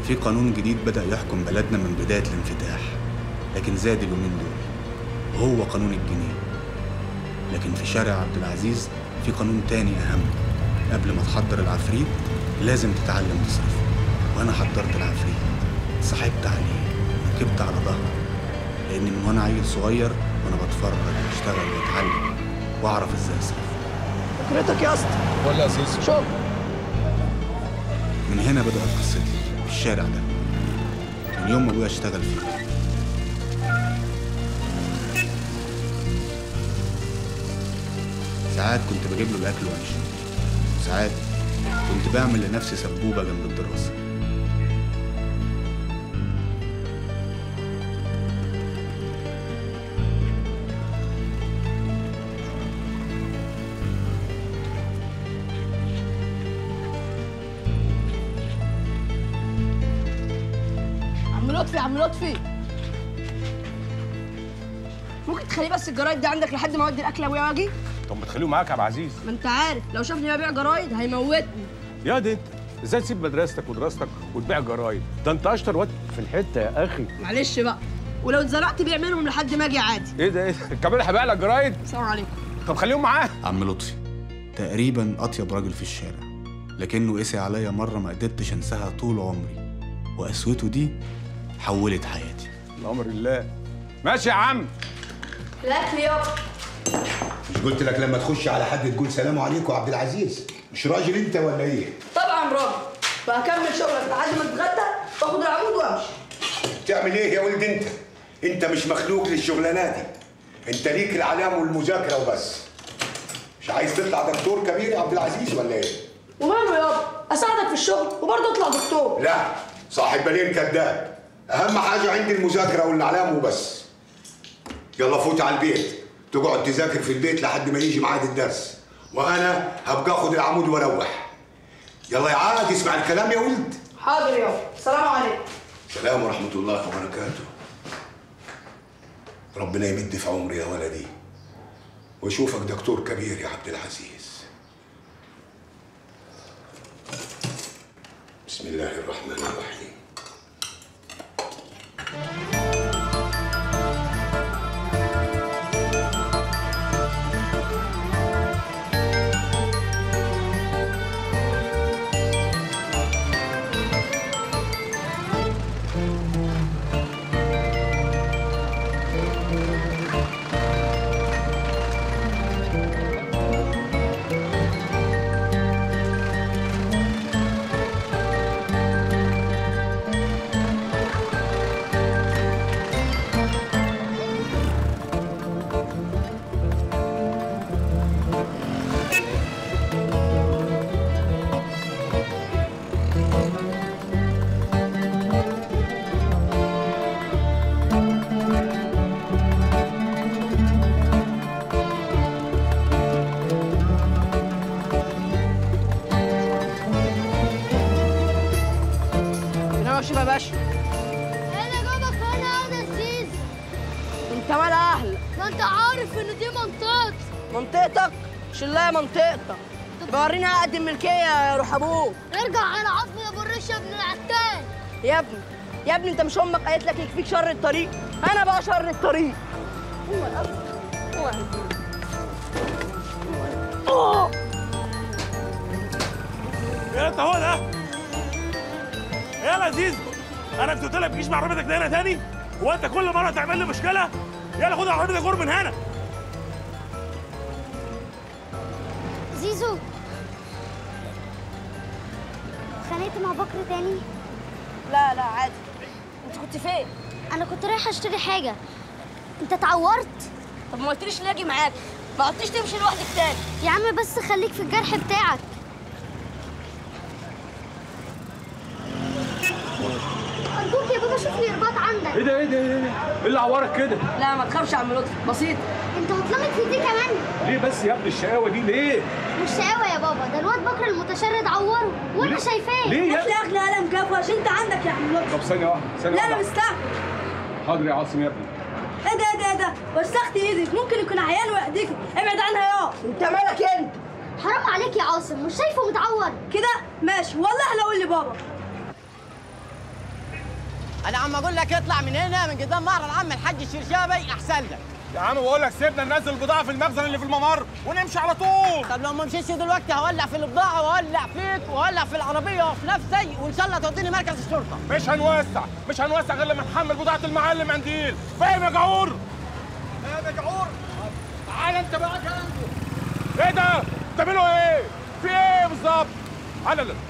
في قانون جديد بدأ يحكم بلدنا من بداية الانفتاح لكن زاد اليومين دول وهو قانون الجنيه لكن في شارع عبد العزيز في قانون تاني أهم قبل ما تحضر العفريت لازم تتعلم تصرف وأنا حضرت العفريت صاحبت عليه وركبت على ظهره لأن من وأنا عيل صغير وأنا بتفرج وأشتغل وأتعلم وأعرف إزاي أصرف فكرتك يا اسطى ولا يا سيسو شوف من هنا بدأت قصتي في الشارع ده من يوم ما أبويا اشتغل فيه ساعات كنت بجيب له الأكل وأمشي وساعات كنت بعمل لنفسي سبوبة جنب الدراسة عم لطفي عم لطفي ممكن تخلي بس الجرايد دي عندك لحد ما اودي الاكل ابويا واجي طب ما تخليه معاك يا عبد العزيز ما انت عارف لو شافني ببيع جرايد هيموتني يا دي انت ازاي تسيب مدرستك ودراستك وتبيع جرايد ده انت اشطر واد في الحته يا اخي معلش بقى ولو اتزنقت بيع منهم لحد ما اجي عادي ايه ده ايه ده كمان هبيع لك جرايد السلام عليكم طب خليهم معاه عم لطفي تقريبا أطيب راجل في الشارع لكنه قسي عليا مرة ما قدرتش أنساها طول عمري وقسوته دي حولت حياتي الامر لله ماشي يا عم الاكل يابا مش قلت لك لما تخش على حد تقول سلام عليكم يا عبد العزيز مش راجل انت ولا ايه طبعا راجل وهكمل شغلك لحد ما اتغدى واخد العمود وامشي تعمل ايه يا ولد انت انت مش مخلوق للشغلانه دي انت ليك العلام والمذاكره وبس مش عايز تطلع دكتور كبير يا عبد العزيز ولا ايه وماله يابا اساعدك في الشغل وبرضه اطلع دكتور لا صاحب بالين كذاب اهم حاجه عندي المذاكره والاعلام وبس يلا فوت على البيت تقعد تذاكر في البيت لحد ما يجي ميعاد الدرس وانا هبقى اخد العمود واروح يلا يا عاد اسمع الكلام يا ولد حاضر يابا السلام عليكم السلام ورحمه الله وبركاته ربنا يمد في عمري يا ولدي واشوفك دكتور كبير يا عبد العزيز بسم الله الرحمن الرحيم انا ماشي يا باشا انا جابك هنا يا عزيز انت مال اهلك ما انت عارف ان دي منطقتي منطقتك مش اللي هي منطقتك يبقى وريني عقد الملكيه يا روح ابوك ارجع على عظم يا بريش يا ابن العتال يا ابني يا ابني انت مش امك قالت لك يكفيك شر الطريق انا بقى شر الطريق هو الأب هو الأب. أوه. يا انت هو ده يا لذيذ انا كنت قلت لك تجيش مع عربيتك ده هنا تاني هو انت كل مره تعمل لي مشكله يلا خد عربيتك غور من هنا زيزو اتخانقت مع بكر تاني لا لا عادي انت كنت فين انا كنت رايحه اشتري حاجه انت اتعورت طب ما قلتليش ليه اجي معاك ما قلتليش تمشي لوحدك تاني يا عم بس خليك في الجرح بتاعك ارجوك يا بابا شوف لي رباط عندك ايه ده ايه ده ايه ده ايه اللي عورك كده لا ما تخافش يا عم لطفي بسيط انت هتلمت في دي كمان ليه بس يا ابني الشقاوه دي ليه مش شقاوه يا بابا ده الواد بكر المتشرد عوره وانا ليه؟ شايفاه ليه يا هات لي اغلى قلم كافو عشان انت عندك يا عم لطفي طب ثانيه واحده ثانيه لا انا واحده مستعجل حاضر يا عاصم يا ابني ايه ده ايه ده ايه ده وسخت ايدك ممكن يكون عيان ويأذيك ابعد عنها يا انت مالك انت حرام عليك يا عاصم مش شايفه متعور كده ماشي والله لو قول لي بابا انا عم اقول لك اطلع من هنا من قدام معرض العم الحاج الشرشابي احسن لك يا عم بقول لك سيبنا ننزل البضاعه في المخزن اللي في الممر ونمشي على طول طب لو ما مشيتش دلوقتي هولع في البضاعه وهولع فيك وهولع في العربيه وفي نفسي وان شاء الله توديني مركز الشرطه مش هنوسع مش هنوسع غير لما نحمل بضاعه المعلم قنديل فاهم يا جعور يا جعور تعال انت بقى جنبه ايه ده بتعملوا ايه في ايه بالظبط لا لا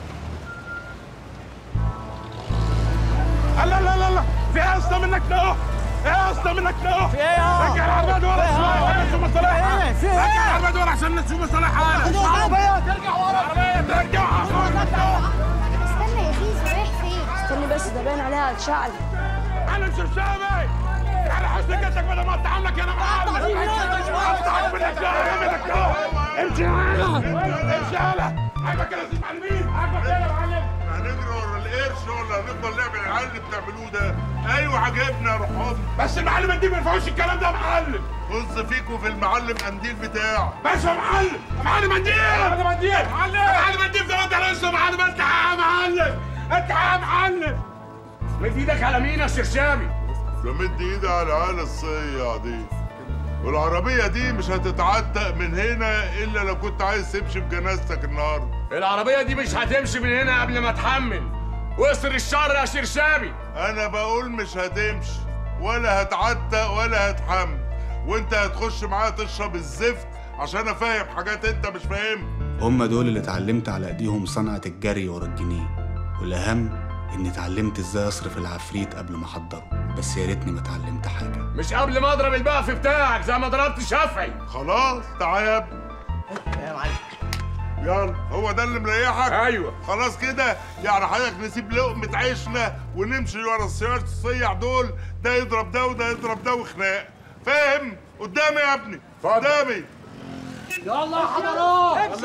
لا لا لا لا في ايه اصلا منك ده ايه اصلا منك ده في ايه يا رجع العربيه دي ورا شويه وانا نشوف مصالحها ايه؟ في ايه؟ رجع العربيه دي ورا عشان نشوف مصالحها العربيه ترجع ورا العربيه ترجع استنى يا زيزو رايح فين استني بس ده باين عليها هتشعل معلم شرشابي على حسن جدك بدل ما اقطع عنك يا انا معلم اقطع منك يا منك يا امشي يالا امشي يالا عاجبك يا سيد معلمين عاجبك ايه يا معلم هنجري ورا القرش ولا هنفضل نعمل العيال اللي بتعملوه ده؟ ايوه عجبنا يا روح أمي. بس المعلم دي ما ينفعوش الكلام ده يا معلم طز فيكوا في المعلم قنديل بتاعه بس يا معلم يا معلم منديل معلم منديل معلم معلم منديل ده انت لسه يا معلم انت يا معلم انت يا معلم مد ايدك على مين يا شرشابي ده مد ايدي على العيال الصيع دي والعربية دي مش هتتعتق من هنا إلا لو كنت عايز تمشي بجنازتك النهاردة العربية دي مش هتمشي من هنا قبل ما تحمل واسر الشر يا شرشابي أنا بقول مش هتمشي ولا هتعتق ولا هتحمل وأنت هتخش معايا تشرب الزفت عشان أفهم حاجات أنت مش فاهمها هم دول اللي اتعلمت على ايديهم صنعة الجري ورا الجنيه والأهم إني اتعلمت ازاي أصرف العفريت قبل ما أحضره بس يا ريتني ما اتعلمت حاجة مش قبل ما اضرب البقف بتاعك زي ما ضربت شافعي خلاص تعال يا ابني يا معلم يلا هو ده اللي مريحك ايوه خلاص كده يعني حضرتك نسيب لقمة عيشنا ونمشي ورا السيارات الصيع دول ده يضرب ده وده يضرب ده وخناق فاهم قدامي يا ابني قدامي يلا يا حضرات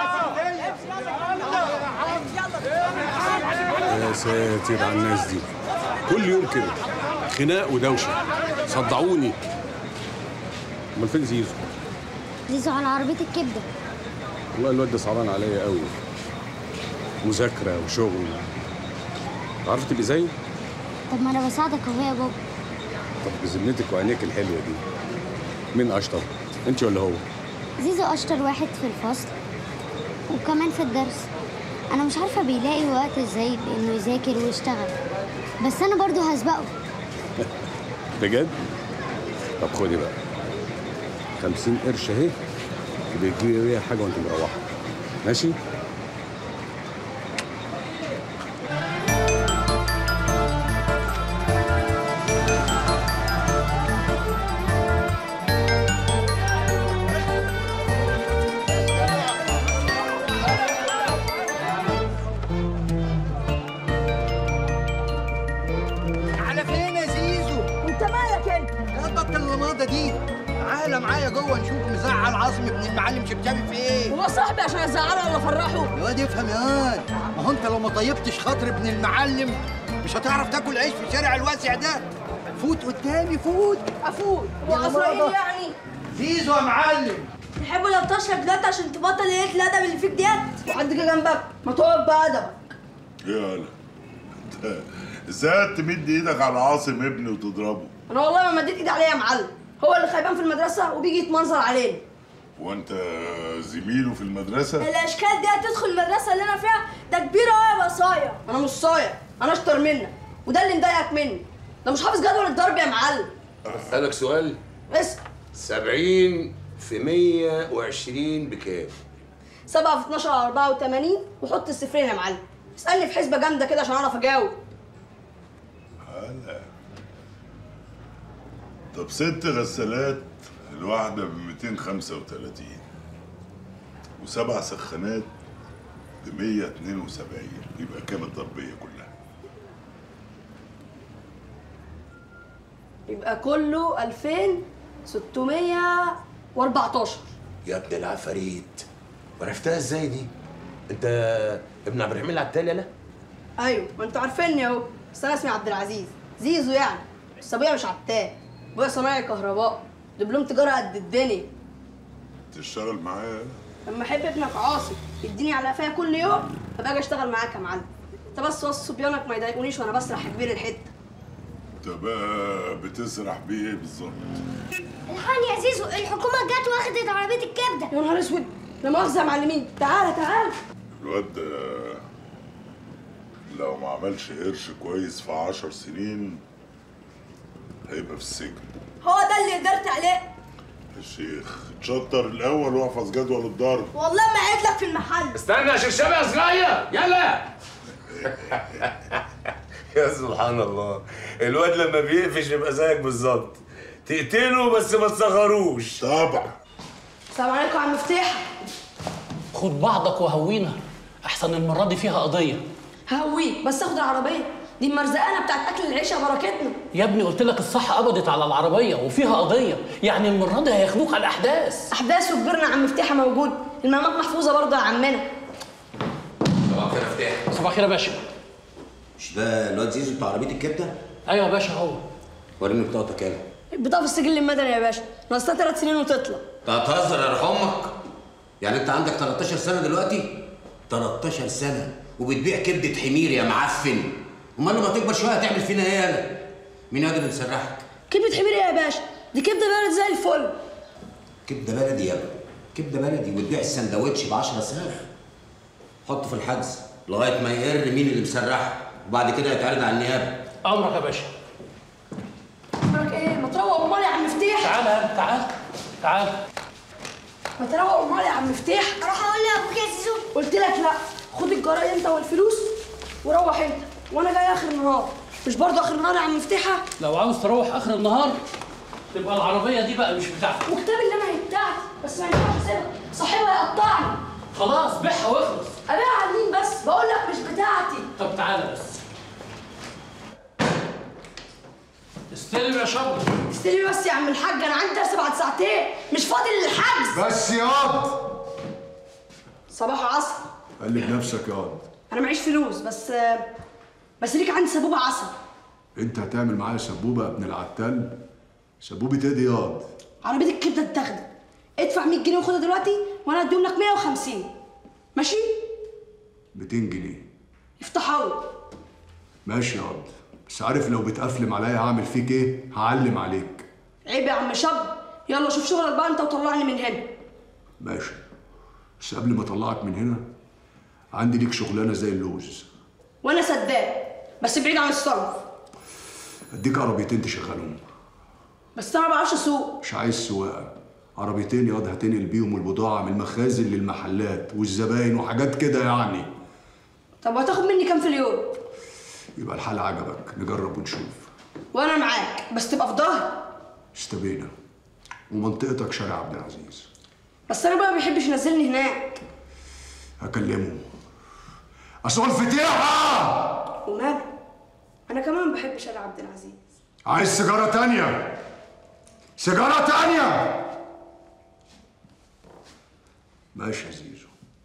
يا ساتر على الناس دي كل يوم كده خناق ودوشه صدعوني امال فين زيزو زيزو على عربية الكبدة والله الواد ده صعبان عليا قوي مذاكره وشغل عارف تبقي زي طب ما انا بساعدك اهو يا بابا طب بذمتك وعينيك الحلوه دي مين اشطر انت ولا هو زيزو اشطر واحد في الفصل وكمان في الدرس انا مش عارفة بيلاقي وقت ازاي بانه يذاكر ويشتغل بس انا برضو هسبقه بجد طب خدي بقى 50 قرش اهي بتجيبي بيها حاجه وانت مروحه ماشي على فين يا زيزو؟ انت مالك انت يا بطل اللماضه دي تعالى معايا جوه نشوف مزعل عاصم ابن المعلم شبشبي في ايه هو صاحبي عشان ازعله ولا افرحه يا واد افهم يا واد ما هو انت لو ما طيبتش خاطر ابن المعلم مش هتعرف تاكل عيش في الشارع الواسع ده فوت قدامي فوت افوت هو يا اسرائيل بابا. يعني زيزو يا معلم تحب لو تشرب دلوقتي عشان تبطل قله الادب اللي فيك ديت وحد جه جنبك ما تقعد بادبك يلا انت ازاي تمد ايدك على عاصم ابني وتضربه انا والله ما مديت ايدي عليه يا معلم هو اللي خيبان في المدرسه وبيجي يتمنظر علينا وانت زميله في المدرسه الاشكال دي هتدخل المدرسه اللي انا فيها ده كبير قوي يبقى صايع انا مش صايع انا اشطر منك وده اللي مضايقك مني ده مش حافظ جدول الضرب يا معلم أسألك سؤال اسم 70 في 120 بكام؟ 7 في 12 على 84 وحط الصفرين يا معلم اسالني في حسبه جامده كده عشان اعرف اجاوب هلا طب ست غسالات الواحدة ب 235 وسبع سخانات ب 172 يبقى كام الضربية كلها؟ يبقى كله 2614 يا ابن العفاريت وعرفتها ازاي دي؟ انت ابن عبد الرحمن العتالي لا؟ ايوه ما انتوا عارفيني اهو بس انا اسمي عبد العزيز زيزو يعني بس ابويا مش عتاب ابويا صنايعي كهرباء دبلوم تجاره قد الدنيا تشتغل معايا لما احب ابنك عاصم يديني على قفايا كل يوم هبقى اجي اشتغل معاك يا معلم انت بس وصي صبيانك ما يضايقونيش وانا بسرح يا كبير الحته وانت بقى بتسرح بيه ايه بالظبط الحقني يا زيزو الحكومه جت واخدت عربيه الكبده يا نهار اسود لا مؤاخذه يا معلمين تعالى تعالى الواد ده لو ما عملش قرش كويس في عشر سنين هيبقى في السجن هو ده اللي قدرت عليه الشيخ اتشطر الاول واحفظ جدول الضرب والله ما قعد لك في المحل استنى يا شرشابه يا صغير يلا يا سبحان الله الواد لما بيقفش يبقى زيك بالظبط تقتله بس ما تصغروش طبعا السلام عليكم يا عم مفتاح خد بعضك وهوينا احسن المره دي فيها قضيه هوي بس اخد العربيه دي المرزقانه بتاعت اكل العيش يا بركتنا يا ابني قلت لك الصحه قبضت على العربيه وفيها قضيه يعني المره دي هياخدوك على الاحداث احداث وكبرنا عم مفتاح موجود المعلومات محفوظه برضه يا عمنا صباح الخير يا فتاح صباح الخير يا باشا مش ده الواد زيزو بتاع عربيه الكبده؟ ايوه يا باشا هو وريني بطاقتك يلا البطاقه في السجل المدني يا باشا ناقصها ثلاث سنين وتطلع انت هتهزر يا روح امك يعني انت عندك 13 سنه دلوقتي 13 سنه وبتبيع كبده حمير يا معفن امال لما تكبر شويه هتعمل فينا ايه يالا مين قادر مسرحك كبده حمير إيه يا باشا دي كبده بلد زي الفل كبده بلدي يا ابني كبده بلدي وتبيع السندوتش ب 10 ساغ حطه في الحجز لغايه ما يقر مين اللي مسرحك وبعد كده يتعرض على النيابه امرك يا باشا امرك ايه ما تروق امال يا عم مفتاح تعال تعال تعال ما تروق امال يا عم مفتاح اروح اقول لابوك يا زيزو قلت لك لا خد الجرايد انت والفلوس وروح انت وانا جاي اخر النهار مش برضه اخر النهار يا عم مفتاحه لو عاوز تروح اخر النهار تبقى العربيه دي بقى مش بتاعتك وكتاب اللي انا هي بتاعتي بس ما ينفعش اسيبها صاحبها يقطعني خلاص بيعها واخلص ابيعها لمين بس بقول لك مش بتاعتي طب تعالى بس استلم يا شبر استلمي بس يا عم الحاج انا عندي درس بعد ساعتين مش فاضي للحجز بس ياض صباح وعصر قلب نفسك ياض انا معيش فلوس بس بس ليك عندي سبوبه عسل انت هتعمل معايا سبوبه يا ابن العتال سبوبه ايه دي ياض عربيه الكبده اتاخدت ادفع 100 جنيه وخدها دلوقتي وانا اديهم لك 150 ماشي 200 جنيه افتحوا لي ماشي ياض بس عارف لو بتقفلم عليا هعمل فيك ايه هعلم عليك عيب يا عم شاب يلا شوف شغلك بقى انت وطلعني من هنا ماشي بس قبل ما اطلعك من هنا عندي ليك شغلانه زي اللوز وانا سداد بس بعيد عن الصرف اديك عربيتين تشغلهم بس انا ما بعرفش اسوق مش عايز سواقه عربيتين ياض هتنقل بيهم البضاعه من المخازن للمحلات والزباين وحاجات كده يعني طب وهتاخد مني كام في اليوم يبقى الحال عجبك نجرب ونشوف وانا معاك بس تبقى في ظهري استبينا ومنطقتك شارع عبد العزيز بس انا بقى ما بيحبش ينزلني هناك هكلمه اصل الفتيحه وماله انا كمان بحب شارع عبد العزيز عايز سيجاره تانية سيجاره تانية ماشي يا زيزو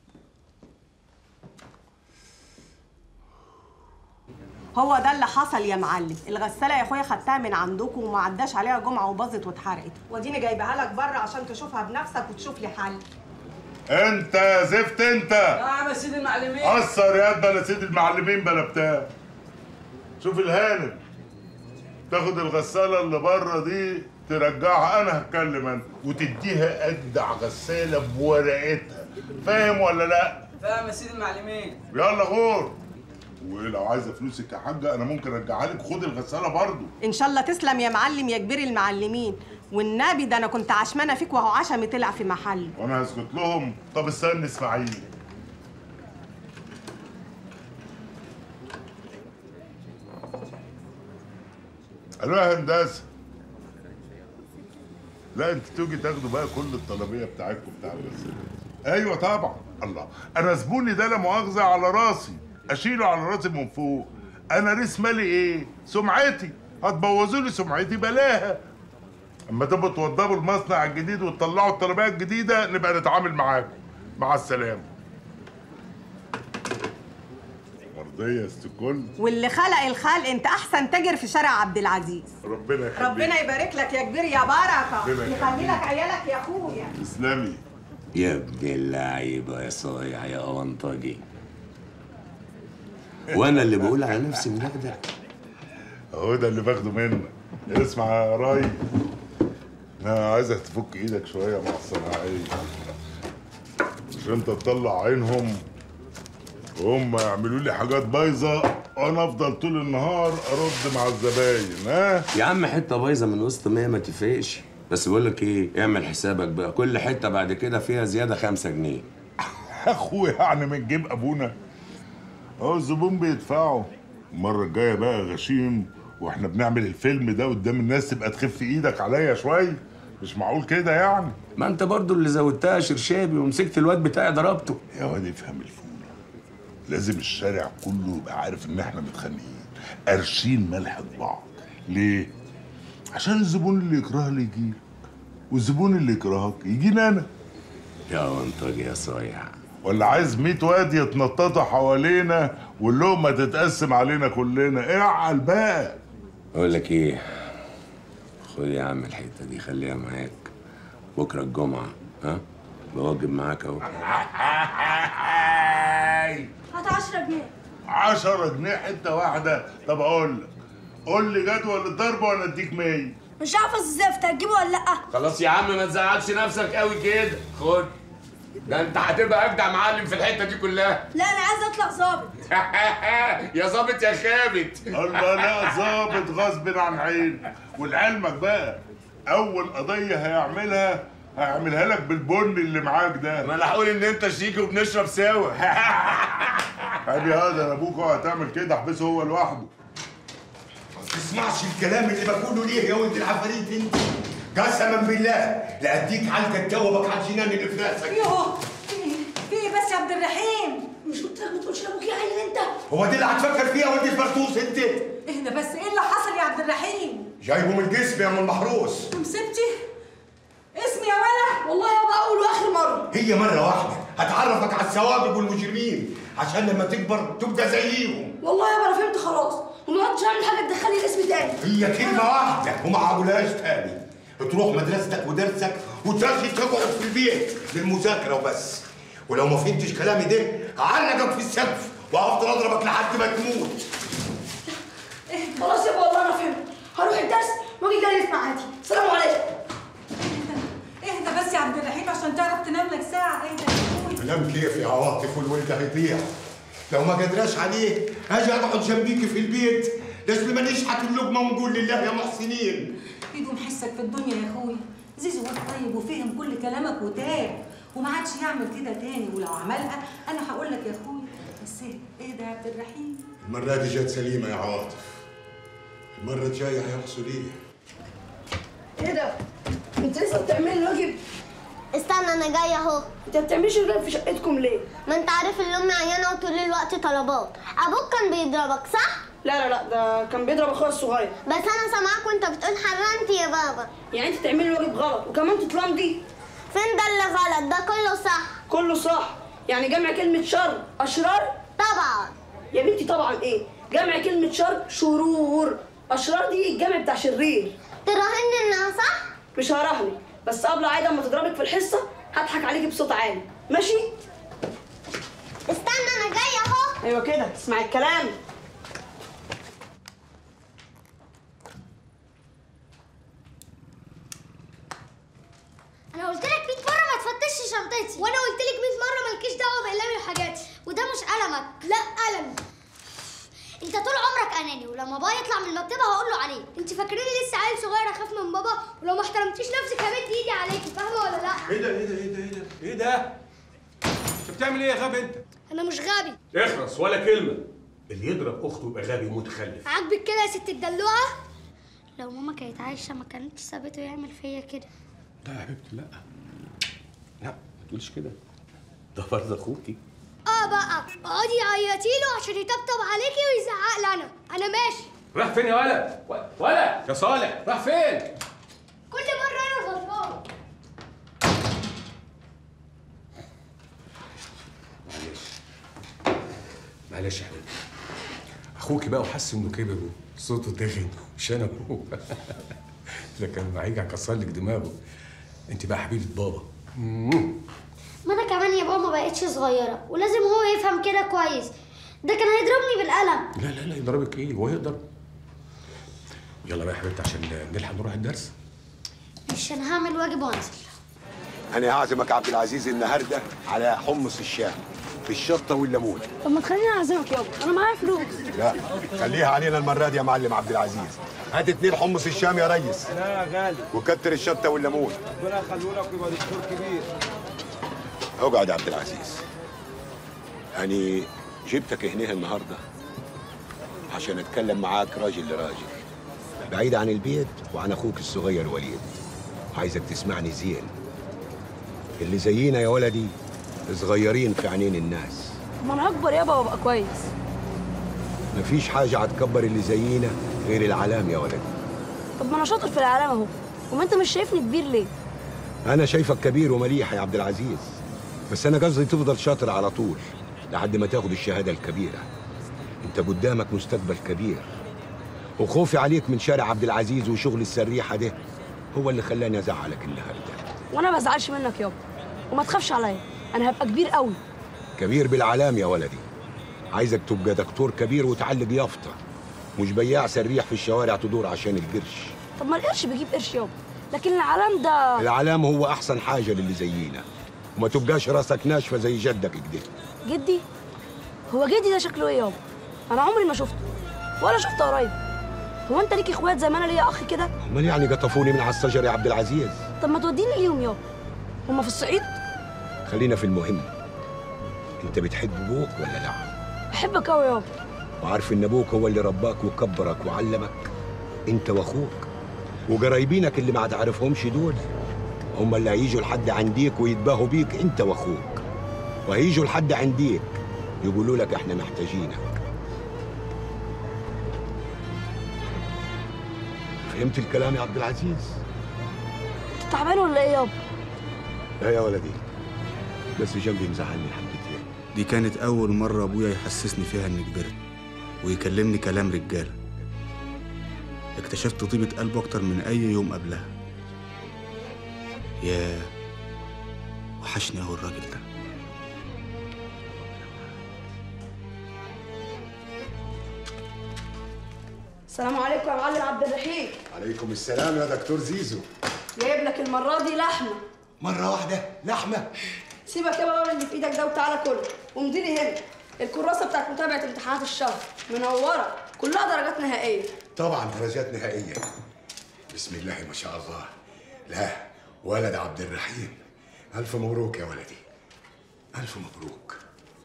هو ده اللي حصل يا معلم الغساله يا اخويا خدتها من عندكم وما عداش عليها جمعه وباظت واتحرقت واديني جايبها لك بره عشان تشوفها بنفسك وتشوف لي حل انت يا زفت انت نعم يا سيدي المعلمين قصر يا بلا سيد المعلمين بلا بتاع شوف الهانم تاخد الغساله اللي بره دي ترجعها انا هتكلم انا وتديها اجدع غساله بورقتها فاهم ولا لا فاهم يا سيدي المعلمين يلا غور ولو عايزه فلوسك يا حاجه انا ممكن ارجعها لك خد الغساله برضو ان شاء الله تسلم يا معلم يا كبير المعلمين والنبي ده انا كنت عشمانه فيك وهو عشمي طلع في محل وانا هسكت لهم طب استنى اسماعيل الو يا هندسه لا انت تيجي تاخدوا بقى كل الطلبيه بتاعتكم بتاع الغسالة ايوه طبعا الله انا زبوني ده لا مؤاخذه على راسي اشيله على راسي من فوق انا ريس مالي ايه سمعتي هتبوظوا لي سمعتي بلاها اما تبقوا توضبوا المصنع الجديد وتطلعوا الطلبيه الجديده نبقى نتعامل معاكم مع السلامه مرضيه يا ست الكل واللي خلق الخلق انت احسن تاجر في شارع عبد العزيز ربنا يخليك ربنا يبارك لك يا كبير يا بركه ربنا يخلي يخليك. لك عيالك يا اخويا تسلمي يا ابن اللعيبه يا صايع يا اونطاجي وانا اللي بقول على نفسي مجدع اهو ده اللي باخده منك اسمع يا ري انا عايزك تفك ايدك شويه مع الصناعيه مش انت تطلع عينهم وهم يعملوا لي حاجات بايظه وانا افضل طول النهار ارد مع الزباين ها يا عم حته بايظه من وسط مية ما تفرقش بس بقول لك ايه اعمل حسابك بقى كل حته بعد كده فيها زياده خمسة جنيه اخويا يعني من جيب ابونا اهو الزبون بيدفعوا المره الجايه بقى غشيم واحنا بنعمل الفيلم ده قدام الناس تبقى تخف ايدك عليا شويه مش معقول كده يعني ما انت برضو اللي زودتها شرشابي ومسكت الواد بتاعي ضربته يا واد افهم الفولة لازم الشارع كله يبقى عارف ان احنا متخانقين قارشين ملح بعض ليه عشان الزبون اللي يكرهك يجيلك والزبون اللي يكرهك يجيني انا يا وانطج يا صايع ولا عايز 100 واد يتنططوا حوالينا واللقمه تتقسم علينا كلنا اعقل بقى اقول لك ايه خد يا عم الحته دي خليها معاك بكره الجمعه ها بواجب معاك اهو هات 10 جنيه 10 جنيه حته واحده طب اقول لك قول لي جدول الضرب وانا اديك 100 مش عارفه الزفت هتجيبه ولا لا خلاص يا عم ما تزعلش نفسك قوي كده خد ده انت هتبقى اجدع معلم في الحته دي كلها لا انا عايز اطلع ظابط يا ظابط يا خابت الله لا ظابط غصب عن عين ولعلمك بقى اول قضيه هيعملها هيعملها لك بالبن اللي معاك ده ما انا هقول ان انت شيك وبنشرب سوا ابي هذا ابوك هو هتعمل كده احبسه هو لوحده ما تسمعش الكلام اللي بقوله ليه يا ولد العفاريت انت قسما بالله لأديك علقة تجاوبك على الجنان اللي في راسك يوه في ايه؟ في ايه بس يا عبد الرحيم؟ مش قلت لك ما تقولش لابوك يا عيل انت هو دي اللي هتفكر فيها ولد الفرطوس انت اهدى بس ايه اللي حصل يا عبد الرحيم؟ جايبه من الجسم يا ام المحروس مسبتي؟ اسمي يا ولا والله يابا اول واخر مره هي مرة واحدة هتعرفك على السوابق والمجرمين عشان لما تكبر تبقى زيهم والله يابا انا فهمت خلاص وما عدتش اعمل حاجه تدخلني الاسم تاني هي كلمة واحدة وما عقولهاش تاني تروح مدرستك ودرسك وترجي تقعد في البيت للمذاكرة وبس ولو ما فهمتش كلامي ده هعلقك في السقف وهفضل اضربك لحد ما تموت خلاص يابا والله انا فهمت هروح الدرس واجي جاي اسمع عادي سلام عليكم اهدى بس يا عبد الرحيم عشان تعرف تنام لك ساعة اهدى يا اخوي كلام كيف يا عواطف والولد هيضيع لو ما قدراش عليه هاجي اقعد جنبيك في البيت لازم ما نشحت اللقمه ونقول لله يا محسنين يدوم حسك في الدنيا يا اخويا زيزو واد طيب وفهم كل كلامك وتاب وما عادش يعمل كده تاني ولو عملها انا هقول لك يا اخويا بس اهدى يا عبد الرحيم المره دي جت سليمه يا عواطف المره الجايه هيحصل ايه ايه ده انت لسه بتعملي الواجب استنى انا جايه اهو انت ما بتعمليش الواجب في شقتكم ليه ما انت عارف ان امي عيانه وطول الوقت طلبات ابوك كان بيضربك صح لا لا لا ده كان بيضرب اخويا الصغير بس انا سامعاك وانت بتقول حرمتي يا بابا يعني انت تعملي الواجب غلط وكمان تتلمضي فين ده اللي غلط ده كله صح كله صح يعني جمع كلمة شر أشرار طبعا يا بنتي طبعا إيه جمع كلمة شر شرور أشرار دي الجمع بتاع شرير تراهني انها صح مش هراهنك بس قبل عايدة اما تضربك في الحصة هضحك عليكي بصوت عالي ماشي استنى انا جايه اهو ايوه كده اسمعي الكلام انا قلت لك 100 مره ما تفتشش شنطتي وانا قلت لك 100 مره مالكيش دعوه باقلامي وحاجاتي وده مش قلمك لا قلمي انت طول عمرك اناني ولما بابا يطلع من المكتبه هقول له عليه انت فاكريني لسه عيل صغير اخاف من بابا ولو ما احترمتيش نفسك همد ايدي عليكي فاهمه ولا لا ايه ده ايه ده ايه ده ايه ده ايه ده انت بتعمل ايه يا غبي انت انا مش غبي اخرس ولا كلمه اللي يضرب اخته يبقى غبي ومتخلف عاجبك كده يا ست الدلوعه لو ماما كانت عايشه ما كانتش سابته يعمل فيا كده لا يا حبيبتي لا لا ما تقولش كده ده برضه اخوكي اه بقى اقعدي عيطي له عشان يطبطب عليكي ويزعق لي انا انا ماشي راح فين يا ولد و- ولد يا صالح راح فين كل مره انا غلطان معلش معلش يا حبيبتي اخوكي بقى وحس انه كبر وصوته تخن وشنبه ده كان ما هيجي هكسر لك دماغه انت بقى حبيبه بابا ما انا كمان يا بابا ما بقتش صغيره ولازم هو يفهم كده كويس ده كان هيضربني بالقلم لا لا لا يضربك ايه هو يقدر يلا بقى يا حبيبتي عشان نلحق نروح الدرس مش انا هعمل واجب وانزل انا هعزمك عبد العزيز النهارده على حمص الشام بالشطه والليمون طب ما تخليني اعزمك يابا انا معايا فلوس لا خليها علينا المره دي يا معلم عبد العزيز هات اتنين حمص الشام يا ريس لا يا غالي وكتر الشطه والليمون ربنا يخليه لك ويبقى دكتور كبير اقعد يا عبد العزيز يعني جبتك هنا النهارده عشان اتكلم معاك راجل لراجل بعيد عن البيت وعن اخوك الصغير وليد عايزك تسمعني زين اللي زينا يا ولدي صغيرين في عينين الناس ما انا هكبر يابا وابقى كويس مفيش حاجة هتكبر اللي زينا غير العلام يا ولدي طب ما انا شاطر في العالم اهو وما انت مش شايفني كبير ليه أنا شايفك كبير ومليح يا عبد العزيز بس أنا قصدي تفضل شاطر على طول لحد ما تاخد الشهادة الكبيرة أنت قدامك مستقبل كبير وخوفي عليك من شارع عبد العزيز وشغل السريحة ده هو اللي خلاني أزعلك النهاردة وانا ما بزعلش منك يابا وما تخافش عليا انا هبقى كبير قوي كبير بالعلام يا ولدي عايزك تبقى دكتور كبير وتعلق يافطة مش بياع سريح في الشوارع تدور عشان القرش طب ما القرش بيجيب قرش يابا لكن العالم ده العلام هو أحسن حاجة للي زينا وما تبقاش راسك ناشفة زي جدك كده جدي هو جدي ده شكله ايه يابا انا عمري ما شفته ولا شفته قريب هو انت ليك اخوات زي ما انا ليا اخ كده امال يعني قطفوني من على الشجر يا عبد العزيز طب ما توديني ليهم يابا هما في الصعيد خلينا في المهم انت بتحب ابوك ولا لا بحبك قوي يابا وعارف ان ابوك هو اللي رباك وكبرك وعلمك انت واخوك وقرايبينك اللي ما تعرفهمش دول هم اللي هيجوا لحد عنديك ويتباهوا بيك انت واخوك وهيجوا لحد عنديك يقولوا لك احنا محتاجينك فهمت الكلام يا عبد العزيز انت تعبان ولا ايه يابا لا يا ولدي بس جنبي مزعلني حبتين دي كانت أول مرة أبويا يحسسني فيها إني كبرت ويكلمني كلام رجالة اكتشفت طيبة قلبه أكتر من أي يوم قبلها ياه وحشني أوي الراجل ده السلام عليكم يا معلم عبد الرحيم عليكم السلام يا دكتور زيزو جايب لك المره دي لحمه مرة واحدة لحمة سيبك يا بابا اللي في ايدك ده وتعالى كله ومديري هنا الكراسه بتاعت متابعه امتحانات الشهر منوره كلها درجات نهائيه طبعا درجات نهائية بسم الله ما شاء الله لا ولد عبد الرحيم ألف مبروك يا ولدي ألف مبروك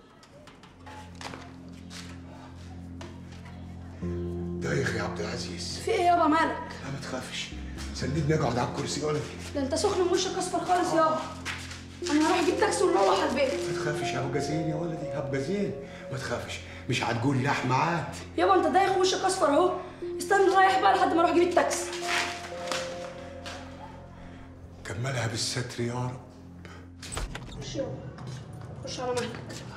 دايخ يا عبد العزيز في ايه يابا مالك لا ما تخافش سندني اقعد على الكرسي يا ولدي ده انت سخن وشك اصفر خالص يابا انا هروح اجيب تاكسي ونروح على البيت ما تخافش يا ابو جزين يا ولدي هبقى زين ما تخافش مش هتقول لحمة عاد يابا انت دايخ وشك اصفر اهو استنى رايح بقى لحد ما اروح اجيب التاكسي كملها بالستر يا رب خش يابا خش على مهلك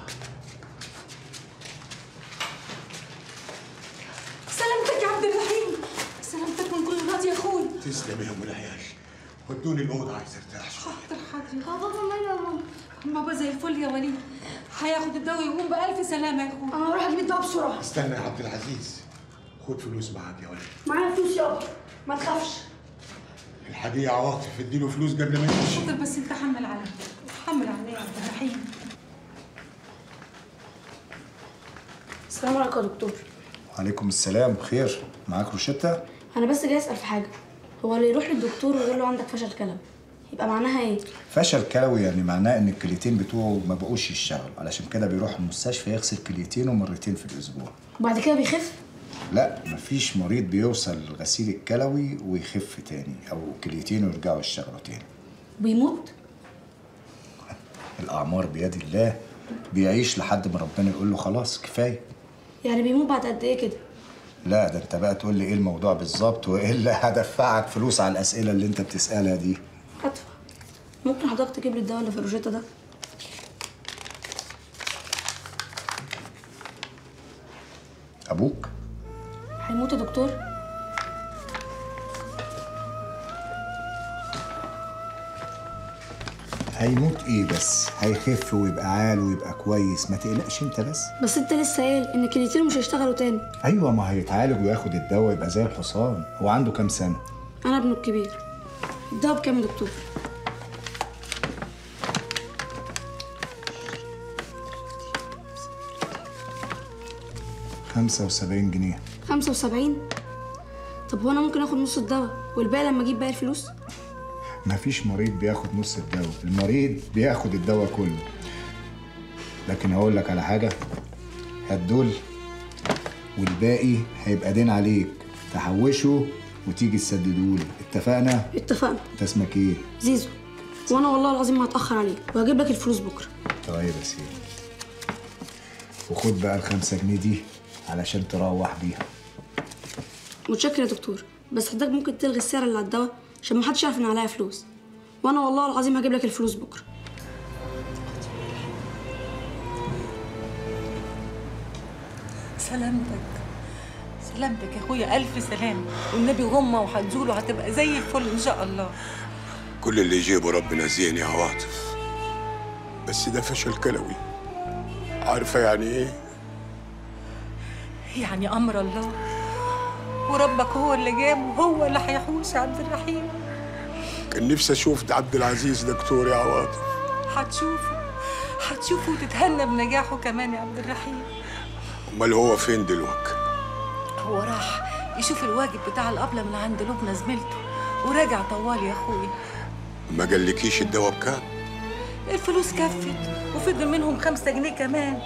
سلامتك يا عبد الرحيم سلامتك من كل مرض يا اخوي تسلم يا ام العيال ودوني الاوضه عايز ارتاح شويه حاضر حاضر بابا ماله يا ماما بابا زي الفل يا وليد هياخد الدواء ويقوم بألف سلامة يا اخوي انا هروح اجيب الدواء بسرعه استنى يا عبد العزيز خد فلوس معاك يا ولدي معايا فلوس يابا ما تخافش الحقيقة عواطف اديله فلوس قبل ما يمشي حاضر بس انت حمل عليا حمل عليا يا عبد الرحيم السلام عليكم يا دكتور وعليكم السلام خير معاك روشتة انا بس جاي اسال في حاجه هو اللي يروح للدكتور ويقول له عندك فشل كلوي يبقى معناها ايه فشل كلوي يعني معناه ان الكليتين بتوعه ما بقوش يشتغلوا علشان كده بيروح المستشفى يغسل كليتينه مرتين في الاسبوع وبعد كده بيخف لا مفيش مريض بيوصل للغسيل الكلوي ويخف تاني او كليتينه يرجعوا يشتغلوا تاني بيموت الاعمار بيد الله بيعيش لحد ما ربنا يقول له خلاص كفايه يعني بيموت بعد قد ايه كده لا ده انت بقى تقول لي ايه الموضوع بالظبط والا هدفعك فلوس على الاسئله اللي انت بتسالها دي هدفع ممكن حضرتك تجيب لي الدواء اللي في الروجيتا ده ابوك هيموت يا دكتور هيموت ايه بس هيخف ويبقى عال ويبقى كويس ما تقلقش انت بس بس انت لسه قايل ان كليتين مش هيشتغلوا تاني ايوه ما هيتعالج وياخد الدواء يبقى زي الحصان هو عنده كام سنه انا ابنه الكبير الدواء بكام يا دكتور 75 جنيه 75 طب هو انا ممكن اخد نص الدواء والباقي لما اجيب باقي الفلوس مفيش مريض بياخد نص الدواء المريض بياخد الدواء كله لكن هقول لك على حاجه هات دول والباقي هيبقى دين عليك تحوشه وتيجي تسددهولي اتفقنا اتفقنا انت اسمك ايه زيزو وانا والله العظيم ما هتاخر عليك وهجيب لك الفلوس بكره طيب يا سيدي وخد بقى الخمسة جنيه دي علشان تروح بيها متشكر يا دكتور بس حضرتك ممكن تلغي السعر اللي على الدواء عشان محدش يعرف ان عليا فلوس وانا والله العظيم هجيب لك الفلوس بكره سلامتك سلامتك يا اخويا الف سلام والنبي غمه وهتزول هتبقى زي الفل ان شاء الله كل اللي يجيبه ربنا زين يا عواطف بس ده فشل كلوي عارفة يعني ايه؟ يعني امر الله وربك هو اللي جابه هو اللي هيحوش يا عبد الرحيم كان نفسي اشوف ده عبد العزيز دكتور يا عواطف هتشوفه هتشوفه وتتهنى بنجاحه كمان يا عبد الرحيم امال هو فين دلوقتي؟ هو راح يشوف الواجب بتاع الأبلة من عند لبنى زميلته وراجع طوال يا اخويا ما قالكيش الدواء بكام؟ الفلوس كفت وفضل منهم خمسة جنيه كمان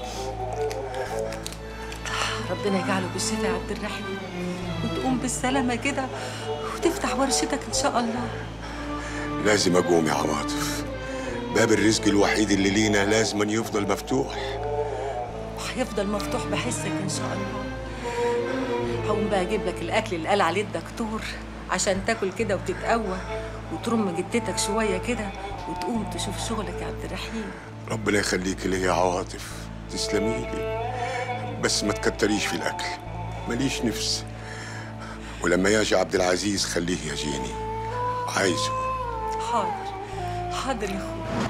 ربنا يجعله بالشفاء يا عبد الرحيم وتقوم بالسلامة كده وتفتح ورشتك إن شاء الله لازم اقوم يا عواطف باب الرزق الوحيد اللي لينا لازم يفضل مفتوح وهيفضل مفتوح بحسك إن شاء الله هقوم بقى أجيب لك الأكل اللي قال عليه الدكتور عشان تاكل كده وتتقوى وترم جدتك شوية كده وتقوم تشوف شغلك يا عبد الرحيم ربنا يخليك لي يا عواطف تسلمي لي بس ما تكتريش في الاكل ماليش نفس ولما يجي عبد العزيز خليه يجيني عايزه حاضر حاضر يا اخويا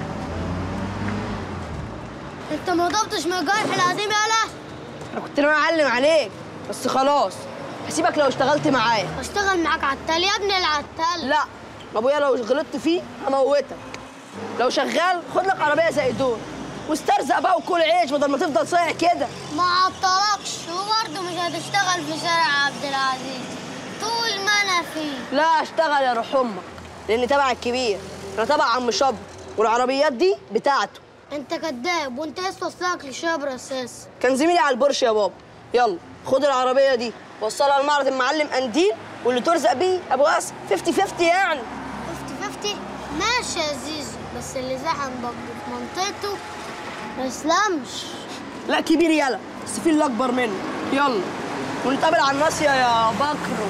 انت ما ضبطش من الجرح العظيم يالا انا كنت ناوي اعلم عليك بس خلاص هسيبك لو اشتغلت معايا اشتغل معاك عتال يا ابني العتال لا ابويا لو غلطت فيه هموتك لو شغال خد لك عربيه زي دول واسترزق بقى وكل عيش بدل ما تفضل صايع كده ما عطلكش وبرضه مش هتشتغل في شارع عبد العزيز طول ما انا فيه لا اشتغل يا روح امك لاني تبع الكبير انا تبع عم شبر والعربيات دي بتاعته انت كداب وانت ايه وصلك لشبر اساس كان زميلي على البرش يا بابا يلا خد العربيه دي وصلها لمعرض المعلم قنديل واللي ترزق بيه ابو قاسم 50 50 يعني 50 50 ماشي يا زيزو بس اللي زحم بابا في منطقته ما يسلمش لا كبير يلا بس في اللي اكبر منه يلا ونتقابل على الناصيه يا بكر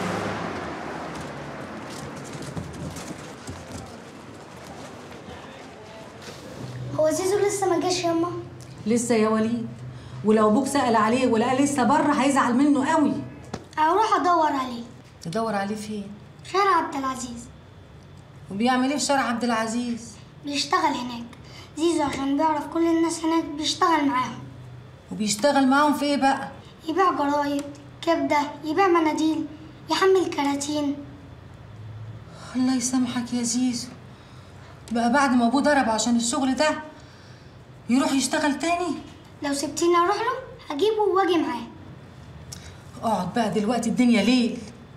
هو زيزو لسه ما جاش ياما لسه يا وليد ولو ابوك سأل عليه ولقى لسه بره هيزعل منه قوي هروح ادور عليه تدور عليه فين شارع عبد العزيز وبيعمل ايه في شارع عبد العزيز بيشتغل هناك زيزو عشان بيعرف كل الناس هناك بيشتغل معاهم وبيشتغل معاهم في ايه بقى يبيع جرايد كبدة يبيع مناديل يحمل كراتين الله يسامحك يا زيزو بقى بعد ما ابوه ضرب عشان الشغل ده يروح يشتغل تاني لو سبتيني اروح له هجيبه واجي معاه اقعد بقى دلوقتي الدنيا ليل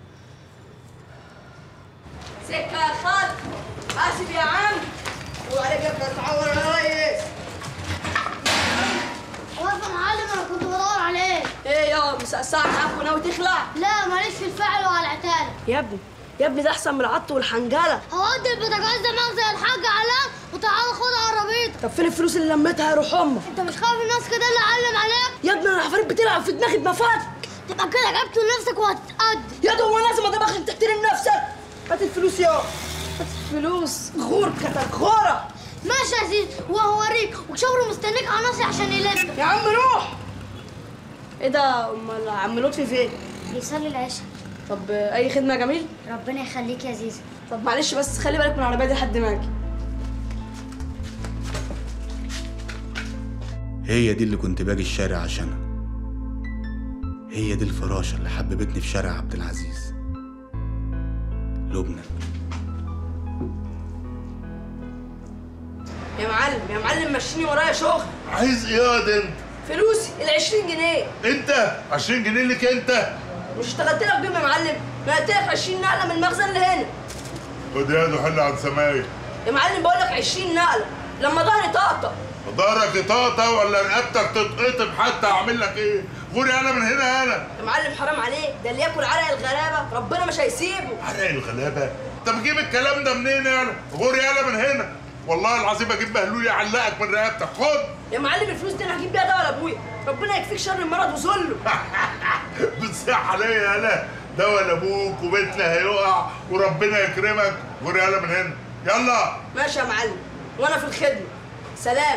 سكه يا خال اسف يا عم وعليك ابقى تعور يا ريس واقف يا معلم انا كنت بدور عليه ايه يا مسقسعه معاك وناوي تخلع لا ماليش في الفعل وعلى العتال يا ابني يا ابني ده احسن من العط والحنجله هودي البوتاجاز زمان زي الحاج علاء وتعالى خد عربيتك طب فين الفلوس اللي لميتها يا روح امك انت مش خايف الناس كده اللي علم عليك يا ابني انا حفريت بتلعب في دماغي بمفاتك تبقى كده جبت لنفسك وهتتقدم يا ده هو لازم ادبخ عشان تحترم نفسك هات الفلوس يا هات الفلوس غور كتك غوره ماشي يا سيدي وهوريك وشبر مستنيك على ناصي عشان يلف يا عم روح ايه ده امال عم لطفي فين بيصلي العشاء طب اي خدمه يا جميل ربنا يخليك يا زيزو طب معلش بس خلي بالك من العربيه دي لحد ما اجي هي دي اللي كنت باجي الشارع عشانها هي دي الفراشة اللي حببتني في شارع عبد العزيز لبنى يا معلم يا معلم مشيني ورايا شغل عايز ايه يا ده انت فلوسي ال 20 جنيه انت 20 جنيه ليك انت مش اشتغلت لك بيهم يا معلم انا قلت لك 20 نقله من المخزن اللي هنا خد يا ده حل عن سماية يا معلم بقول لك 20 نقله لما ظهري طقطق ضهرك يطاطا ولا رقبتك تتقطم حتى اعمل لك ايه غوري انا من هنا انا يا معلم حرام عليك ده اللي ياكل عرق الغلابه ربنا مش هيسيبه عرق الغلابه انت بتجيب الكلام ده منين انا غوري انا من هنا والله العظيم اجيب بهلول يعلقك من رقبتك خد يا معلم الفلوس دي انا هجيب بيها دواء لابويا ربنا يكفيك شر المرض وذله بتصيح عليا انا دواء لابوك وبيتنا هيقع وربنا يكرمك غوري انا من هنا يلا ماشي يا معلم وانا في الخدمه سلام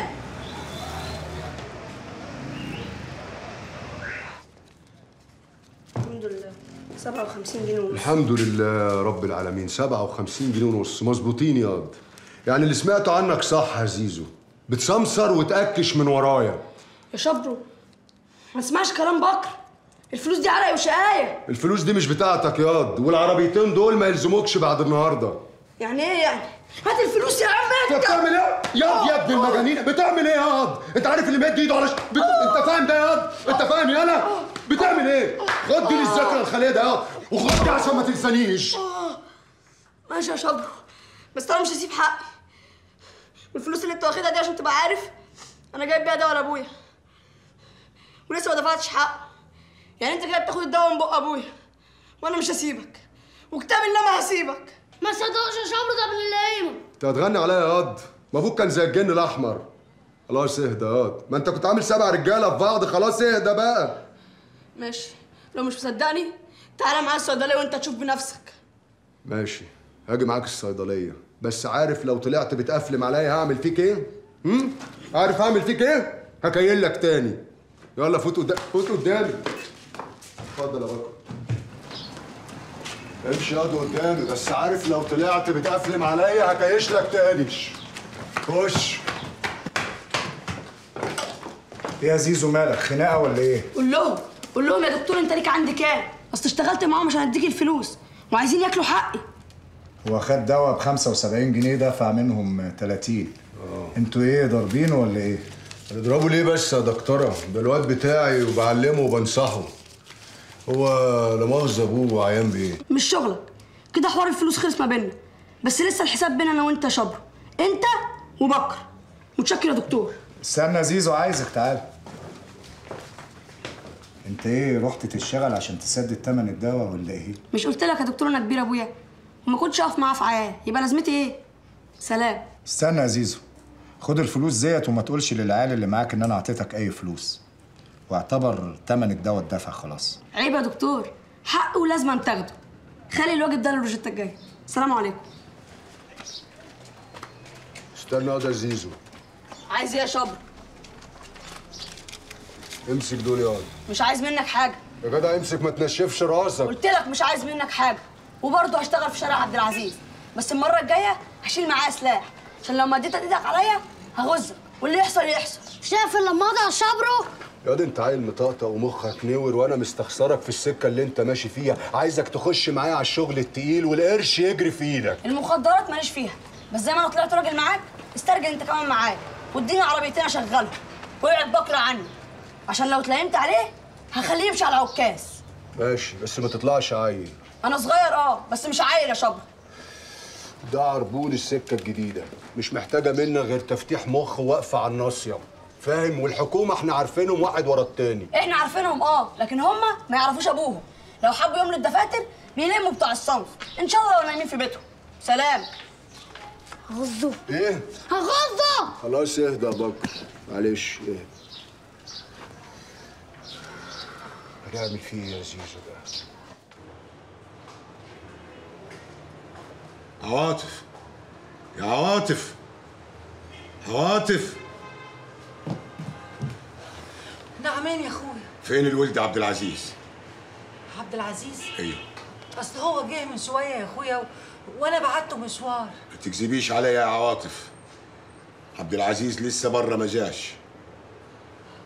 الحمد لله 57 جنيه ونص الحمد لله رب العالمين 57 جنيه ونص مظبوطين ياض يعني اللي سمعته عنك صح يا زيزو بتسمسر وتأكش من ورايا يا شبرو ما تسمعش كلام بكر الفلوس دي عرق وشقايه الفلوس دي مش بتاعتك ياض والعربيتين دول ما يلزموكش بعد النهارده يعني ايه يعني هات الفلوس يا عم انت بتعمل ايه؟ ياض يا ابن المجانين بتعمل ايه ياض؟ انت عارف اللي مد ايده على ش... بت... انت فاهم ده ياض؟ انت فاهم يالا؟ بتعمل ايه؟ خد دي للذاكره الخاليه ده ياض وخد دي عشان ما تنسانيش آه. ماشي يا شبرو بس انا مش هسيب حقي والفلوس اللي انت واخدها دي عشان تبقى عارف انا جايب بيها دواء لابويا ولسه ما دفعتش حقه يعني انت جاي بتاخد الدواء من بق ابويا وانا مش هسيبك وكتاب الله ما هسيبك ما صدقش يا شبرو ده ابن اللئيمه انت هتغني عليا ياض ما ابوك كان زي الجن الاحمر خلاص اهدى ياض ما انت كنت عامل سبع رجاله في بعض خلاص اهدى بقى ماشي لو مش مصدقني تعالى معايا الصيدليه وانت تشوف بنفسك ماشي هاجي معاك الصيدليه بس عارف لو طلعت بتقفلم عليا هعمل فيك ايه؟ هم؟ عارف هعمل فيك ايه؟ هكيل لك تاني يلا فوت قدام فوت قدامي اتفضل يا بكر امشي ياض قدامي بس عارف لو طلعت بتقفلم عليا هكيش لك تاني خش ايه يا زيزو مالك خناقه ولا ايه؟ قول لهم قول لهم يا دكتور انت ليك عندي كام اصل اشتغلت معاهم عشان اديك الفلوس وعايزين ياكلوا حقي هو خد دواء ب 75 جنيه دفع منهم 30 انتوا ايه ضاربينه ولا ايه؟ هنضربه ليه بس يا دكتوره؟ ده الواد بتاعي وبعلمه وبنصحه هو لا مؤاخذه ابوه عيان بايه؟ مش شغلك كده حوار الفلوس خلص ما بيننا بس لسه الحساب بينا انا وانت يا شبر انت وبكر متشكر يا دكتور استنى يا زيزو عايزك تعال انت ايه رحت تشتغل عشان تسدد تمن الدواء ولا ايه؟ مش قلت لك يا دكتور انا كبير ابويا وما كنتش اقف معاه في عيال يبقى لازمتي ايه سلام استنى يا زيزو خد الفلوس ديت وما تقولش للعيال اللي معاك ان انا اعطيتك اي فلوس واعتبر تمن الدواء اتدفع خلاص عيب يا دكتور حق ولازم تاخده خلي الواجب ده للروجيتا الجايه السلام عليكم استنى يا زيزو عايز ايه يا شبر امسك دول ياض مش عايز منك حاجه يا جدع امسك ما تنشفش راسك قلت لك مش عايز منك حاجه وبرضه هشتغل في شارع عبد العزيز بس المره الجايه هشيل معايا سلاح عشان لو مديت ايدك عليا هغزك واللي يحصل يحصل شايف اللمضه يا شبرو ياض انت عيل مطقطق ومخك نور وانا مستخسرك في السكه اللي انت ماشي فيها عايزك تخش معايا على الشغل التقيل والقرش يجري في ايدك المخدرات ماليش فيها بس زي ما انا طلعت راجل معاك استرجل انت كمان معايا واديني عربيتين اشغلهم وابعد بكره عني عشان لو اتليمت عليه هخليه يمشي على عكاز ماشي بس ما تطلعش عيل انا صغير اه بس مش عيل يا شبر ده عربون السكه الجديده مش محتاجه منا غير تفتيح مخ وواقفه على الناصيه فاهم والحكومه احنا عارفينهم واحد ورا التاني احنا عارفينهم اه لكن هما ما يعرفوش ابوهم لو حبوا يملوا الدفاتر بيلموا بتوع الصنف ان شاء الله لو نايمين في بيتهم سلام هغزه ايه هغزه خلاص اهدى يا بكر معلش اهدى هنعمل فيه ايه يا زيزو ده عواطف يا عواطف عواطف نعمين يا اخويا فين الولد عبد العزيز عبد العزيز ايوه اصل هو جه من شويه يا اخويا و... وانا بعته مشوار ما تكذبيش عليا يا عواطف عبد العزيز لسه بره ما جاش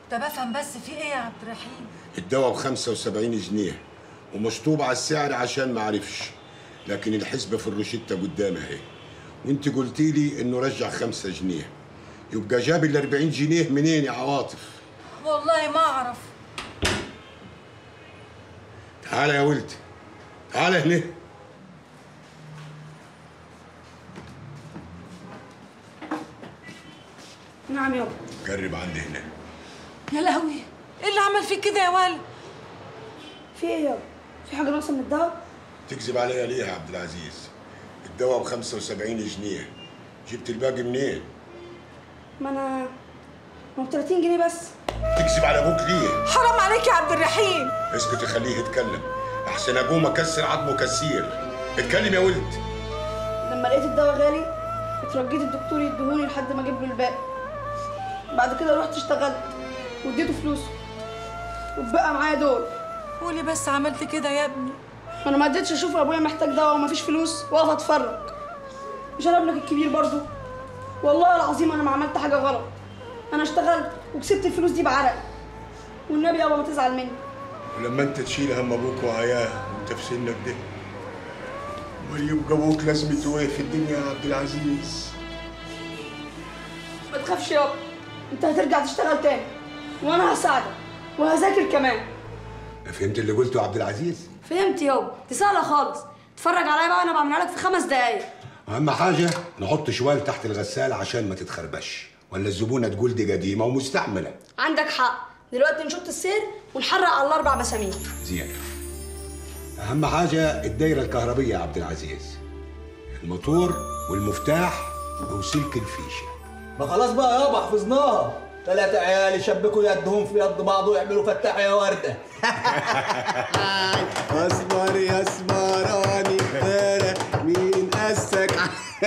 طب افهم بس في ايه يا عبد الرحيم الدواء ب 75 جنيه ومشطوب على السعر عشان ما عرفش لكن الحسبة في الروشتة قدامي اهي وانت قلتي لي انه رجع 5 جنيه يبقى جاب ال 40 جنيه منين يا عواطف؟ والله ما اعرف تعالى يا ولدي تعالى هنا نعم يابا قرب عندي هنا يا لهوي ايه اللي عمل فيك كده يا ولد في ايه يابا في حاجه ناقصه من الدواء تكذب عليا ليه يا عبد العزيز؟ الدواء ب 75 جنيه جبت الباقي منين؟ ما انا ما هو 30 جنيه بس تكذب على ابوك ليه؟ حرام عليك يا عبد الرحيم اسكت خليه يتكلم احسن اقوم اكسر عظمه كسير اتكلم يا ولد لما لقيت الدواء غالي اترجيت الدكتور يديهوني لحد ما اجيب له الباقي بعد كده رحت اشتغلت واديته فلوسه واتبقى معايا دول قولي بس عملت كده يا ابني انا ما قدرتش اشوف ابويا محتاج دواء ومفيش فلوس واقف اتفرج مش انا ابنك الكبير برضو والله العظيم انا ما عملت حاجه غلط انا اشتغلت وكسبت الفلوس دي بعرقي والنبي يابا ما تزعل مني ولما انت تشيل هم ابوك وعياه وانت في سنك ده امال يبقى ابوك لازمته ايه في الدنيا يا عبد العزيز؟ ما تخافش يابا انت هترجع تشتغل تاني وانا هساعدك وهذاكر كمان فهمت اللي قلته يا عبد العزيز؟ فهمت يابا دي سهله خالص اتفرج عليا بقى وانا بعملها لك في خمس دقايق اهم حاجه نحط شوال تحت الغساله عشان ما تتخربش ولا الزبونه تقول دي قديمه ومستعمله عندك حق دلوقتي نشط السير ونحرق على الاربع مسامير زين اهم حاجه الدايره الكهربيه يا عبد العزيز الموتور والمفتاح وسلك الفيشه ما خلاص بقى يابا حفظناها ثلاثة عيال يشبكوا يدهم في يد بعض ويعملوا فتح يا وردة اسمر يا اسمراني ترى مين قسك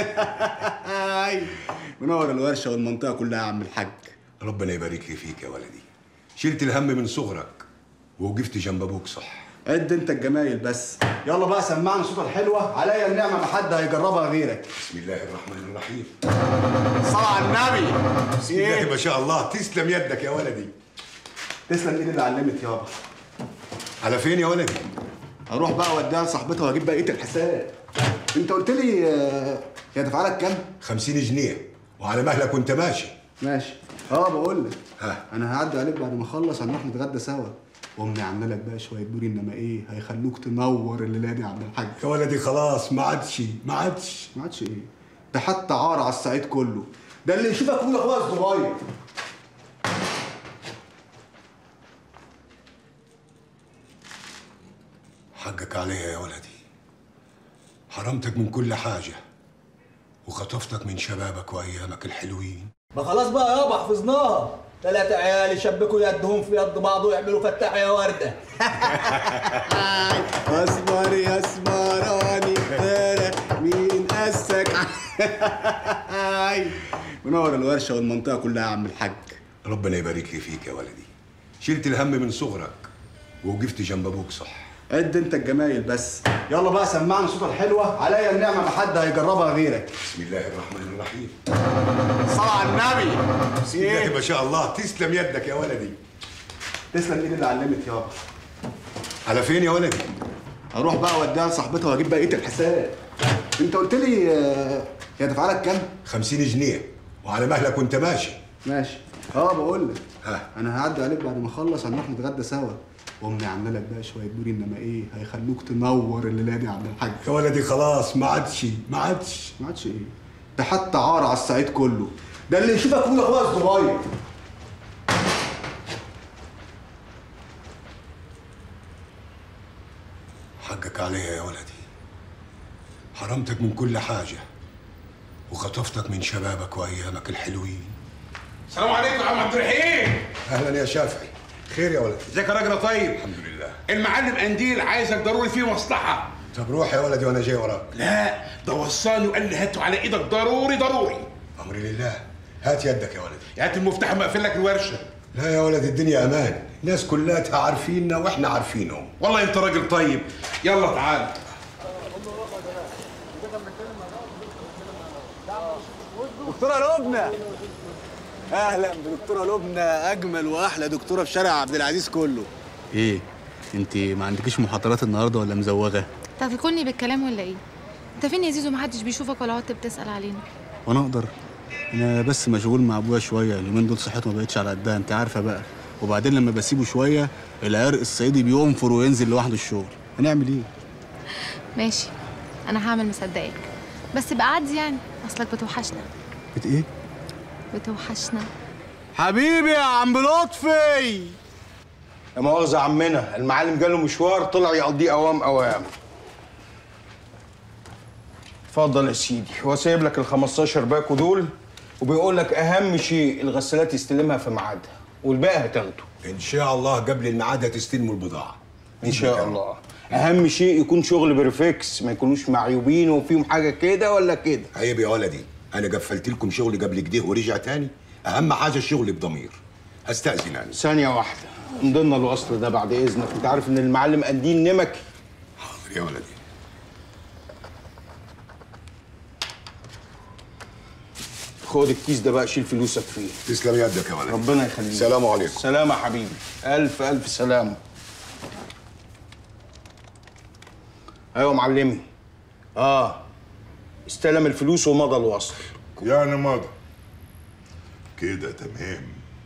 منور الورشه والمنطقه كلها يا عم الحاج ربنا يبارك لي فيك يا ولدي شلت الهم من صغرك ووقفت جنب ابوك صح قد انت الجمايل بس يلا بقى سمعنا صوت الحلوه عليا النعمه ما حد هيجربها غيرك بسم الله الرحمن الرحيم صل على النبي بسم الله ما شاء الله تسلم يدك يا ولدي تسلم ايدي اللي علمت يابا على فين يا ولدي هروح بقى اوديها لصاحبتها واجيب بقيه الحساب انت قلت لي آه، هي دفع لك كام 50 جنيه وعلى مهلك وانت ماشي ماشي اه بقول لك ها انا هعدي عليك بعد ما اخلص هنروح نتغدى سوا امي عامله لك بقى شويه دوري انما ايه هيخلوك تنور الليله دي يا عبد الحاج يا ولدي خلاص ما عادش ما عادش ما عادش ايه ده حتى عار على الصعيد كله ده اللي يشوفك ابويا اخويا الصغير حقك عليا يا ولدي حرمتك من كل حاجه وخطفتك من شبابك وايامك الحلوين ما خلاص بقى يابا حفظناها ثلاثة عيال يشبكوا يدهم في يد بعض ويعملوا فتح يا وردة اسمر يا اسمراني ترى مين قسك منور الورشه والمنطقه كلها يا عم الحاج ربنا يبارك لي فيك يا ولدي شلت الهم من صغرك ووقفت جنب ابوك صح قد انت الجمايل بس يلا بقى سمعنا صوت الحلوه عليا النعمه ما حد هيجربها غيرك بسم الله الرحمن الرحيم صل على النبي بسم الله ما شاء الله تسلم يدك يا ولدي تسلم ايدي اللي علمت يابا على فين يا ولدي هروح بقى اوديها لصاحبتها واجيب بقيه الحساب انت قلت لي آه، هي دفع لك كام 50 جنيه وعلى مهلك وانت ماشي ماشي اه بقول لك ها انا هعدي عليك بعد ما اخلص هنروح نتغدى سوا امي عامله لك بقى شويه دوري انما ايه هيخلوك تنور الليله دي يا عبد الحاج يا ولدي خلاص ما عادش ما عادش ما عادش ايه ده حتى عار على الصعيد كله ده اللي يشوفك ابويا اخويا الصغير حقك عليا يا ولدي حرمتك من كل حاجه وخطفتك من شبابك وايامك الحلوين السلام عليكم يا عم عبد الرحيم اهلا يا شافعي خير يا ولدي ازيك يا راجل طيب الحمد لله المعلم قنديل عايزك ضروري فيه مصلحه طب روح يا ولدي وانا جاي وراك لا ده وصاني وقال لي هاته على ايدك ضروري ضروري امري لله هات يدك يا ولدي هات المفتاح مقفل لك الورشه لا يا ولد الدنيا امان الناس كلها عارفيننا واحنا عارفينهم والله انت راجل طيب يلا تعال دكتورة لبنى اهلا بدكتوره لبنى اجمل واحلى دكتوره في شارع عبد العزيز كله ايه انت ما عندكيش محاضرات النهارده ولا مزوغه انت هتاكلني بالكلام ولا ايه انت فين يا زيزو محدش بيشوفك ولا قعدت بتسال علينا وانا اقدر انا بس مشغول مع ابويا شويه اليومين دول صحته ما بقتش على قدها انت عارفه بقى وبعدين لما بسيبه شويه العرق الصعيدي بينفر وينزل لوحده الشغل هنعمل ايه ماشي انا هعمل مصدقك بس بقى عدي يعني اصلك بتوحشنا بت ايه بتوحشنا حبيبي يا عم لطفي يا مؤاخذة يا عمنا المعلم جاله مشوار طلع يقضيه اوام اوام اتفضل يا سيدي هو سايب لك ال 15 باكو دول وبيقول لك اهم شيء الغسالات يستلمها في ميعادها والباقي هتاخده ان شاء الله قبل الميعاد هتستلموا البضاعه ان شاء الله اهم شيء يكون شغل بريفكس ما يكونوش معيوبين وفيهم حاجه كده ولا كده عيب يا ولدي انا قفلت لكم شغل قبل كده ورجع تاني اهم حاجه الشغل بضمير هستاذن انا ثانيه واحده نضلنا الوصل ده بعد اذنك انت عارف ان المعلم قنديل نمكي حاضر يا ولدي خد الكيس ده بقى شيل فلوسك فيه تسلم يدك يا ولدي ربنا يخليك سلام عليكم سلام يا حبيبي الف الف سلام ايوه معلمي اه استلم الفلوس ومضى الوصل يعني مضى كده تمام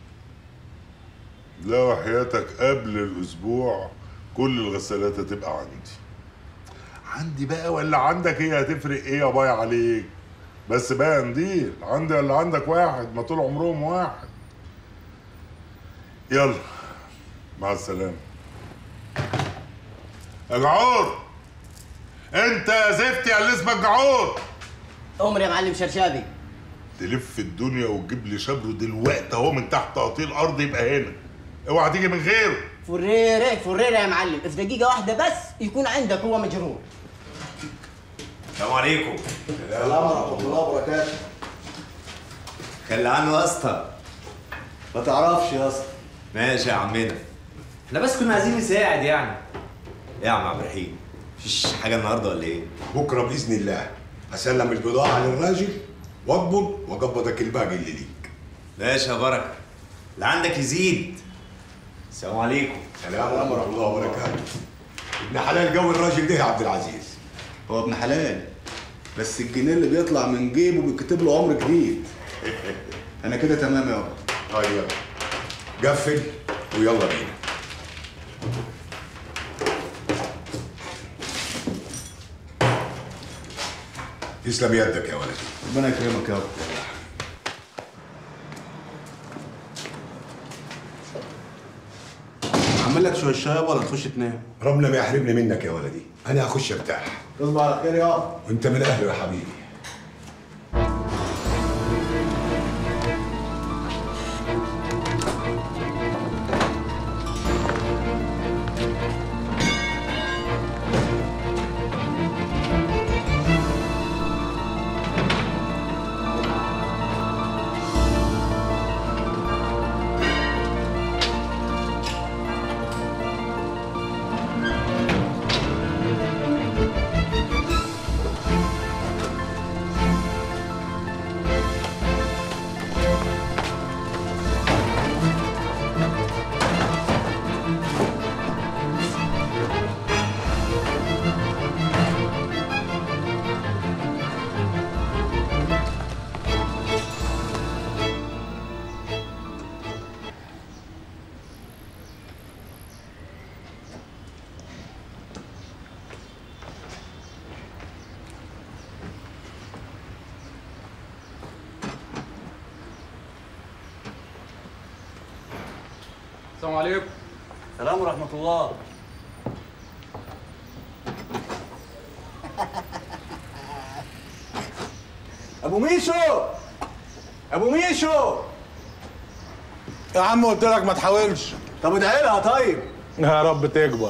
لا وحياتك قبل الاسبوع كل الغسالات هتبقى عندي عندي بقى ولا عندك ايه هتفرق ايه يا باي عليك بس بقى نديل عندي ولا عندك واحد ما طول عمرهم واحد يلا مع السلامة يا جعور انت يا زفتي يا اللي اسمك جعور عمر يا معلم شرشابي تلف الدنيا وتجيب لي شبره دلوقتي اهو من تحت قطيع الارض يبقى هنا اوعى تيجي من غيره فريرة فريرة يا معلم في دقيقة واحدة بس يكون عندك هو مجرور السلام عليكم السلام ورحمه الله وبركاته خلي عنه يا اسطى ما تعرفش يا اسطى ماشي يا عمنا احنا بس كنا عايزين نساعد يعني ايه يا عم عبد الرحيم مفيش حاجه النهارده ولا ايه بكره باذن الله هسلم البضاعه للراجل واقبض واقبضك الباقي اللي ليك ماشي يا بركه اللي عندك يزيد السلام عليكم سلام ورحمه الله وبركاته ابن حلال جو الراجل ده يا عبد العزيز هو ابن حلال بس الجنيه اللي بيطلع من جيبه بيكتب له عمر جديد انا كده تمام يابا طيب قفل ويلا بينا تسلم يدك يا ولدي ربنا يكرمك يابا اعمل لك شويه شاي ولا تخش تنام ربنا ما يحرمني منك يا ولدي انا هخش ارتاح تصبح على خير يابا وانت من اهله يا حبيبي السلام عليكم سلام ورحمه الله ابو ميشو ابو ميشو يا عم قلت لك ما تحاولش طب ادعي لها طيب يا رب تكبر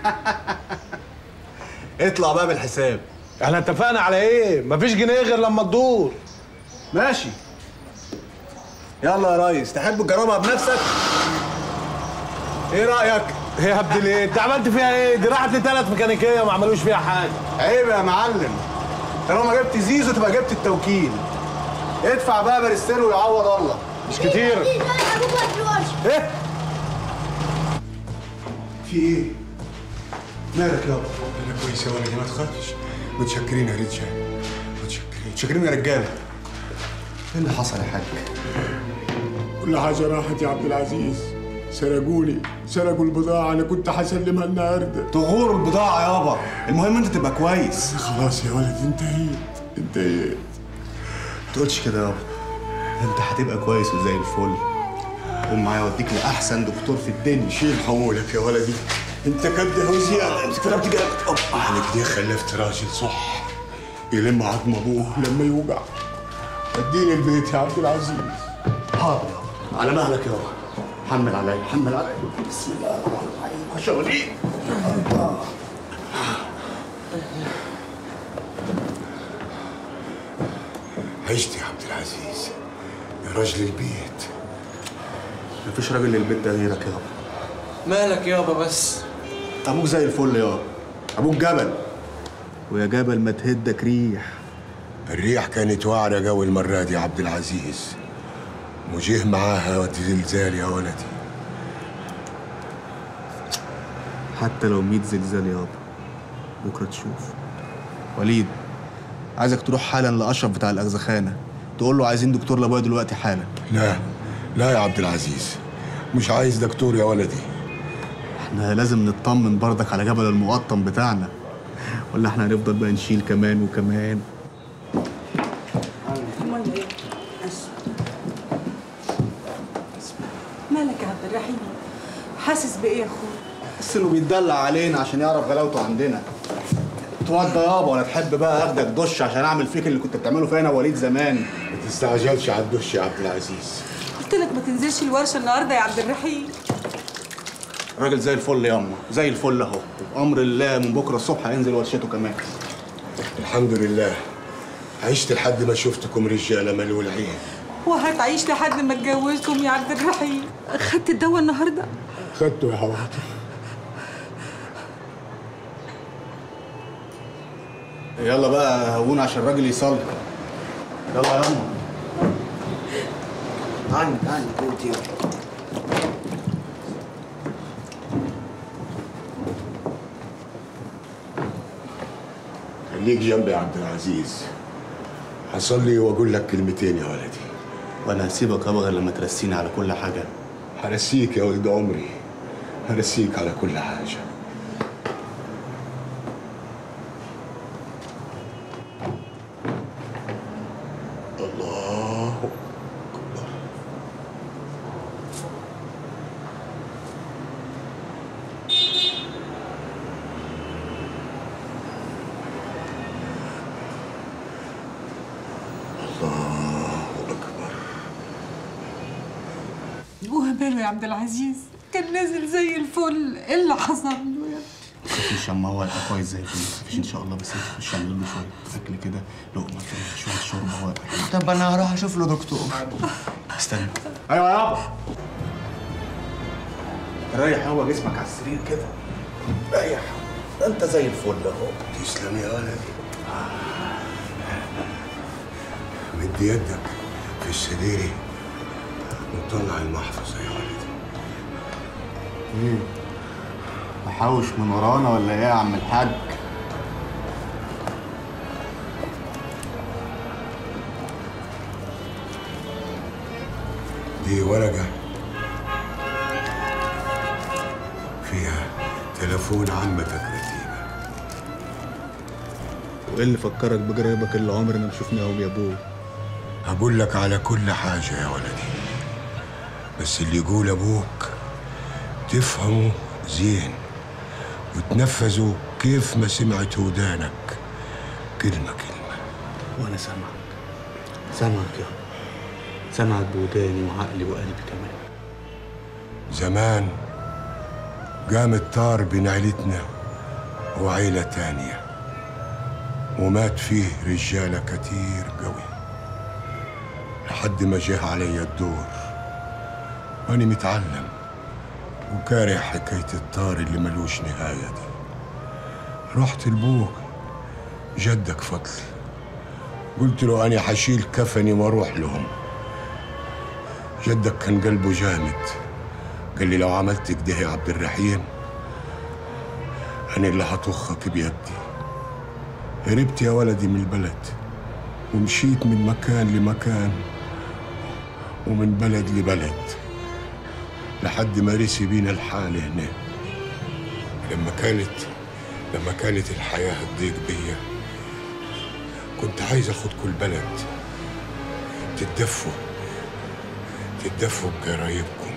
اطلع بقى بالحساب احنا اتفقنا على ايه مفيش جنيه غير لما تدور ماشي يلا يا ريس تحب تجربها بنفسك ايه رايك يا ابني ليه انت عملت فيها ايه دي راحت لثلاث ميكانيكيه ما عملوش فيها حاجه عيب يا معلم طالما جبت زيزو تبقى جبت التوكيل ادفع بقى باريستيرو ويعوض الله مش كتير ابوك واقف في الورشه ايه في ايه؟ مالك يابا؟ انا كويس يا ولدي ما تخافش متشكرين يا رجال متشكرين متشكرين يا رجاله ايه اللي حصل يا حاج؟ كل حاجة راحت يا عبد العزيز سرقوني سرقوا البضاعة أنا كنت هسلمها النهاردة تغور البضاعة يابا المهم انت تبقى كويس خلاص يا ولد انتهيت انتهيت تقولش كده يابا انت هتبقى كويس وزي الفل قوم معايا اوديك لاحسن دكتور في الدنيا شيل حمولك يا ولدي انت كده وزيادة امسك في رقبتي جنبك انا كده خلفت راجل صح يلم عظم ابوه لما يوجع اديني البيت يا عبد العزيز حاضر يابا على مهلك يابا حمل عليا حمل عليا بسم الله الرحمن الرحيم ما شاء الله الله عشت يا عبد العزيز يا راجل البيت مفيش راجل للبيت ده غيرك يابا مالك يابا بس ابوك زي الفل يابا ابوك جبل ويا جبل ما تهدك ريح الريح كانت واعرة جو المرة دي يا عبد العزيز وجه معاها وقت زلزال يا ولدي حتى لو 100 زلزال يابا بكره تشوف وليد عايزك تروح حالا لاشرف بتاع الاغزخانه تقول له عايزين دكتور لابويا دلوقتي حالا لا لا يا عبد العزيز مش عايز دكتور يا ولدي احنا لازم نطمن برضك على جبل المقطم بتاعنا ولا احنا هنفضل بقى نشيل كمان وكمان مالك يا عبد الرحيم حاسس بايه يا اخويا بس انه بيتدلع علينا عشان يعرف غلاوته عندنا اتوضى يابا ولا تحب بقى اخدك دش عشان اعمل فيك اللي كنت بتعمله فينا وليد زمان ما تستعجلش على الدش يا عبد العزيز قلت لك ما تنزلش الورشه النهارده يا عبد الرحيم راجل زي الفل ياما زي الفل اهو بامر الله من بكره الصبح هينزل ورشته كمان الحمد لله عشت لحد ما شفتكم رجاله ملول عين وهتعيش لحد ما اتجوزكم يا عبد الرحيم خدت الدواء النهارده خدته يا حبيبتي يلا بقى هون عشان الراجل يصلي يلا يا ياما عني عني قلت يلا خليك جنبي يا عبد العزيز هصلي واقول لك كلمتين يا ولدي وانا هسيبك يابا غير لما ترسيني على كل حاجه هرسيك يا ولد عمري هرسيك على كل حاجه الله وماله يا عبد العزيز كان نازل زي الفل ايه اللي حصل له يا مفيش اما هو هيبقى كويس زي الفل مفيش ان شاء الله بس انت تخش اعمل له شويه اكل كده لقمه كده شويه شوربه هو هيبقى طب انا هروح اشوف له دكتور استنى ايوه يابا ريح هو جسمك على السرير كده ريح انت زي الفل اهو تسلم يا ولدي مد يدك في السرير وطلع المحفظة يا ولدي ايه محوش من ورانا ولا ايه يا عم الحاج دي ورقة فيها تليفون عمتك رتيبة وايه اللي فكرك بجرايبك اللي عمرنا ما شفناهم يا ابوه هقول لك على كل حاجة يا ولدي بس اللي يقول أبوك تفهمه زين وتنفذه كيف ما سمعت ودانك كلمة كلمة وانا سامعك سامعك يا سامعك بوداني وعقلي وقلبي كمان زمان قام الطار بين عيلتنا وعيلة تانية ومات فيه رجالة كتير قوي لحد ما جه علي الدور وأنا متعلم وكاره حكاية الطار اللي ملوش نهاية دي رحت لبوك جدك فضل قلت له أنا حشيل كفني وأروح لهم جدك كان قلبه جامد قال لي لو عملت كده يا عبد الرحيم انا اللي هطخك بيدي هربت يا ولدي من البلد ومشيت من مكان لمكان ومن بلد لبلد لحد ما رسي بينا الحال هنا لما كانت لما كانت الحياة تضيق بيا كنت عايز اخدكوا البلد تتدفوا تتدفوا بجرايبكم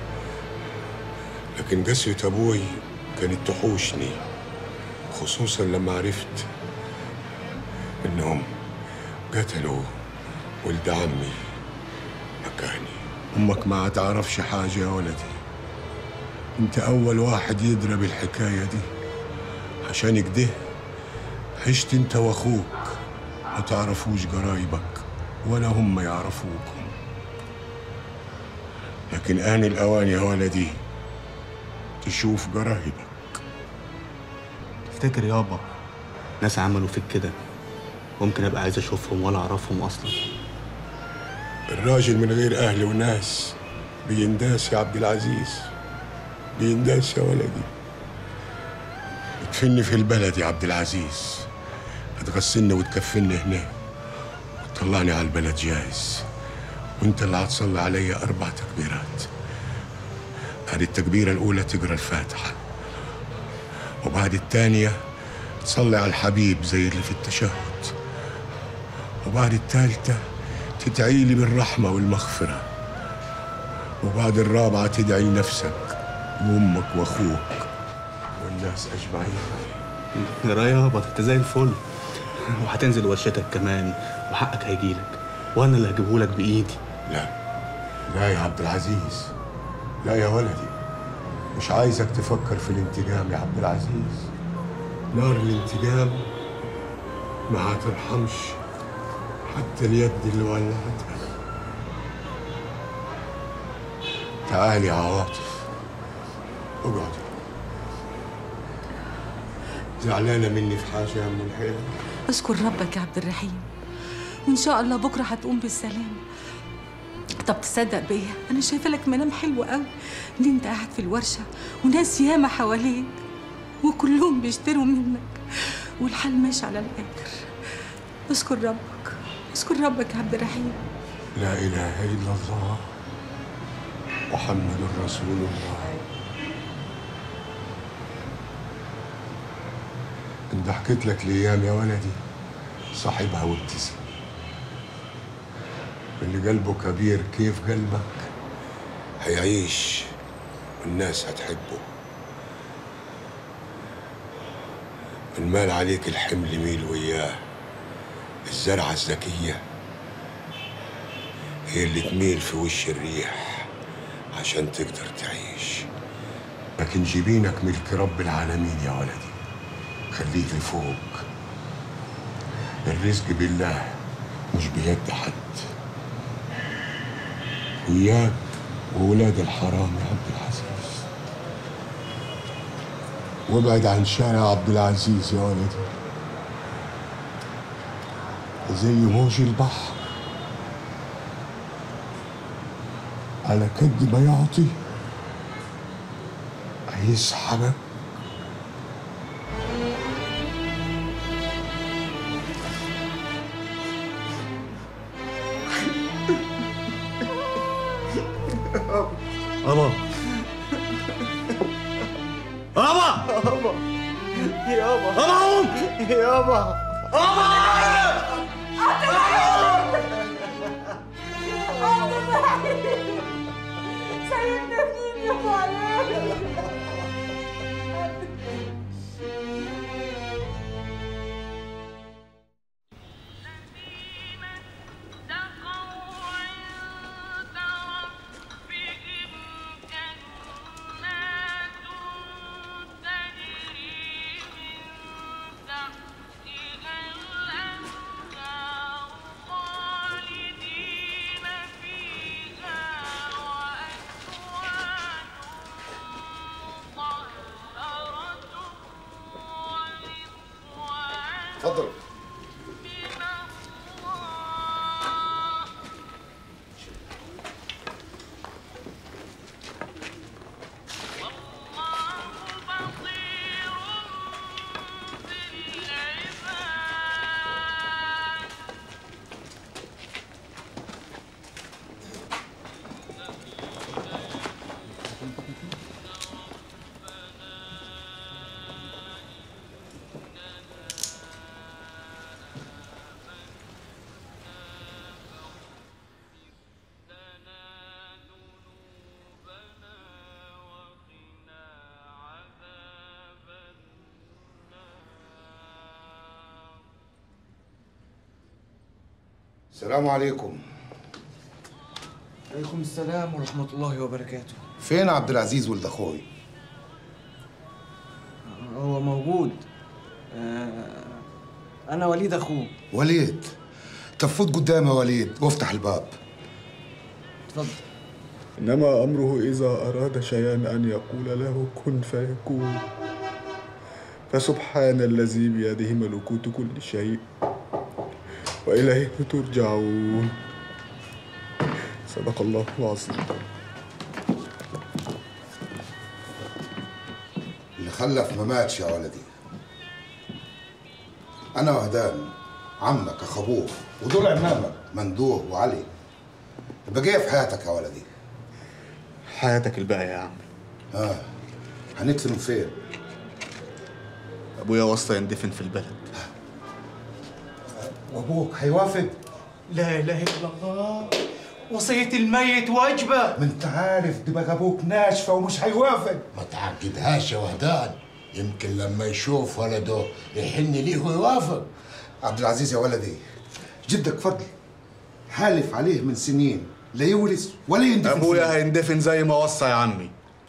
لكن قسوة ابوي كانت تحوشني خصوصا لما عرفت انهم قتلوا ولد عمي مكاني امك ما تعرفش حاجة يا ولدي انت اول واحد يدرى بالحكاية دي عشان كده عشت انت واخوك ما تعرفوش قرايبك ولا هم يعرفوكم لكن آن الأوان يا ولدي تشوف قرايبك تفتكر يابا ناس عملوا فيك كده ممكن ابقى عايز اشوفهم ولا اعرفهم اصلا الراجل من غير أهل وناس بينداس يا عبد العزيز بينداس يا ولدي تفني في البلد يا عبد العزيز هتغسلني وتكفني هنا وتطلعني على البلد جاهز وانت اللي هتصلي عليا اربع تكبيرات هذه التكبيرة الأولى تقرا الفاتحة وبعد الثانية تصلي على الحبيب زي اللي في التشهد وبعد الثالثة تدعي لي بالرحمة والمغفرة وبعد الرابعة تدعي لنفسك وأمك وأخوك والناس أجمعين يا يابا انت زي الفل وهتنزل ورشتك كمان وحقك هيجيلك وانا اللي هجيبهولك بايدي لا لا يا عبد العزيز لا يا ولدي مش عايزك تفكر في الانتقام يا عبد العزيز نار الانتقام ما هترحمش حتى اليد اللي ولعتها تعالي يا عواطف اقعدي زعلانة مني في حاجة يا أم الحيل اشكر ربك يا عبد الرحيم وان شاء الله بكره هتقوم بالسلام طب تصدق بيا انا شايفه لك منام حلو قوي ان انت قاعد في الورشه وناس ياما حواليك وكلهم بيشتروا منك والحال ماشي على الاخر اشكر ربك اشكر ربك يا عبد الرحيم لا إله إلا الله محمد رسول الله انت حكيت لك الايام يا ولدي صاحبها وابتسم اللي قلبه كبير كيف قلبك هيعيش والناس هتحبه المال عليك الحمل ميل وياه الزرعة الذكية هي اللي تميل في وش الريح عشان تقدر تعيش لكن جبينك ملك رب العالمين يا ولدي خليك لفوق الرزق بالله مش بيد حد وياك وولاد الحرام يا عبد العزيز وابعد عن شارع عبد العزيز يا ولدي زي موج البحر على قد ما يعطي هيسحبك ابا ابا ابا يابا ابا قوم يابا ابا سيدنا مين يا معلم اتفضل السلام عليكم عليكم السلام ورحمة الله وبركاته فين عبد العزيز ولد اخوي هو موجود آه، أنا وليد أخوه وليد طب فوت قدامي يا وليد وافتح الباب اتفضل إنما أمره إذا أراد شيئا أن يقول له كن فيكون فسبحان الذي بيده ملكوت كل شيء وإليه ترجعون صدق الله العظيم اللي خلف ما ماتش يا ولدي انا وهدان عمك اخ ابوك ودول عمامك مندوه وعلي البقيه في حياتك يا ولدي حياتك الباقية يا عم اه هندفن فين أبويا وصى يندفن في البلد وابوك هيوافق لا اله الا الله وصية الميت واجبة ما انت عارف دماغ ابوك ناشفه ومش هيوافق ما تعقدهاش يا وهدان يمكن لما يشوف ولده يحن ليه ويوافق عبد العزيز يا ولدي جدك فضل حالف عليه من سنين لا يورث ولا يندفن أبويا فيه. هيندفن زي ما وصى يا عمي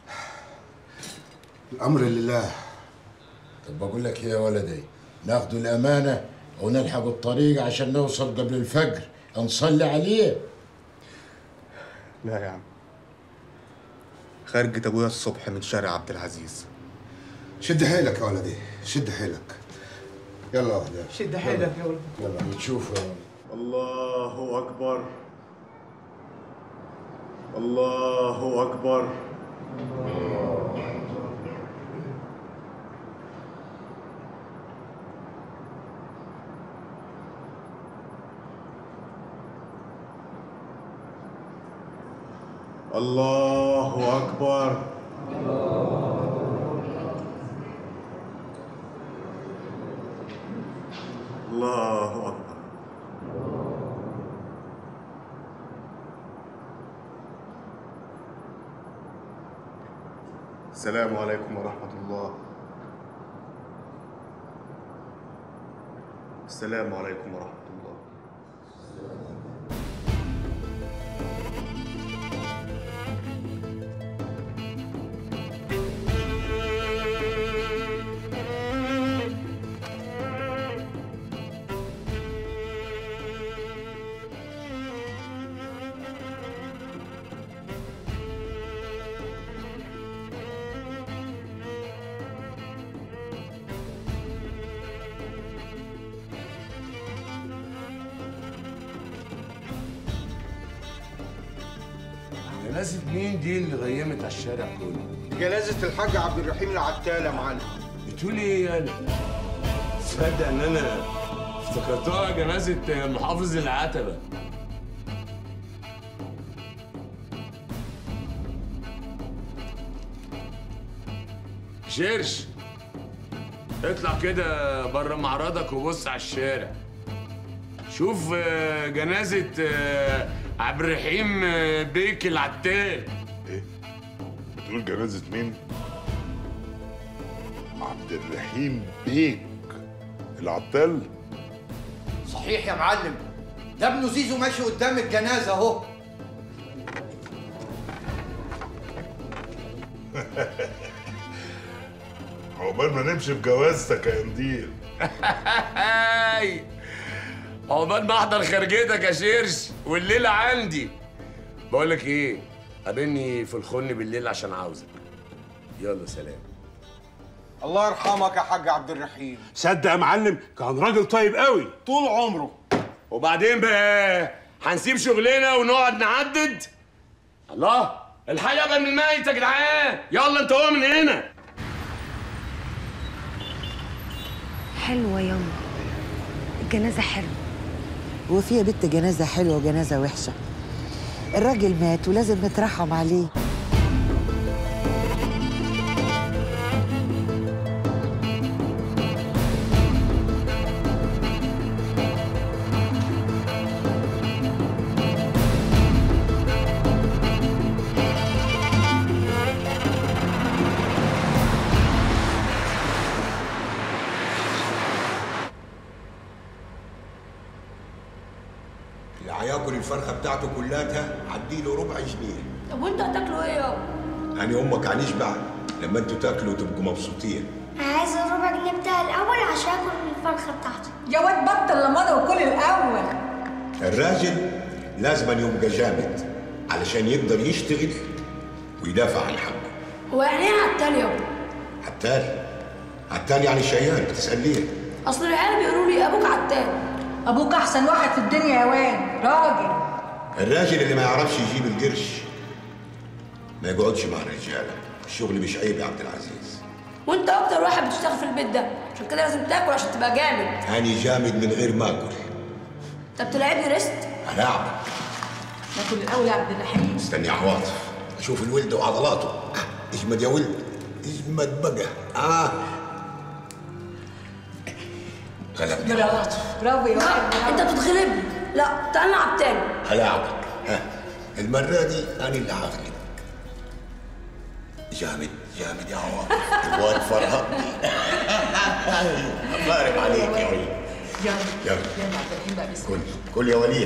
الامر لله طب بقول لك ايه يا ولدي ناخدوا الامانه ونلحق الطريق عشان نوصل قبل الفجر نصلي عليه لا يا عم خرجت أبويا الصبح من شارع عبد العزيز شد حيلك يا ولدي شد حيلك يلا يا وهدان شد حيلك يا ولد يلا نشوف الله أكبر الله أكبر الله أكبر الله أكبر السلام عليكم ورحمة الله السلام عليكم ورحمة الله جنازة مين دي اللي غيمت على الشارع كله؟ جنازة الحاج عبد الرحيم العتالة يا معلم بتقول ايه يالا؟ تصدق ان انا افتكرتها جنازة محافظ العتبة شرش اطلع كده بره معرضك وبص على الشارع شوف آه، جنازة آه، عبد الرحيم آه، بيك العتال بتقول جنازة مين؟ عبد الرحيم بيك العتال صحيح يا معلم ده ابنه زيزو ماشي قدام الجنازه اهو عقبال ما نمشي في جوازتك يا قنديل هاي عقبال ما احضر خرجتك يا شرش والليله عندي بقول لك ايه قابلني في الخن بالليل عشان عاوزك يلا سلام الله يرحمك يا حاج عبد الرحيم صدق يا معلم كان راجل طيب قوي طول عمره وبعدين بقى هنسيب شغلنا ونقعد نعدد الله الحقيقه بقى من الميت يا جدعان يلا انت قوم من هنا حلوة ياما الجنازة حلوة هو في يا بنت جنازة حلوة وجنازة وحشة الراجل مات ولازم نترحم عليه وهياكل الفرخه بتاعته كلها هديله ربع جنيه طب وانتوا هتاكلوا ايه يابا؟ يعني امك هنشبع لما انتوا تاكلوا وتبقوا مبسوطين انا عايز الربع جنيه بتاعي الاول عشان اكل الفرخه بتاعتي يا واد بطل لمضة وكل الاول الراجل لازم يبقى جامد علشان يقدر يشتغل ويدافع عن حقه هو يعني ايه عتال يابا؟ عتال عتال يعني شيال بتسأل ليه اصل العيال بيقولوا لي ابوك عتال ابوك احسن واحد في الدنيا يا واد راجل الراجل اللي ما يعرفش يجيب القرش ما يقعدش مع الرجاله الشغل مش عيب يا عبد العزيز وانت اكتر واحد بتشتغل في البيت ده عشان كده لازم تاكل عشان تبقى جامد هاني جامد من غير ما اكل طب تلعبني ريست هلاعبك ناكل الاول يا عبد الرحيم استني يا عواطف اشوف الولد وعضلاته اجمد يا ولد اجمد بقى اه غلبني يا عواطف برافو يا واد انت بتتغلبني لا تعال نلعب تاني هلاعبك ها المرة دي أنا اللي هغلبك جامد جامد يا عواطف الواد فرهطني أبارك عليك يا وليد يلا يلا يلا عبد الرحيم بقى بسم كل كل يا وليد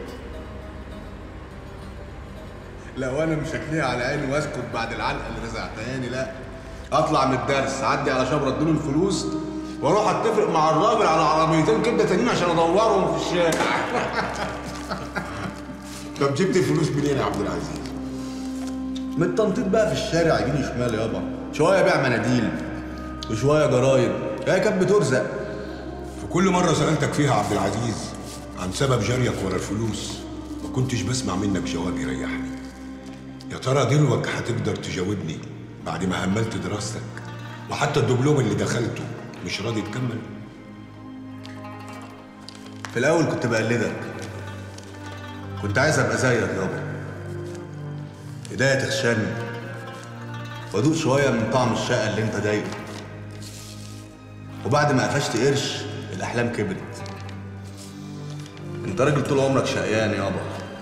لا وانا مش هكليها على عيني واسكت بعد العلقه اللي رزعتهاني لا اطلع من الدرس اعدي على شبرا اديله الفلوس واروح اتفق مع الراجل على عربيتين كبده تانيين عشان ادورهم في الشارع طب جبت الفلوس منين يا عبد العزيز؟ من التنطيط بقى في الشارع يمين شمال يابا شويه بيع مناديل وشويه جرايد هي كانت بترزق في كل مرة سألتك فيها عبد العزيز عن سبب جريك ورا الفلوس ما كنتش بسمع منك جواب يريحني يا ترى دلوقتي هتقدر تجاوبني بعد ما هملت دراستك وحتى الدبلوم اللي دخلته مش راضي تكمل في الاول كنت بقلدك كنت عايز ابقى زيك يابا ايديا تخشني وادوق شويه من طعم الشقه اللي انت ضايقه وبعد ما قفشت قرش الاحلام كبرت انت راجل طول عمرك شقيان يابا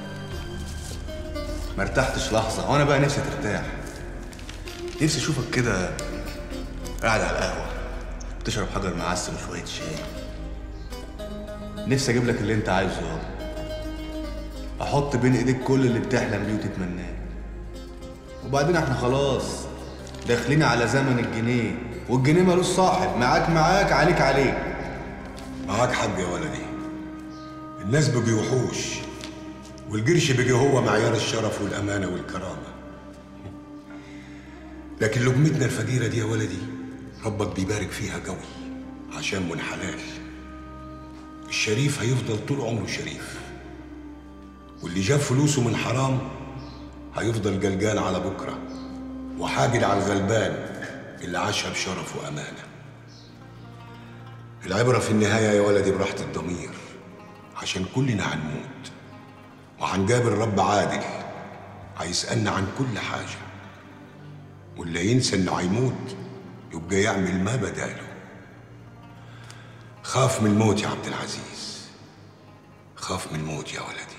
ما ارتحتش لحظه وانا بقى نفسي ترتاح نفسي اشوفك كده قاعد على القهوه بتشرب حجر معسل وشويه شاي نفسي اجيب لك اللي انت عايزه يابا احط بين ايديك كل اللي بتحلم بيه وتتمناه وبعدين احنا خلاص داخلين على زمن الجنيه والجنيه ملوش صاحب معاك معاك عليك عليك معاك حق يا ولدي الناس بقي وحوش والقرش بقي هو معيار الشرف والأمانة والكرامة لكن لقمتنا الفقيرة دي يا ولدي ربك بيبارك فيها قوي عشان من حلال الشريف هيفضل طول عمره شريف واللي جاب فلوسه من حرام هيفضل قلقان على بكرة وحاجد على الغلبان اللي عاشها بشرف وأمانة العبرة في النهاية يا ولدي براحة الضمير عشان كلنا هنموت وهنقابل رب عادل هيسألنا عن كل حاجة واللي ينسى انه هيموت يبقى يعمل ما بداله خاف من الموت يا عبد العزيز خاف من الموت يا ولدي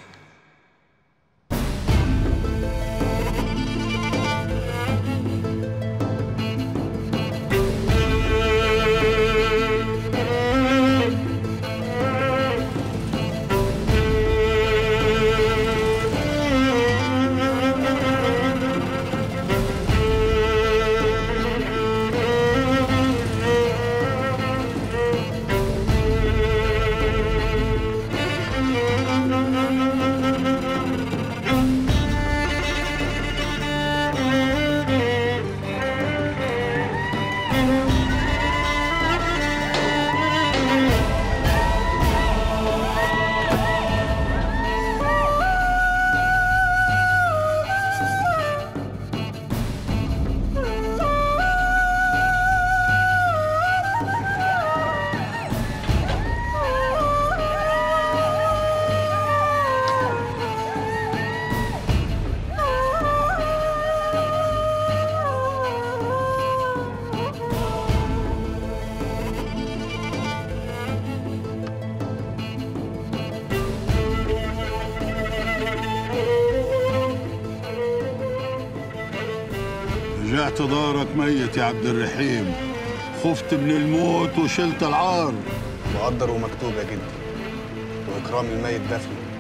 رجعت دارك ميت يا عبد الرحيم خفت من الموت وشلت العار مقدر ومكتوب يا جدي واكرام الميت دفن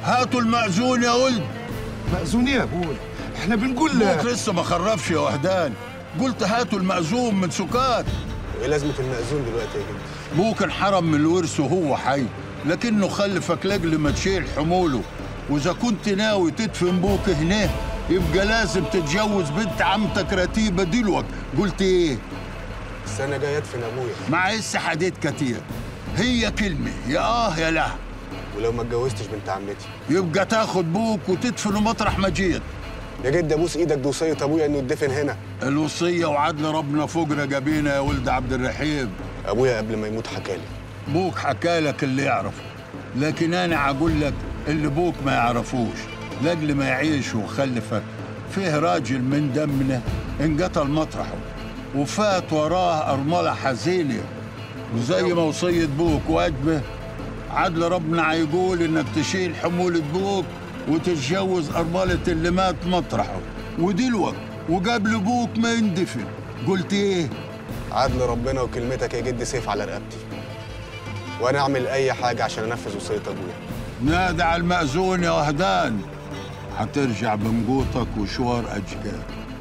هاتوا المأذون يا ولد مأذون يا ابوي احنا بنقول ابوك لسه ما خرفش يا وهدان قلت هاتوا المأذون من سكات وايه لازمه المأذون دلوقتي يا جدي ابوك انحرم من الورث وهو حي لكنه خلفك لاجل ما تشيل حموله واذا كنت ناوي تدفن بوك هنا يبقى لازم تتجوز بنت عمتك رتيبه دلوك قلت ايه بس انا جاي ادفن ابويا مع اس حديد كتير هي كلمه يا اه يا لا ولو ما اتجوزتش بنت عمتي يبقى تاخد بوك وتدفنه مطرح ما جيت يا جد ابوس ايدك دي وصيه ابويا انه يدفن هنا الوصيه وعدل ربنا فوق رجبينا يا ولد عبد الرحيم ابويا قبل ما يموت حكالي بوك حكالك اللي يعرفه لكن انا هقول لك اللي بوك ما يعرفوش لاجل ما يعيش وخلفك فيه راجل من دمنا انقتل مطرحه وفات وراه أرملة حزينة وزي ما وصية بوك واجبه عدل ربنا هيقول انك تشيل حمولة بوك وتتجوز أرملة اللي مات مطرحه ودلوك وقبل بوك ما يندفن قلت ايه؟ عدل ربنا وكلمتك يا جد سيف على رقبتي وانا اعمل اي حاجه عشان انفذ وصيه ابويا نادى على المأذون يا وهدان هترجع بمقوطك وشوار أجكال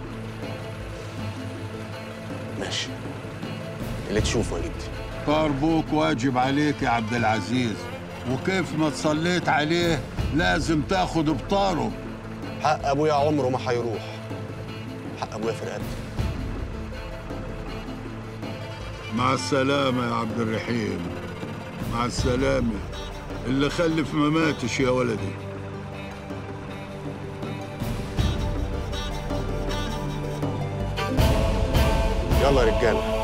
ماشي اللي تشوفه يا جدي طار بوك واجب عليك يا عبد العزيز وكيف ما تصليت عليه لازم تاخد بطاره حق ابويا عمره ما هيروح حق ابويا في رقبتي مع السلامة يا عبد الرحيم مع السلامة اللي خلف ما ماتش يا ولدي يلا يا رجاله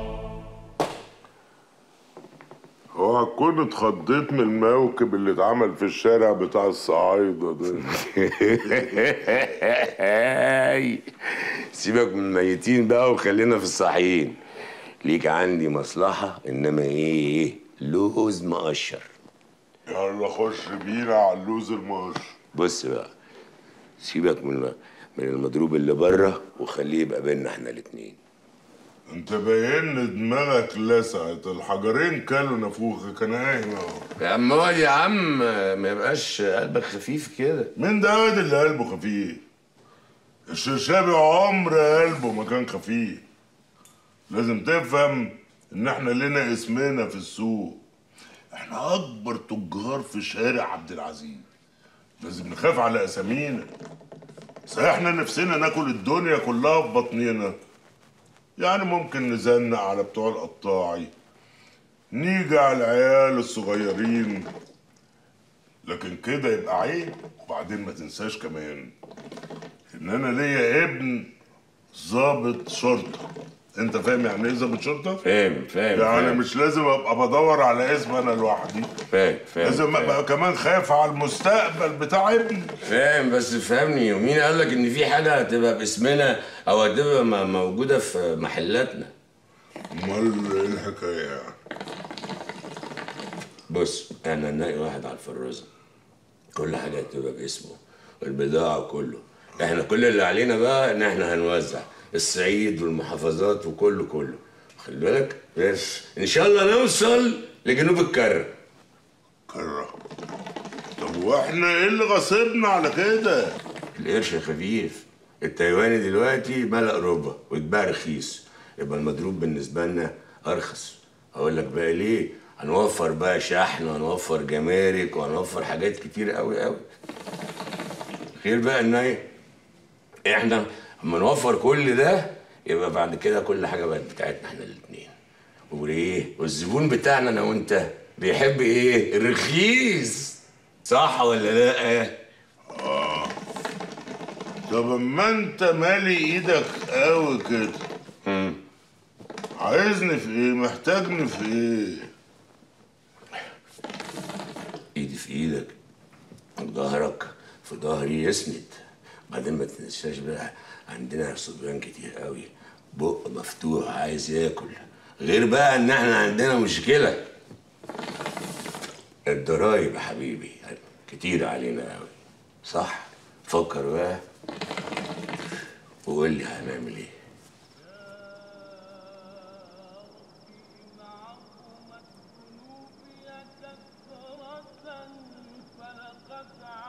اوعى تكون اتخضيت من الموكب اللي اتعمل في الشارع بتاع الصعايدة ده سيبك من الميتين بقى وخلينا في الصحيين ليك عندي مصلحة إنما إيه لوز مقشر يلا خش بينا على اللوز المقشر بص بقى سيبك من من المضروب اللي بره وخليه يبقى بينا احنا الاتنين انت باين دماغك لسعت الحجرين كلوا نافوخك انا قايم اهو يا عم اقعد يا عم ما يبقاش قلبك خفيف كده مين ده واد اللي قلبه خفيف الشرشابي عمر قلبه ما كان خفيف لازم تفهم ان احنا لنا اسمنا في السوق احنا اكبر تجار في شارع عبد العزيز لازم نخاف على اسامينا صحيح احنا نفسنا ناكل الدنيا كلها في بطننا يعني ممكن نزنق على بتوع القطاعي نيجي على العيال الصغيرين لكن كده يبقى عيب وبعدين ما تنساش كمان ان انا ليا ابن ضابط شرطه انت فاهم يعني ايه ضابط شرطه فاهم فاهم يعني فاهم. مش لازم ابقى بدور على اسم انا لوحدي فاهم فاهم لازم فاهم. ابقى كمان خايف على المستقبل بتاع ابني فاهم بس فهمني ومين قال لك ان في حاجه هتبقى باسمنا او هتبقى م- موجوده في محلاتنا امال ايه الحكايه يعني بص انا نلاقي واحد على الفرازه كل حاجه هتبقى باسمه والبضاعه كله احنا كل اللي علينا بقى ان احنا هنوزع الصعيد والمحافظات وكله كله خلي بالك بس ان شاء الله نوصل لجنوب الكره كره طب واحنا ايه اللي غصبنا على كده القرش خفيف التايواني دلوقتي ملأ اوروبا واتباع رخيص يبقى المضروب بالنسبه لنا ارخص اقول لك بقى ليه هنوفر بقى شحن وهنوفر جمارك وهنوفر حاجات كتير قوي قوي غير بقى ان إيه؟ احنا اما نوفر كل ده يبقى بعد كده كل حاجه بقت بتاعتنا احنا الاثنين وايه والزبون بتاعنا انا وانت بيحب ايه الرخيص صح ولا لا اه طب اما انت مالي ايدك قوي كده عايزني في ايه محتاجني في ايه ايدي في ايدك ظهرك في ظهري يسند بعدين ما تنساش بقى عندنا صبيان كتير قوي بق مفتوح عايز ياكل غير بقى ان احنا عندنا مشكله الضرايب يا حبيبي كتير علينا قوي صح فكر بقى وقول لي هنعمل ايه فلقد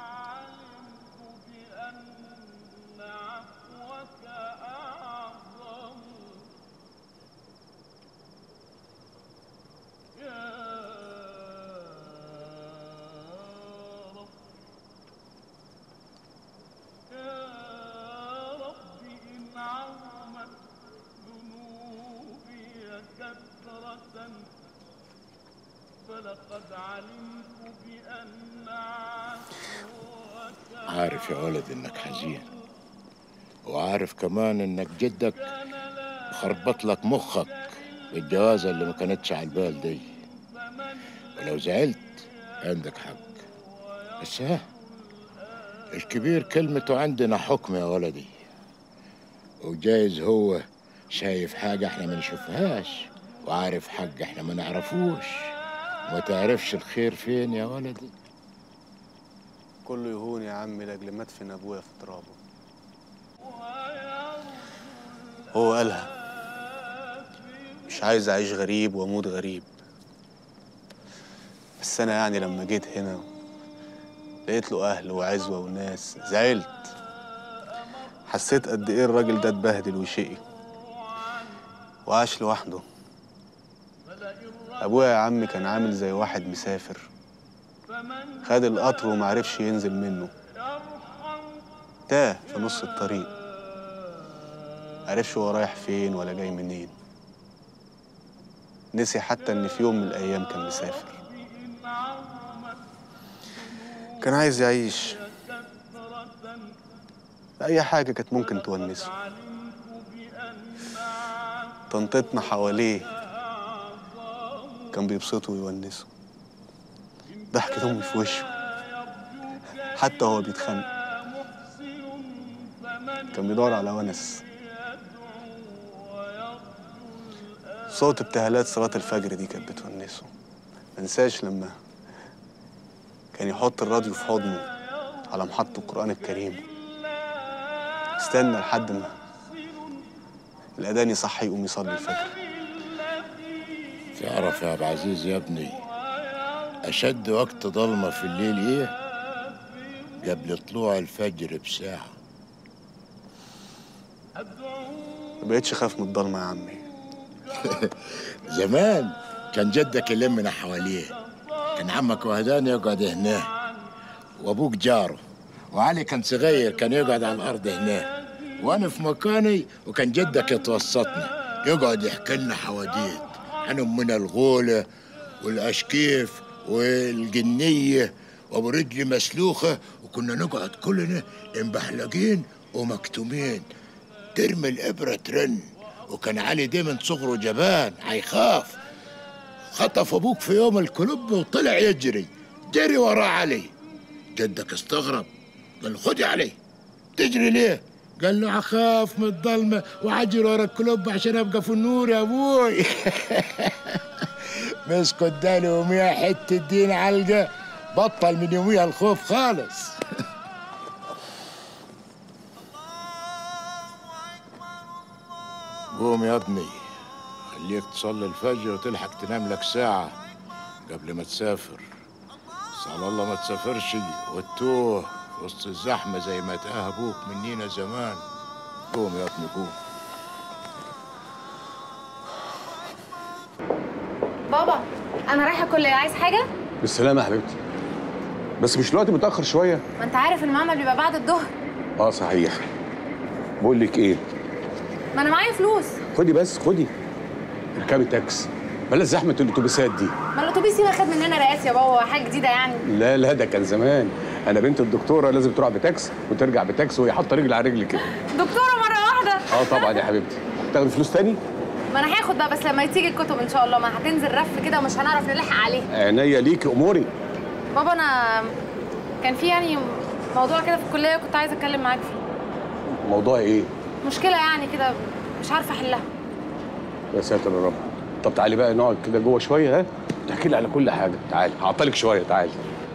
عارف يا ولد انك حزين وعارف كمان انك جدك خربط لك مخك بالجوازة اللي ما كانتش على البال دي ولو زعلت عندك حق بس ها الكبير كلمته عندنا حكم يا ولدي وجايز هو شايف حاجة احنا ما نشوفهاش وعارف حق احنا ما نعرفوش وما تعرفش الخير فين يا ولدي كله يهون يا عمي لاجل ما ادفن ابويا في ترابه هو قالها مش عايز اعيش غريب واموت غريب بس انا يعني لما جيت هنا لقيت له اهل وعزوه وناس زعلت حسيت قد ايه الراجل ده اتبهدل وشقي وعاش لوحده ابويا يا عمي كان عامل زي واحد مسافر خد القطر ومعرفش ينزل منه تاه في نص الطريق معرفش هو رايح فين ولا جاي منين نسي حتى ان في يوم من الايام كان مسافر كان عايز يعيش اي حاجه كانت ممكن تونسه طنطتنا حواليه كان بيبسطه ويونسه ضحكة أمي في وشه حتى هو بيتخانق كان بيدور على ونس صوت ابتهالات صلاة الفجر دي كانت بتونسه منساش لما كان يحط الراديو في حضنه على محطة القرآن الكريم استنى لحد ما الأذان يصحي يقوم يصلي الفجر تعرف يا عبد العزيز يا ابني أشد وقت ضلمة في الليل إيه؟ قبل طلوع الفجر بساعة ما بقتش خاف من الضلمة يا عمي زمان كان جدك يلمنا حواليه كان عمك وهدان يقعد هنا وابوك جاره وعلي كان صغير كان يقعد على الارض هنا وانا في مكاني وكان جدك يتوسطنا يقعد يحكي لنا حواديت عن امنا الغوله والاشكيف والجنيه وابو رجل مسلوخه وكنا نقعد كلنا مبحلقين ومكتومين ترمي الابره ترن وكان علي ده من صغره جبان هيخاف خطف ابوك في يوم الكلب وطلع يجري جري وراه علي جدك استغرب قال له خد يا علي تجري ليه قال له اخاف من الضلمه وعجر ورا الكلب عشان ابقى في النور يا ابوي مسكوا اداني يوميها حته دين علقه بطل من يوميها الخوف خالص قوم يا ابني خليك تصلي الفجر وتلحق تنام لك ساعة قبل ما تسافر بس على الله ما تسافرش وتتوه في وسط الزحمة زي ما تاه أبوك منينا زمان قوم يا ابني قوم بابا انا رايحه الكليه عايز حاجه بالسلامة يا حبيبتي بس مش الوقت متأخر شوية ما انت عارف المعمل بيبقى بعد الظهر اه صحيح بقول لك ايه ما انا معايا فلوس خدي بس خدي اركبي تاكس بلاش زحمة الاتوبيسات دي ما الاتوبيس هنا خد مننا رئاسي يا بابا حاجه جديده يعني لا لا ده كان زمان انا بنت الدكتورة لازم تروح بتاكس وترجع بتاكس وهي حاطة رجل على رجل كده دكتوره مره واحده اه طبعا يا حبيبتي تاخدي فلوس تاني ما انا هاخد بقى بس لما تيجي الكتب ان شاء الله ما هتنزل رف كده ومش هنعرف نلحق عليها عينيا ليكي اموري بابا انا كان في يعني موضوع كده في الكليه كنت عايزه اتكلم معاك فيه موضوع ايه مشكله يعني كده مش عارفه احلها يا ساتر يا رب طب تعالي بقى نقعد كده جوه شويه ها تحكي لي على كل حاجه تعالي هعطلك شويه تعالي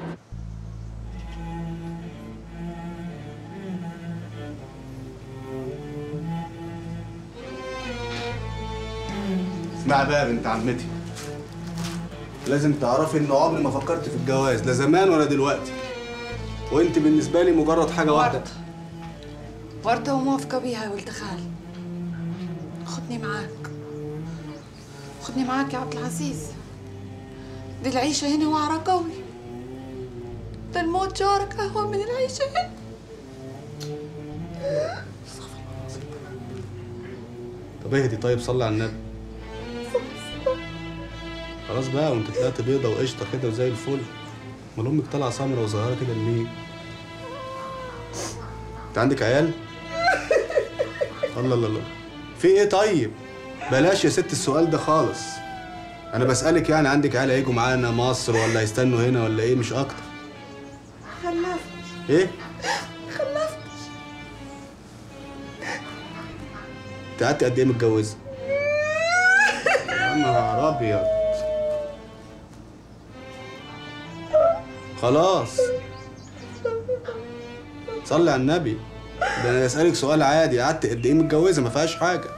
اسمعي بقى يا بنت عمتي لازم تعرفي ان عمري ما فكرت في الجواز لا زمان ولا دلوقتي وانت بالنسبه لي مجرد حاجه واحده ورده وموافقة بيها يا ولد خال خدني معاك خدني معاك يا عبد العزيز دي العيشة هنا وعرة قوي ده الموت جارك أهون من العيشة هنا طب اهدي طيب صلي على النبي خلاص بقى وانت طلعت بيضه وقشطه كده وزي الفل امال امك طالعه سمرا وظاهره كده ليه؟ انت عندك عيال؟ الله الله الله في ايه طيب؟ بلاش يا ست السؤال ده خالص انا بسألك يعني عندك عيال هيجوا معانا مصر ولا هيستنوا هنا ولا ايه مش اكتر خلفت ايه؟ خلفت انت قعدت قد ايه متجوزه؟ يا نهار ابيض خلاص صلي على النبي ده انا اسالك سؤال عادي قعدت قد ايه متجوزه ما فيهاش حاجه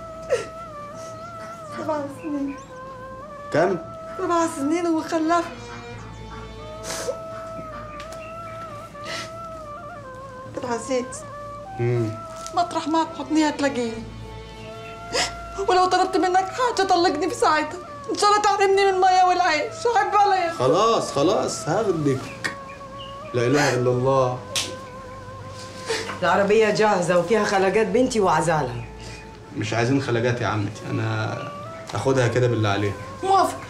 سبع سنين كم سبع سنين وخلفت عبد العزيز امم مطرح ما تحطني هتلاقيني ولو طلبت منك حاجة طلقني في ساعتها إن شاء الله تحرمني من المية والعيش أحب عليا خلاص خلاص هاخدك لا اله الا الله العربية جاهزة وفيها خلقات بنتي وعزالها مش عايزين خلاجات يا عمتي انا اخدها كده بالله عليها موافق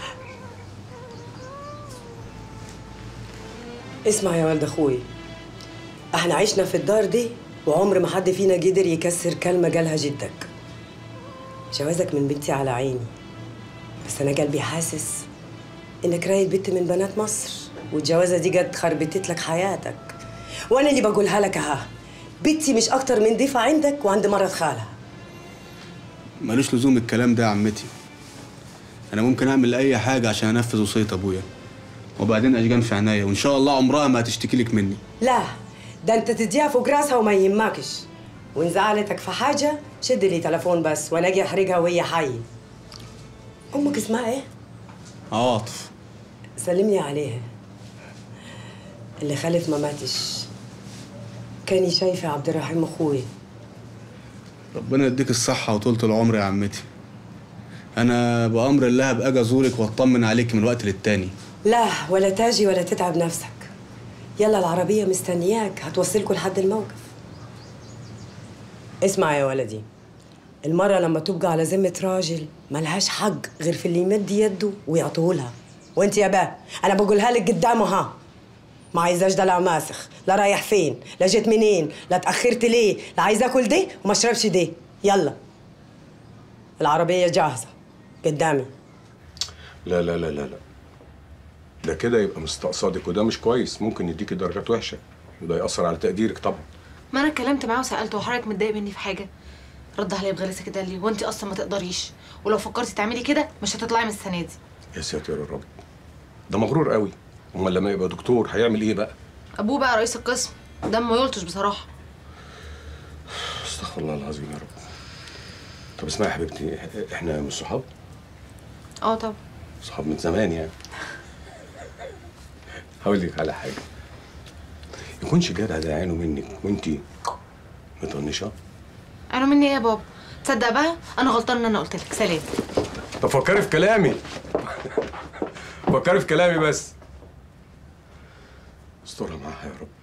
اسمع يا ولد اخوي احنا عشنا في الدار دي وعمر ما حد فينا قدر يكسر كلمة قالها جدك جوازك من بنتي على عيني بس انا قلبي حاسس انك رايد بنت من بنات مصر والجوازة دي قد خربتت لك حياتك وانا اللي بقولها لك اها بنتي مش اكتر من ضيفة عندك وعند مرة خالها ملوش لزوم الكلام ده يا عمتي انا ممكن اعمل اي حاجه عشان انفذ وصيه ابويا وبعدين اشجان في عينيا وان شاء الله عمرها ما هتشتكي لك مني لا ده انت تديها فوق راسها وما يهمكش وان زعلتك في حاجة شد لي تليفون بس وانا اجي احرجها وهي حية امك اسمها ايه؟ عواطف سلمي عليها اللي خلف ما ماتش كاني شايفة عبد الرحيم اخوي ربنا يديك الصحه وطولة العمر يا عمتي انا بامر الله هبقى اجي ازورك واطمن عليك من وقت للتاني لا ولا تاجي ولا تتعب نفسك يلا العربية مستنياك هتوصلكوا لحد الموقف اسمع يا ولدي المرة لما تبقى على ذمة راجل ملهاش حق غير في اللي يمد يده ويعطيهولها وانت يا با انا بقولها لك قدامه ها ما عايزاش دلع ماسخ لا رايح فين لا جيت منين لا اتأخرت ليه لا عايز اكل دي وما اشربش دي يلا العربية جاهزة قدامي لا لا لا لا لا ده كده يبقى مستقصدك وده مش كويس ممكن يديكي درجات وحشه وده يأثر على تقديرك طبعا ما انا اتكلمت معاه وسالته حضرتك متضايق مني في حاجه رد عليا بغلسه كده قال لي وانت اصلا ما تقدريش ولو فكرتي تعملي كده مش هتطلعي من السنه دي يا ساتر يا رب ده مغرور قوي امال لما يبقى دكتور هيعمل ايه بقى ابوه بقى رئيس القسم دمه يلطش بصراحه استغفر الله العظيم يا رب طب اسمعي يا حبيبتي احنا مش صحاب اه طبعا صحاب من زمان يعني هقول لك على حاجه يكونش جدع ده عينه منك وانتي مطنشه انا مني ايه يا بابا تصدق بقى انا غلطان ان انا قلت لك سلام طب فكري في كلامي فكري في كلامي بس استرها معاها يا رب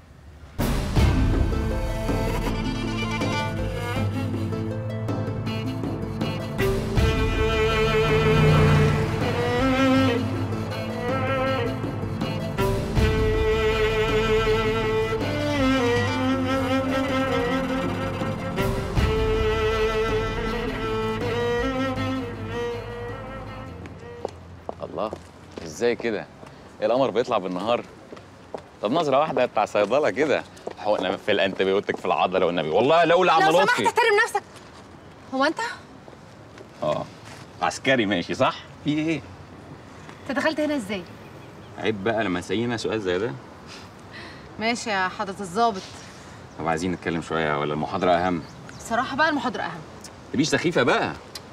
الله ازاي كده إيه القمر بيطلع بالنهار طب نظره واحده بتاع صيدله كده حقنه في الانتبيوتيك في العضله والنبي والله لولا عم لو سمحت لطفي احترم نفسك هو انت اه عسكري ماشي صح في ايه انت دخلت هنا ازاي عيب بقى لما تسالينا سؤال زي ده ماشي يا حضره الضابط طب عايزين نتكلم شويه ولا المحاضره اهم بصراحه بقى المحاضره اهم تبيش سخيفه بقى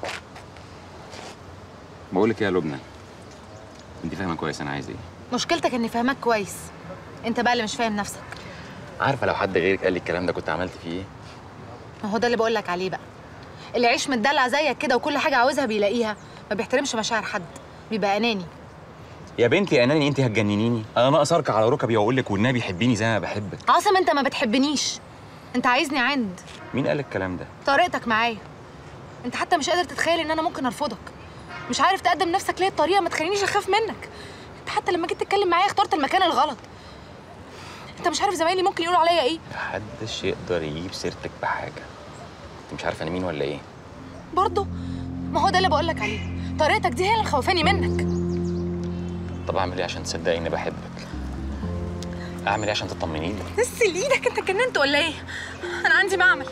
بقول لك ايه يا لبنى انت فاهمه كويس انا عايز ايه مشكلتك اني فاهمك كويس انت بقى اللي مش فاهم نفسك عارفه لو حد غيرك قال لي الكلام ده كنت عملت فيه ايه ما هو ده اللي بقول لك عليه بقى اللي يعيش متدلع زيك كده وكل حاجه عاوزها بيلاقيها ما بيحترمش مشاعر حد بيبقى اناني يا بنتي يا اناني انت هتجننيني انا ناقص اركع على ركبي واقول لك والنبي حبيني زي ما بحبك عاصم انت ما بتحبنيش انت عايزني عند مين قال الكلام ده طريقتك معايا انت حتى مش قادر تتخيل ان انا ممكن ارفضك مش عارف تقدم نفسك ليه بطريقه ما تخلينيش اخاف منك انت حتى لما جيت تتكلم معايا اخترت المكان الغلط انت مش عارف زمايلي ممكن يقولوا عليا ايه محدش يقدر يجيب سيرتك بحاجه انت مش عارفه انا مين ولا ايه برضه ما هو ده اللي بقول لك عليه طريقتك دي هي اللي مخوفاني منك طب اعمل ايه عشان تصدقي اني بحبك اعمل ايه عشان تطمني لي بس ايدك انت اتجننت ولا ايه انا عندي معمل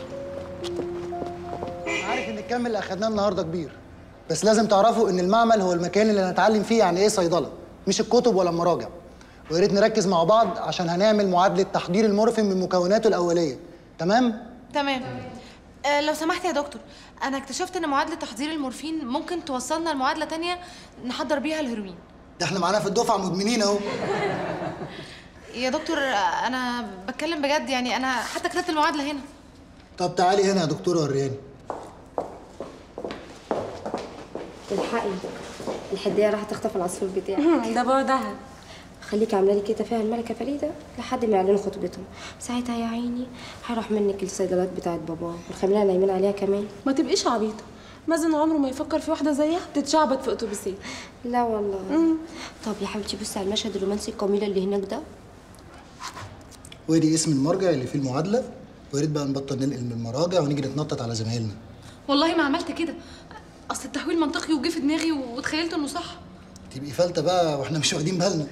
عارف ان الكم اللي اخدناه النهارده كبير بس لازم تعرفوا ان المعمل هو المكان اللي هنتعلم فيه يعني ايه صيدله مش الكتب ولا المراجع ويا ريت نركز مع بعض عشان هنعمل معادله تحضير المورفين من مكوناته الاوليه تمام تمام آه لو سمحت يا دكتور انا اكتشفت ان معادله تحضير المورفين ممكن توصلنا لمعادله تانية نحضر بيها الهيروين ده احنا معانا في الدفعه مدمنين اهو يا دكتور آه، انا بتكلم بجد يعني انا حتى كتبت المعادله هنا طب تعالي هنا يا دكتوره ورياني الحقي الحدية راح تخطف العصفور بتاعك ده بعدها خليكي عامله لي كده فيها الملكه فريده لحد ما يعلنوا خطوبتهم ساعتها يا عيني هروح منك الصيدلات بتاعت بابا ونخلينا نايمين عليها كمان ما تبقيش عبيطه مازن عمره ما يفكر في واحده زيها تتشعبط في اتوبيسين لا والله طب يا حبيبتي بصي على المشهد الرومانسي الجميل اللي هناك ده وادي اسم المرجع اللي فيه المعادله ويا ريت بقى نبطل ننقل من المراجع ونيجي نتنطط على زمايلنا والله ما عملت كده اصل التحويل منطقي وجه في دماغي وتخيلت انه صح تبقي فلتة بقى واحنا مش واخدين بالنا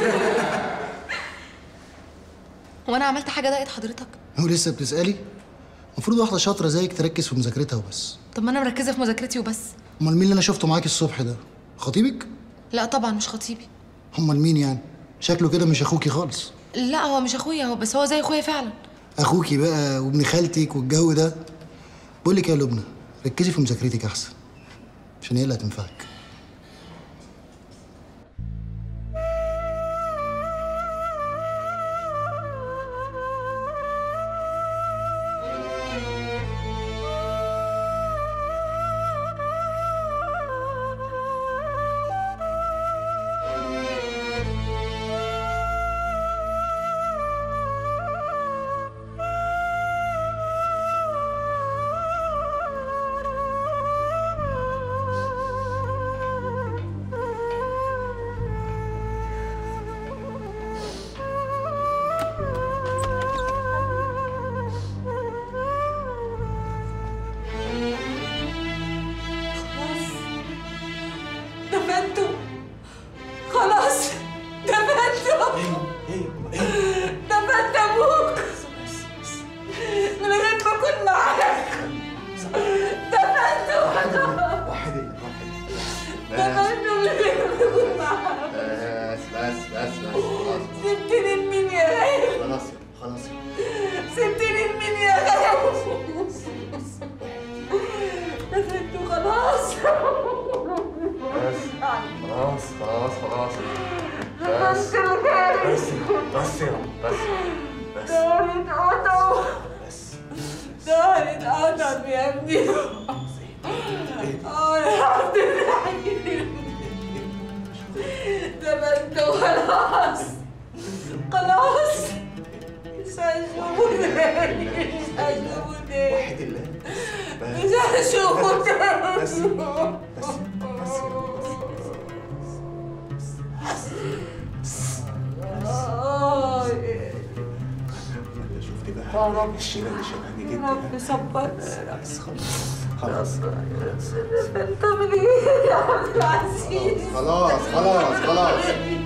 وانا عملت حاجه ضايقت حضرتك هو لسه بتسالي المفروض واحده شاطره زيك تركز في مذاكرتها وبس طب ما انا مركزه في مذاكرتي وبس امال مين اللي انا شفته معاكي الصبح ده خطيبك لا طبعا مش خطيبي امال مين يعني شكله كده مش اخوكي خالص لا هو مش اخويا هو بس هو زي اخويا فعلا اخوكي بقى وابن خالتك والجو ده بقول لك يا لبنى ركزي في مذاكرتك احسن عشان هي اللي هتنفعك دفنته خلاص دفنته دفنت ابوك من غير ما اكون معاك دفنته دفنته من غير ما اكون معاك بس بس بس بس خلاص سبتني لمين يا غالي خلاص خلاص سبتني لمين يا غالي دفنته خلاص خلاص خلاص خلاص دفنت الغالي بس بس يا رب بس بس دارت قطم دارت قطم يا ابني اه يا عبد الرحيم دفنته خلاص خلاص مش هشوفه تاني مش هشوفه تاني مش هشوفه تاني آه. شفتي بقى يا رب الشيله اللي شبهني يا جدا رب صبرني بس خلاص خلاص انت من ايه يا عبد العزيز خلاص خلاص خلاص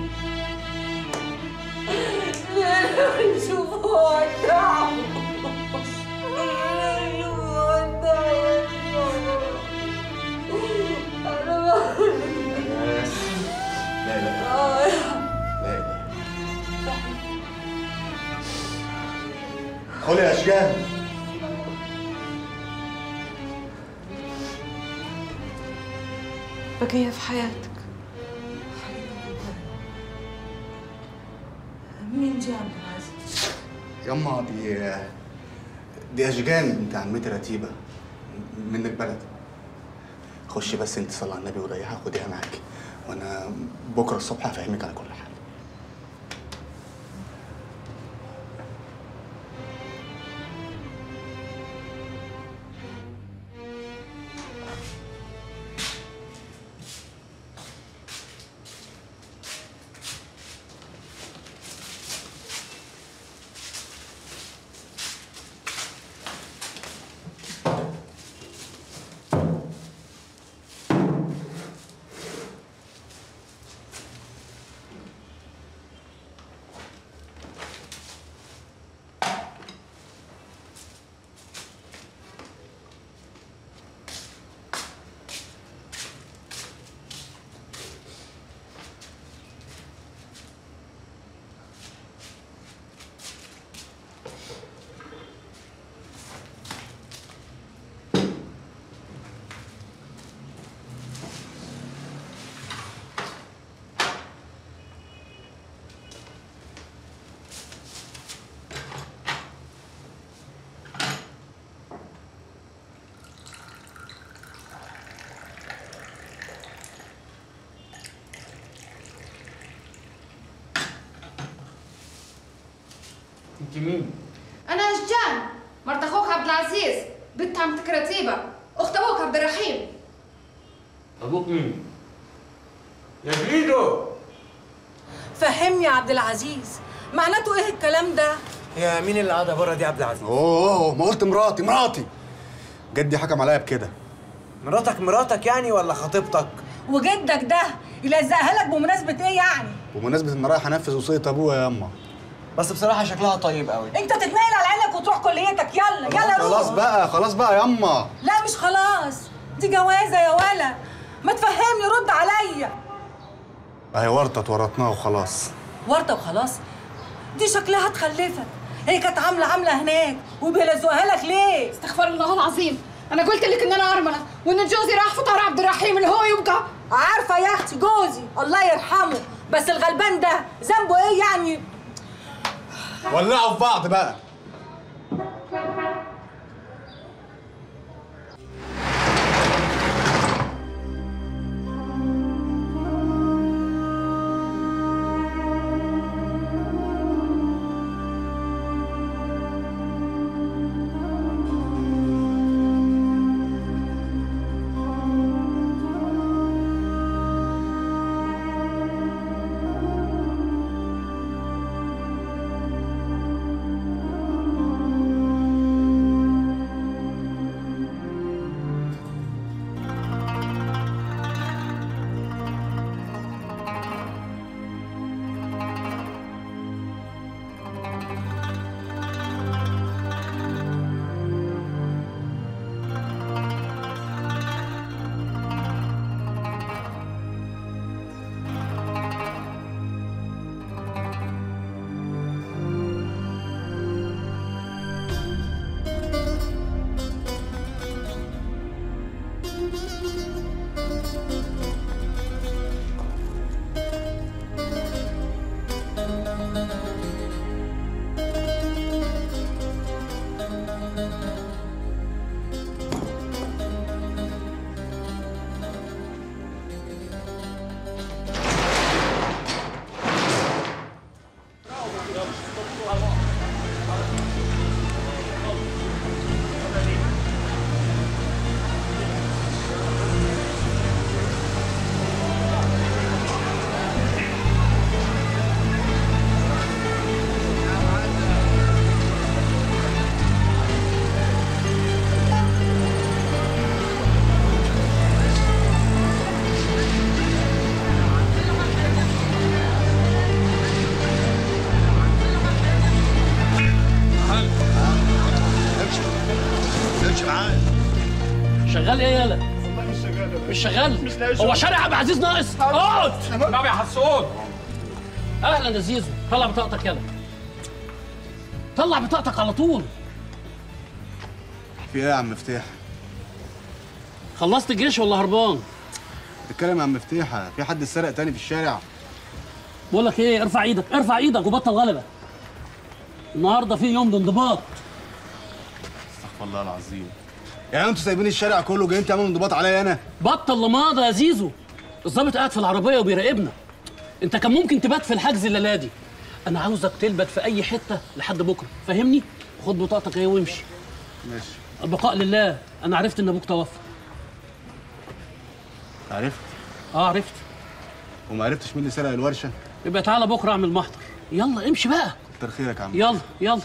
نشوفه ودعه لا لا لا خلي يا اشجان بقية في حياتك مين جه عبد العزيز؟ يما دي دي اشجان بنت عمتي رتيبه منك بلد خشي بس انت صلي على النبي وريحها خديها معاكي وانا بكره الصبح هفهمك على كل حاجه انت مين؟ انا اشجان مرت اخوك عبد العزيز بنت عمتك رتيبه اخت ابوك عبد الرحيم ابوك مين؟ يا فيدو فهمني يا عبد العزيز معناته ايه الكلام ده يا مين اللي قاعده بره دي يا عبد العزيز اوه اوه ما قلت مراتي مراتي جدي حكم عليا بكده مراتك مراتك يعني ولا خطيبتك وجدك ده يلزقها لك بمناسبه ايه يعني بمناسبة ان رايح انفذ وصية ابويا يا اما بس بصراحه شكلها طيب قوي انت تتنقل على عينك وتروح كليتك يلا يلا روح خلاص بقى خلاص بقى يا اما لا مش خلاص دي جوازه يا ولا ما تفهمني رد عليا اهي ورطة اتورطناها وخلاص ورطه وخلاص دي شكلها تخلفك هي كانت عامله عامله هناك وبيلزقها لك ليه استغفر الله العظيم انا قلت لك ان انا ارمله وان جوزي راح فطار عبد الرحيم اللي هو يبقى عارفه يا اختي جوزي الله يرحمه بس الغلبان ده ذنبه ايه يعني ولعوا في بعض بقى امشي معايا شغال ايه يالا؟ والله مش شغال مش شغال مش لاقي هو شغل. شارع عبد العزيز ناقص اقعد طب يا حسون اهلا يا زيزو طلع بطاقتك يلا طلع بطاقتك على طول في ايه يا عم مفتاح خلصت الجيش ولا هربان بتتكلم يا عم مفتاحة في حد سرق تاني في الشارع بقول لك ايه ارفع ايدك ارفع ايدك وبطل غلبه النهارده في يوم انضباط استغفر الله العظيم يعني انتوا سايبين الشارع كله جايين تعملوا انضباط عليا انا بطل لماضه يا زيزو الظابط قاعد في العربيه وبيراقبنا انت كان ممكن تبات في الحجز الليله دي انا عاوزك تلبت في اي حته لحد بكره فاهمني خد بطاقتك اهي وامشي ماشي البقاء لله انا عرفت ان ابوك توفى عرفت اه عرفت وما عرفتش مين اللي سرق الورشه يبقى تعالى بكره اعمل محضر يلا امشي بقى كتر خيرك يا عم يلا يلا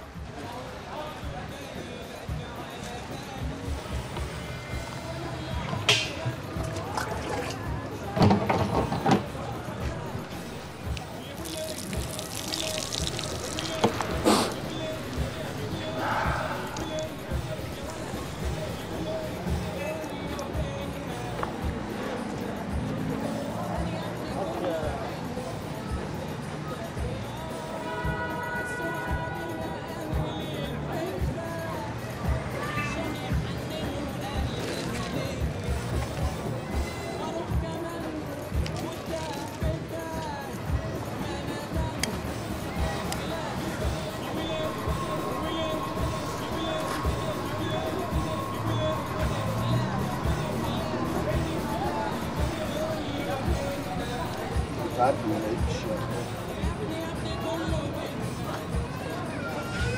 ساعات ما لقيتش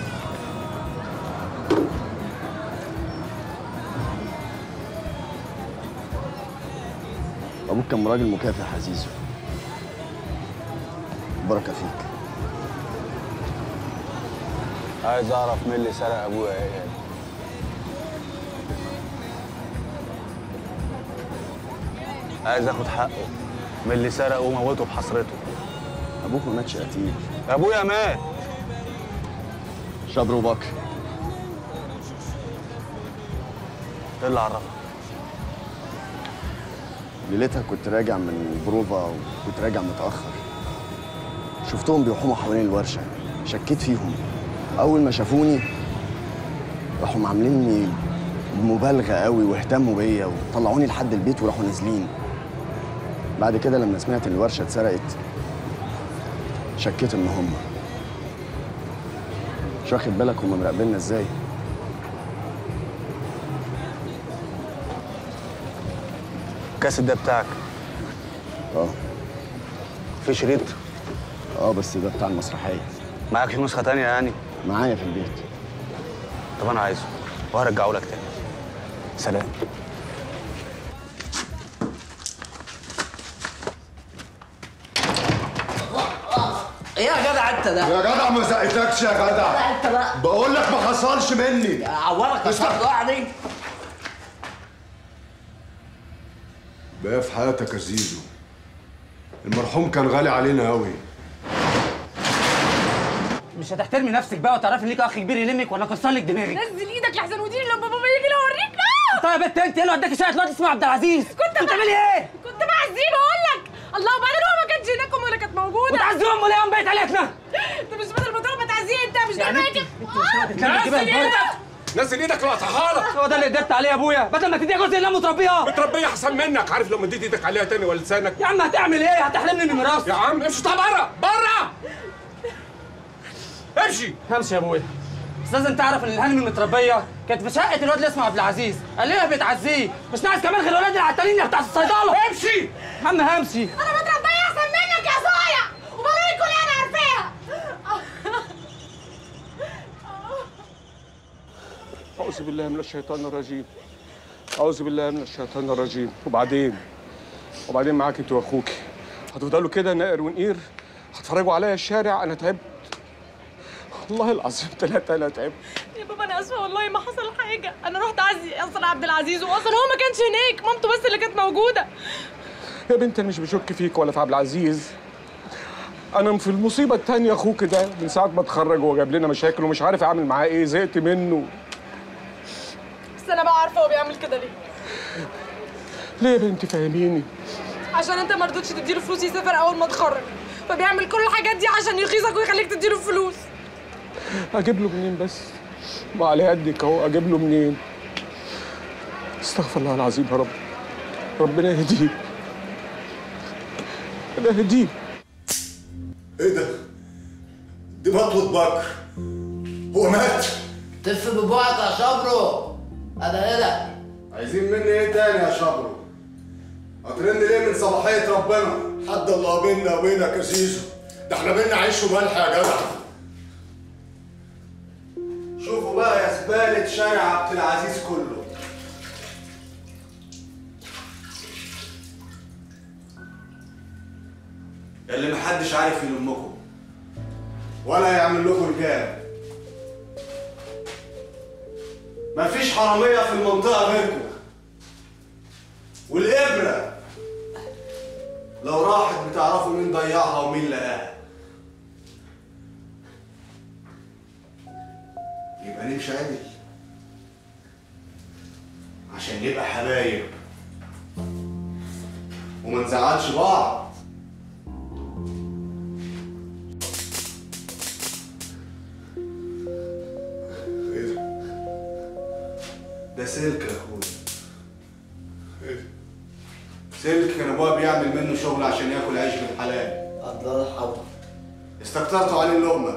ابوك كان راجل مكافح عزيزو بركه فيك عايز اعرف مين اللي سرق ابويا يا عيال عايز اخد حقه من اللي سرقه وموته بحسرته ابوك ما ماتش قتيل ابويا مات شبر وبكر ايه اللي عرفك ليلتها كنت راجع من البروفا وكنت راجع متاخر شفتهم بيحوموا حوالين الورشه شكيت فيهم اول ما شافوني راحوا عامليني بمبالغه قوي واهتموا بيا وطلعوني لحد البيت وراحوا نازلين بعد كده لما سمعت ان الورشه اتسرقت شكيت ان هم مش واخد بالك هم مراقبيننا ازاي الكاسيت ده بتاعك اه في شريط اه بس ده بتاع المسرحيه معاك نسخه تانية يعني معايا في البيت طب انا عايزه وهرجعه لك تاني سلام ايه يا جدع انت ده؟ يا جدع ما زقتكش يا جدع انت بقى بقول لك ما حصلش مني عورك اسمع. يعني بقى في حياتك يا زيزو المرحوم كان غالي علينا قوي مش هتحترمي نفسك بقى وتعرفي ان ليك اخ كبير يلمك ولا اكسر لك دماغك نزل ايدك لحسن وديني لما بابا يجي لو اوريك طيب يا بنت انت ايه اللي وداكي شويه دلوقتي اسمه عبد العزيز كنت بتعملي ايه؟ كنت بعزيه بقول لك الله وبعدين هو ما كانش هناك امه اللي كانت موجوده وتعزيه امه ليه يوم بقيت عليكنا؟ انت مش بدل ما تروح ما تعزيه انت مش ده يعني باكر نزل ايدك نزل ايدك لا لك هو ده اللي قدرت عليه يا ابويا بدل ما تديها جزء اللي متربيها متربيه احسن منك عارف لو مديت ايدك عليها تاني ولا لسانك يا عم هتعمل ايه؟ هتحرمني من ميراث يا عم امشي طب بره بره امشي همشي يا ابويا بس لازم تعرف ان الهانم المتربيه كانت في شقه الواد اللي اسمه عبد العزيز قال لها بتعزيه مش ناقص كمان غير الولاد العتالين بتاع الصيدله امشي يا عم همشي انا متربيه احسن منك يا صايع وبابايا كل انا عارفاها أعوذ بالله من الشيطان الرجيم أعوذ بالله من الشيطان الرجيم وبعدين وبعدين معاك أنت وأخوك هتفضلوا كده نائر ونقير هتفرجوا عليا الشارع أنا تعبت والله العظيم ثلاثة أنا تعبت يا بابا انا اسفه والله ما حصل حاجه انا رحت اعزي اصلا عبد العزيز واصلا هو ما كانش هناك مامته بس اللي كانت موجوده يا بنت أنا مش بشك فيك ولا في عبد العزيز أنا في المصيبة التانية أخوك ده من ساعة ما اتخرج وجاب لنا مشاكل ومش عارف أعمل معاه إيه زهقت منه بس انا بقى عارفه هو بيعمل كده ليه ليه يا بنتي فهميني عشان انت ما رضيتش تديله فلوس يسافر اول ما اتخرج فبيعمل كل الحاجات دي عشان يغيظك ويخليك تديله فلوس اجيب له منين بس ما على قدك اهو اجيب له منين استغفر الله العظيم يا رب ربنا يهديه ربنا يهديه ايه ده؟ دي مطوة بكر هو مات تف ببوعك يا شبرو انا هنا عايزين مني ايه تاني يا شبرو؟ هترن ليه من صباحية ربنا؟ حد الله بينا وبينك يا زيزو ده احنا بينا عيش وملح يا جدع شوفوا بقى يا زبالة شارع عبد العزيز كله يا اللي محدش عارف يلمكم ولا يعمل لكم رجال مفيش حرامية في المنطقة غيركم والإبرة لو راحت بتعرفوا مين ضيعها ومين لقاها يبقى نمشي عدل عشان نبقى حبايب وما نزعلش بعض ايه ده؟ ده سلك يا اخويا ايه ده؟ سلك كان ابويا بيعمل منه شغل عشان ياكل عيش بالحلال الله يرحمه استكترتوا عليه اللقمه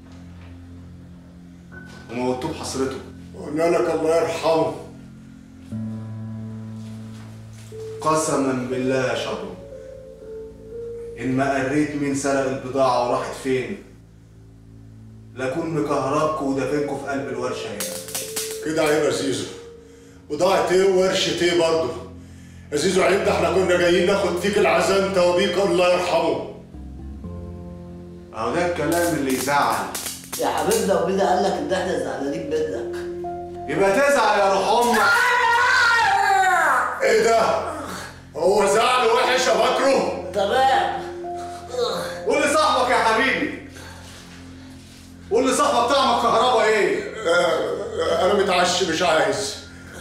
وموتوه بحسرته وقلنا لك الله يرحمه قسما بالله يا شبرو ان ما قريت مين سرق البضاعه وراحت فين لاكون مكهربكوا ودافنكوا في قلب الورشه هنا كده عيب يا زيزو بضاعة ايه وورشة ايه برضه يا زيزو عيب ده احنا كنا جايين ناخد فيك العزاء انت وبيك الله يرحمه اهو ده الكلام اللي يزعل يا حبيبنا وبينا قال لك ان احنا زعلانين منك يبقى تزعل يا روح امك ايه ده؟ هو زعل وحش يا بكره؟ تمام قول لصاحبك يا حبيبي قول لصاحبك طعم الكهرباء ايه؟ انا متعشي مش عايز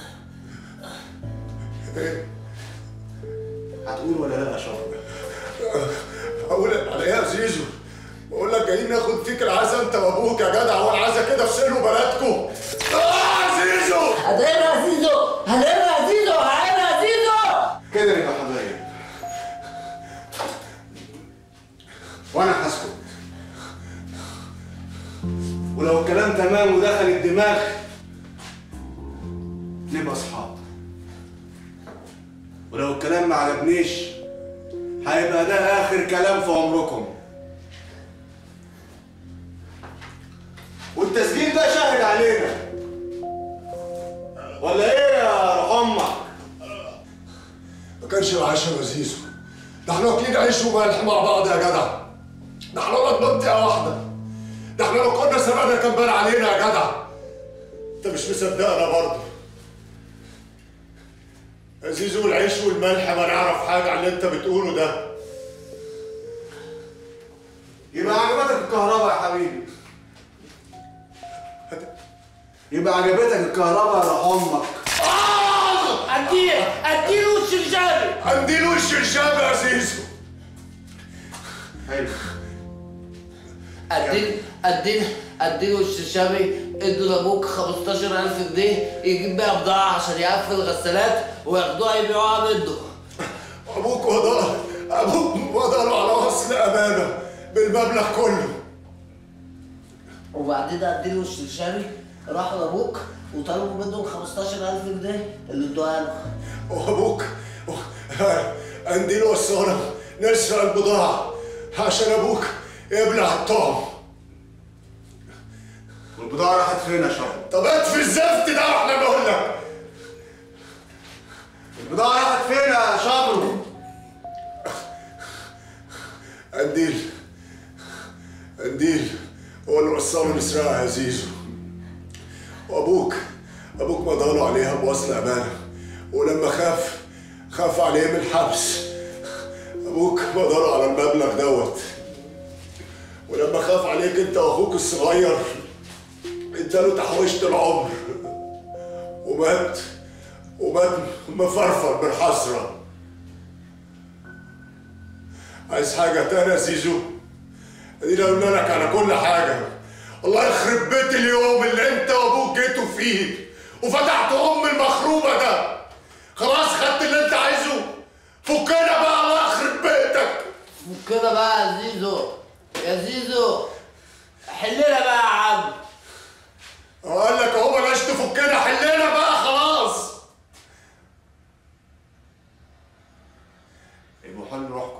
هتقول ولا لا يا شرف؟ اقول على ايه يا زيزو؟ بقول لك جايين ناخد فيك العزا انت وابوك يا جدع هو العزا كده في سلو بلدكم اه زيزو هتقرا يا زيزو هتقرا يا زيزو هتقرا يا زيزو كده يبقى حبايب وانا هسكت ولو الكلام تمام ودخل الدماغ نبقى اصحاب ولو الكلام ما عجبنيش هيبقى ده اخر كلام في عمركم والتسجيل ده شاهد علينا ولا ايه يا روح امك ما كانش العشاء يا زيزو ده احنا واكلين عيش وملح مع بعض يا جدع ده احنا ولاد منطقه واحده ده احنا لو كنا سرقنا كان بان علينا يا جدع انت مش مصدقنا برضه يا زيزو العيش والملح ما نعرف حاجه عن اللي انت بتقوله ده يبقى عجبتك الكهرباء يا حبيبي يبقى عجبتك الكهرباء يا روح امك اديه اديله وش الجاري اديله وش الشاب يا زيزو حلو اديله اديله اديله وش الشامي ادوا لابوك 15000 جنيه يجيب بيها بضاعه عشان يقفل الغسالات وياخدوها يبيعوها منه ابوك وضع ابوك وضع له على وصل امانه بالمبلغ كله وبعدين اديله وش الشامي راحوا لابوك وطلبوا منه ال 15000 جنيه اللي ادوها له وابوك اديله وصانا نسرق البضاعه عشان ابوك يبلع الطعم والبضاعه راحت فين يا شرف؟ طب اطفي الزفت ده واحنا بقول لك البضاعه راحت فين يا شبرو؟ قنديل قنديل هو اللي وصله نسرقها يا زيزو وابوك ابوك مضاله عليها بوصل امانه ولما خاف خاف عليه من الحبس ابوك مضاله على المبلغ دوت ولما خاف عليك انت واخوك الصغير اداله تحويشة العمر ومات ومات مفرفر بالحسرة عايز حاجة تانية يا زيزو؟ ادينا قلنا لك على كل حاجة الله يخرب بيت اليوم اللي انت وابوك جيتوا فيه وفتحتوا ام المخروبة ده خلاص خدت اللي انت عايزه فكنا بقى الله يخرب بيتك كده بقى يا زيزو يا زيزو حلنا بقى يا عم قال لك اهو بلاش تفكنا حلنا بقى خلاص يبقوا حل روحكم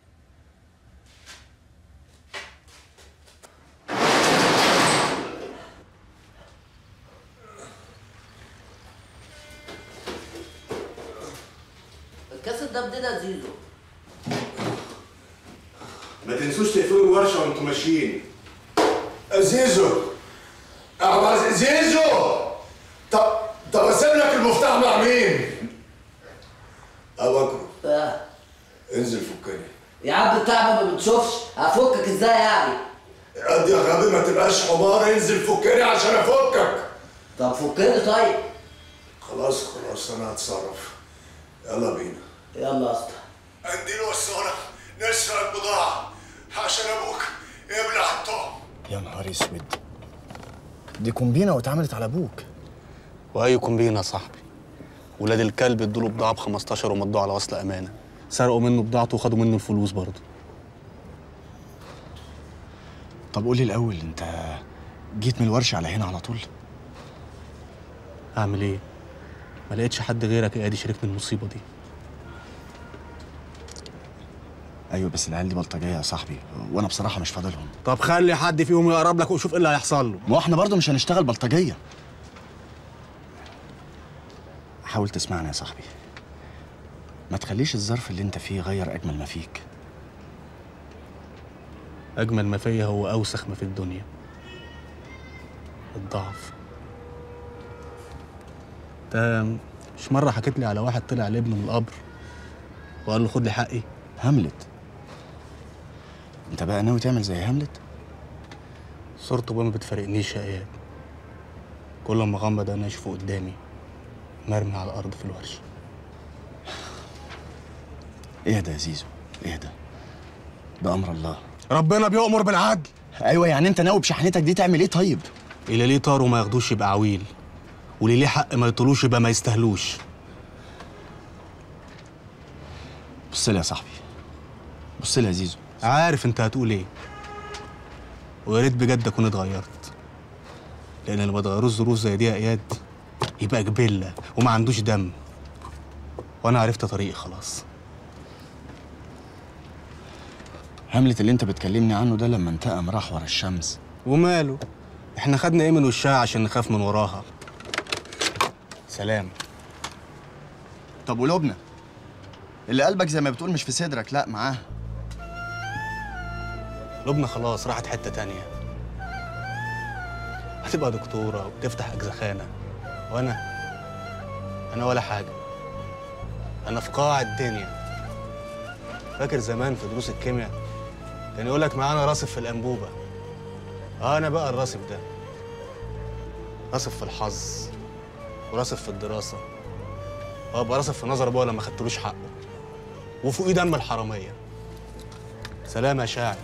الكاسيت ده بدينا يا زيزو ما تنسوش تقفلوا الورشه وانتوا ماشيين زيزو أه زيزو طب طب اسيب لك المفتاح مع مين؟ ابو بكر آه. انزل فكني يا عم التعب ما بتشوفش هفكك ازاي يعني قد يا غبي ما تبقاش حمار انزل فكني عشان افكك طب فكني طيب خلاص خلاص انا هتصرف يلا بينا يلا يا اسطى اديله وصانا نسرق البضاعة عشان ابوك يبلع الطعم يا نهار اسود دي كومبينه واتعملت على ابوك واي كومبينه يا صاحبي ولاد الكلب ادوا له بضاعه ب 15 ومضوه على وصل امانه سرقوا منه بضاعته وخدوا منه الفلوس برضه طب قولي الاول انت جيت من الورشه على هنا على طول اعمل ايه ما لقيتش حد غيرك يا ادي شريك من المصيبه دي ايوه بس العيال دي بلطجيه يا صاحبي وانا بصراحه مش فاضلهم طب خلي حد فيهم يقرب لك وشوف ايه اللي هيحصل له ما هو احنا برضه مش هنشتغل بلطجيه حاول تسمعني يا صاحبي ما تخليش الظرف اللي انت فيه يغير اجمل ما فيك أجمل ما فيا هو أوسخ ما في الدنيا الضعف ده مش مرة حكيت لي على واحد طلع لابنه من القبر وقال له خد لي حقي هاملت انت بقى ناوي تعمل زي هاملت صورته بقى ما بتفارقنيش يا اياد كل ما غمض انا اشوفه قدامي مرمي على الارض في الورشه اهدى يا زيزو اهدى ده امر الله ربنا بيؤمر بالعدل ايوه يعني انت ناوي بشحنتك دي تعمل ايه طيب اللي ليه طار وما ياخدوش يبقى عويل واللي ليه حق ما يطلوش يبقى ما يستاهلوش بص لي يا صاحبي بص لي يا زيزو عارف انت هتقول ايه ويا ريت بجد اكون اتغيرت لان اللي ما اتغيروش ظروف زي دي يا اياد يبقى جبله وما عندوش دم وانا عرفت طريقي خلاص هاملت اللي انت بتكلمني عنه ده لما انتقم راح ورا الشمس وماله احنا خدنا ايه من وشها عشان نخاف من وراها سلام طب ولبنى اللي قلبك زي ما بتقول مش في صدرك لا معاها لبنى خلاص راحت حته تانية هتبقى دكتوره وتفتح اجزخانه وانا انا ولا حاجه انا في قاع الدنيا فاكر زمان في دروس الكيمياء كان يقول لك معانا راسب في الانبوبه اه انا بقى الراسب ده راسب في الحظ وراسب في الدراسه وابقى راسب في نظر ابويا لما خدتلوش حقه وفوقيه دم الحراميه سلام يا شاعر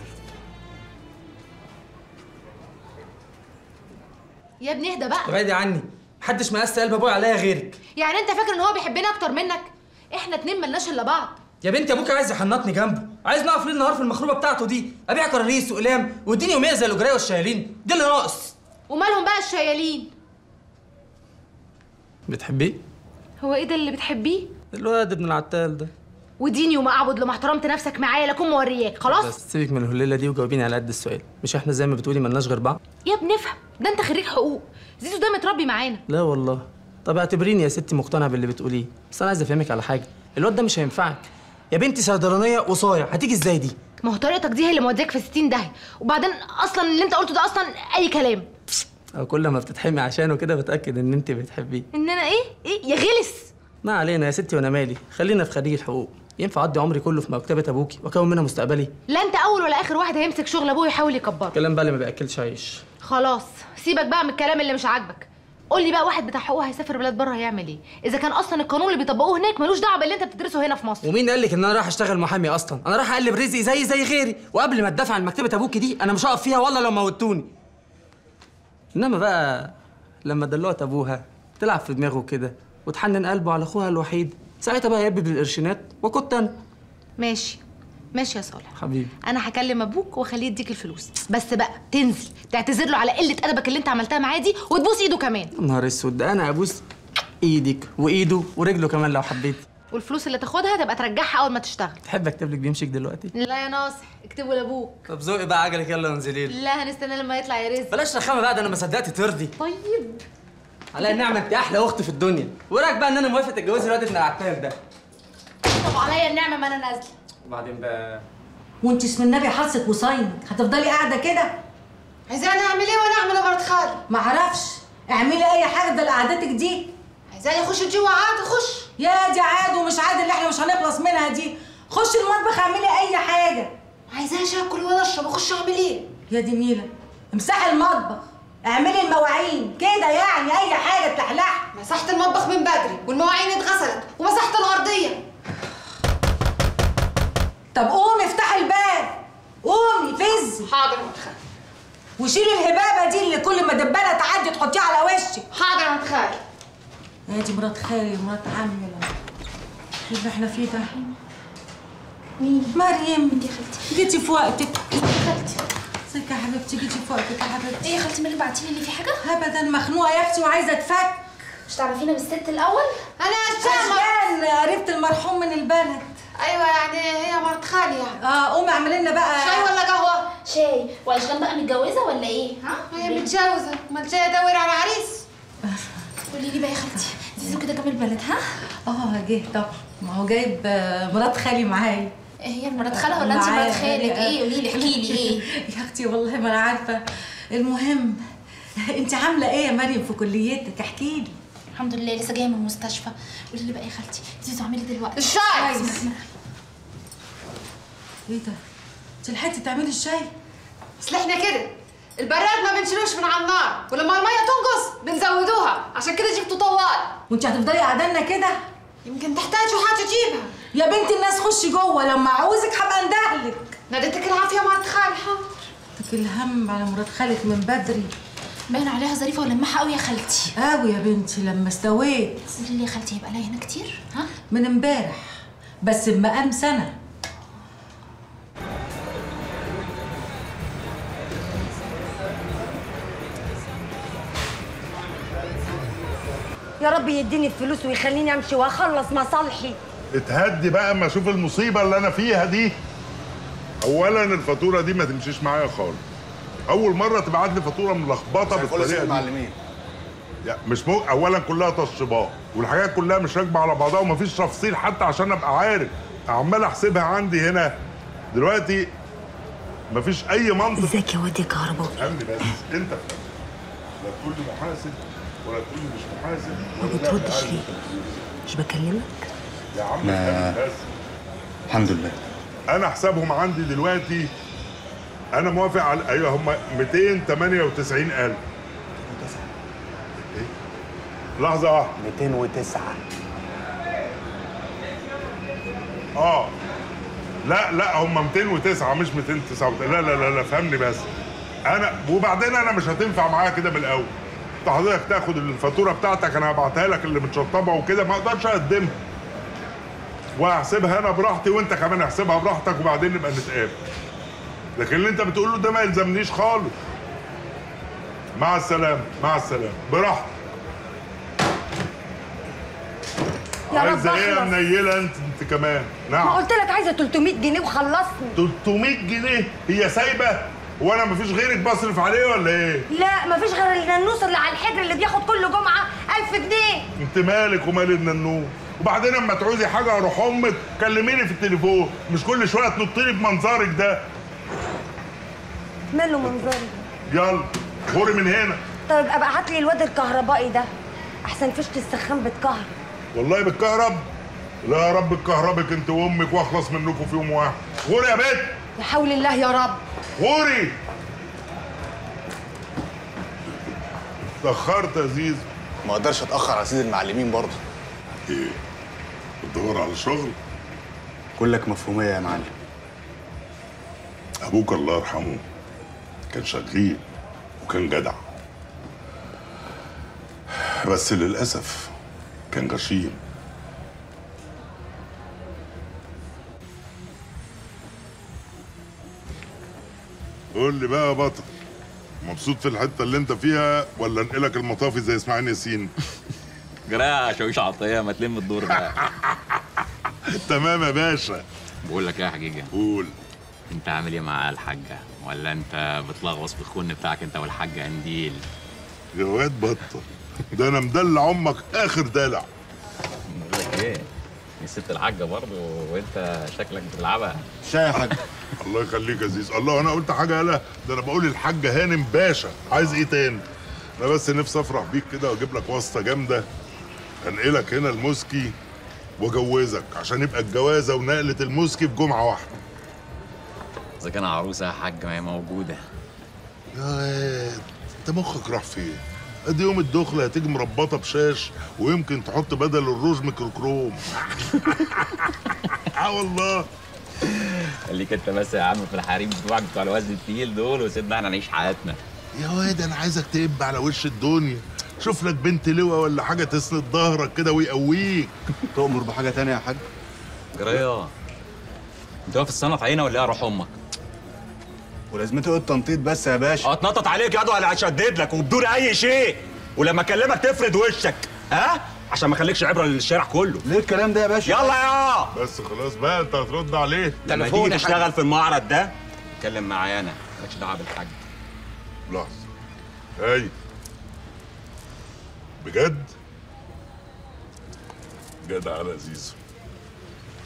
يا ابني اهدى بقى ابعدي عني محدش مقاس قلب ابويا عليا غيرك يعني انت فاكر ان هو بيحبنا اكتر منك احنا اتنين ملناش الا بعض يا بنتي ابوك عايز يحنطني جنبه عايز نقف ليل نهار في المخروبه بتاعته دي ابيع كراريس واقلام واديني يوميه زي الاجريه والشيالين ده اللي ناقص ومالهم بقى الشيالين بتحبيه هو ايه ده اللي بتحبيه الواد ابن العتال ده وديني وما اعبد لما احترمت نفسك معايا لاكون مورياك خلاص بس سيبك من الهليله دي وجاوبيني على قد السؤال مش احنا زي ما بتقولي ملناش غير بعض يا ابني افهم ده انت خريج حقوق زيزو ده متربي معانا لا والله طب اعتبريني يا ستي مقتنع باللي بتقوليه بس انا عايز افهمك على حاجه الواد ده مش هينفعك يا بنتي صيدلانيه وصايع هتيجي ازاي دي ما هو طريقتك دي هي اللي مودياك في 60 داهيه وبعدين اصلا اللي انت قلته ده اصلا اي كلام أو كل ما بتتحمي عشانه كده بتاكد ان انت بتحبيه ان انا ايه ايه يا غلس ما علينا يا ستي وانا مالي خلينا في خريج الحقوق ينفع اقضي عمري كله في مكتبه ابوكي واكون منها مستقبلي لا انت اول ولا اخر واحد هيمسك شغل ابوه يحاول يكبره الكلام بقى اللي ما بياكلش عيش خلاص سيبك بقى من الكلام اللي مش عاجبك قول لي بقى واحد بتاع حقوق هيسافر بلاد بره هيعمل ايه اذا كان اصلا القانون اللي بيطبقوه هناك ملوش دعوه باللي انت بتدرسه هنا في مصر ومين قال لك ان انا رايح اشتغل محامي اصلا انا رايح اقلب رزقي زي زي غيري وقبل ما اتدافع عن مكتبه ابوكي دي انا مش هقف فيها والله لو موتوني انما بقى لما دلوعت ابوها تلعب في دماغه كده وتحنن قلبه على اخوها الوحيد ساعتها بقى يبي بالقرشينات وكنت انا ماشي ماشي يا صالح حبيبي انا هكلم ابوك واخليه يديك الفلوس بس بقى تنزل تعتذر له على قله ادبك اللي انت عملتها معاه دي وتبوس ايده كمان يا نهار اسود ده انا ابوس ايدك وايده ورجله كمان لو حبيت والفلوس اللي تاخدها تبقى ترجعها اول ما تشتغل تحب اكتب لك بيمشيك دلوقتي لا يا ناصح اكتبه لابوك طب زوقي بقى عجلك يلا انزلي لي لا هنستنى لما يطلع يا رزق بلاش رخامه بقى ده انا ما صدقت ترضي طيب على النعمه انت احلى اخت في الدنيا وراك بقى ان انا موافق تتجوزي الواد ابن العتال ده طب عليا النعمه ما انا نازله وبعدين بقى وانت اسم النبي حظك وصاينك هتفضلي قاعده كده عايزاني اعمل ايه وانا اعمل يا مرات خالي معرفش اعملي اي حاجه بدل قعدتك دي عايزاني اخش جوه عاد اخش يا دي عاد ومش عاد اللي احنا مش هنخلص منها دي خشي المطبخ اعملي اي حاجه عايزاني اكل ولا اشرب اخش اعمل ايه يا دي نيله امسحي المطبخ اعملي المواعين كده يعني اي حاجه تلحلح مسحت المطبخ من بدري والمواعين اتغسلت ومسحت الارضيه طب قومي افتحي الباب قومي فزي حاضر يا متخيل وشيلي الهبابه دي اللي كل ما دبانه تعدي تحطيها على وشك حاضر يا متخيل يا دي مرات خالي ومرات عمي ولا ايه اللي احنا فيه ده مين؟ مريم انت يا خالتي جيتي في وقتك انت يا خالتي ازيك يا حبيبتي جيتي في وقتك يا حبيبتي ايه يا خالتي مالك بعتيلي ان في حاجه؟ ابدا مخنوقه يا اختي وعايزه اتفك مش تعرفينا بالست الاول؟ انا عشان قريبه المرحوم من البلد ايوه يعني هي مرات خالي يعني اه قومي اعملي لنا بقى شاي ولا قهوه شاي واشغال بقى متجوزه ولا ايه؟ ها؟ هي متجوزه امال جايه ادور على عريس قولي لي بقى يا خالتي زيزو كده جاب البلد ها؟ اه جه طبعا ما هو جايب آه، مرات خالي معايا هي مرات خالها ولا انت مرات خالك ايه قولي لي احكي لي ايه يا اختي والله ما انا عارفه المهم انت عامله ايه يا مريم في كليتك احكي لي الحمد لله لسه جايه من المستشفى قولي لي بقى يا خالتي زيزو اعملي دلوقتي الشاي! كويس. ايه ده انت لحقتي تعملي الشاي اصل احنا كده البراد ما بنشيلوش من على النار ولما الميه تنقص بنزودوها عشان كده جبتوا طوال وانت هتفضلي قاعده لنا كده يمكن تحتاجوا حاجه تجيبها يا بنت الناس خشي جوه لما اعوزك هبقى اندهلك ناديتك العافيه مرات خالي حاضر تك الهم على مرات خالك من بدري باين عليها ظريفه ولماحه قوي يا خالتي قوي يا بنتي لما استويت قولي لي يا خالتي يبقى لها هنا كتير ها من امبارح بس بمقام سنه يا رب يديني الفلوس ويخليني امشي واخلص مصالحي اتهدي بقى اما اشوف المصيبه اللي انا فيها دي اولا الفاتوره دي ما تمشيش معايا خالص اول مره تبعت لي فاتوره ملخبطه بالطريقه دي المعلمين يعني مش مو... اولا كلها تشطيبات والحاجات كلها مش راكبه على بعضها ومفيش تفصيل حتى عشان ابقى عارف عمال احسبها عندي هنا دلوقتي مفيش اي منطق ازيك يا واد يا كهرباء افهمني بس انت افهم. لا تقول لي محاسب ولا تقول لي مش محاسب ما ولا لا بتردش عارف. ليه مش بكلمك يا عم ما- افهمني بس الحمد لله انا حسابهم عندي دلوقتي انا موافق على ايوه هم 298000 إيه؟ لحظه واحده 209 اه لا لا هم 209 مش 209 لا لا لا لا فهمني بس انا وبعدين انا مش هتنفع معايا كده من الاول انت حضرتك تاخد الفاتوره بتاعتك انا هبعتها لك اللي متشطبه وكده ما اقدرش اقدمها وهحسبها انا براحتي وانت كمان احسبها براحتك وبعدين نبقى نتقابل لكن اللي انت بتقوله ده ما يلزمنيش خالص مع السلامه مع السلامه براحتك يا رب عايزه ايه يا أخلص. منيله انت انت كمان نعم ما قلت لك عايزه 300 جنيه وخلصني 300 جنيه هي سايبه وانا مفيش غيرك بصرف عليه ولا ايه؟ لا مفيش غير النانوس اللي على الحجر اللي بياخد كل جمعه 1000 جنيه انت مالك ومال الننوم وبعدين اما تعوزي حاجه اروح امك كلميني في التليفون مش كل شويه تنطلي بمنظرك ده ماله منظري يلا غوري من هنا طيب ابقى هات لي الواد الكهربائي ده احسن فشت السخان بتكهرب والله بالكهرب لا يا رب الكهربك انت وامك واخلص منكم في يوم واحد غوري يا بنت يا حول الله يا رب غوري اتاخرت يا زيزو ما اقدرش اتاخر على سيد المعلمين برضه ايه بتدور على شغل كلك مفهوميه يا معلم ابوك الله يرحمه كان شغيل وكان جدع بس للاسف كان غشيم قول لي بقى يا بطل مبسوط في الحته اللي انت فيها ولا انقلك المطافي زي اسماعيل ياسين جراح شويش عطيه ما تلم الدور بقى تمام يا باشا بقول لك ايه يا حجيجه قول انت عامل ايه مع الحاجه ولا انت بتلغوص في الخن بتاعك انت والحاجه قنديل يا واد بطل ده انا مدلع امك اخر دلع بقول لك ايه دي ست الحاجه برضه وانت شكلك بتلعبها شاي يا حاج الله يخليك يا زيز الله انا قلت حاجه يالا ده انا بقول الحاجه هانم باشا عايز ايه تاني انا بس نفسي افرح بيك كده واجيب لك واسطه جامده انقلك هنا الموسكي واجوزك عشان يبقى الجوازه ونقله الموسكي في جمعه واحده اذا كان عروسه يا حاج ما هي موجوده يا واد انت مخك راح فين ادي يوم الدخله هتيجي مربطه بشاش ويمكن تحط بدل الروج ميكروكروم اه والله خليك انت بس يا عم في الحريم بتوعك بتوع الوزن التقيل دول وسيبنا احنا نعيش حياتنا يا واد انا عايزك تقب على وش الدنيا شوف لك بنت لواء ولا حاجه تسند ظهرك كده ويقويك تؤمر بحاجه تانية يا حاج جرايه انت واقف الصنف عينه ولا ايه روح امك ولازمته ايه التنطيط بس يا باشا اتنطط عليك يا ولا هشدد لك وبدون اي شيء ولما اكلمك تفرد وشك ها عشان ما اخليكش عبره للشارع كله ليه الكلام ده يا باشا يلا يا بس خلاص بقى انت هترد عليه لما تيجي تشتغل في المعرض ده اتكلم معايا انا مالكش دعوه بالحاج لحظه اي بجد جدع على زيزو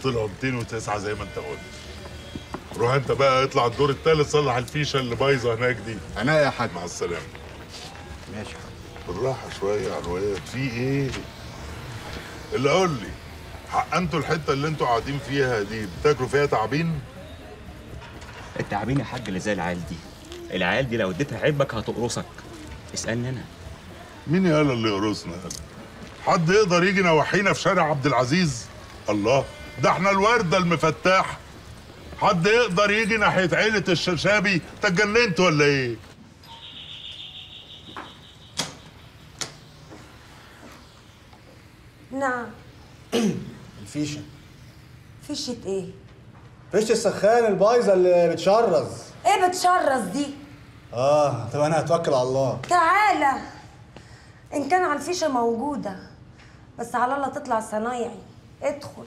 طلعوا 209 زي ما انت قلت روح انت بقى اطلع الدور الثالث صلح الفيشه اللي بايظه هناك دي انا يا حاج مع السلامه ماشي بالراحه شويه يا الواد في ايه اللي قول لي حقنتوا الحته اللي انتوا قاعدين فيها دي بتاكلوا فيها تعابين التعابين يا حاج اللي زي العيال دي العيال دي لو اديتها عبك هتقرصك اسالني انا مين يالا اللي يقرصنا يالا حد يقدر يجي نواحينا في شارع عبد العزيز الله ده احنا الورده المفتاح حد يقدر يجي ناحيه عيله الشرشابي انت اتجننت ولا ايه نعم الفيشه فشة ايه؟ فيش السخان البايظه اللي بتشرز ايه بتشرس دي؟ اه طب انا هتوكل على الله تعالى ان كان على الفيشة موجودة بس على الله تطلع صنايعي ادخل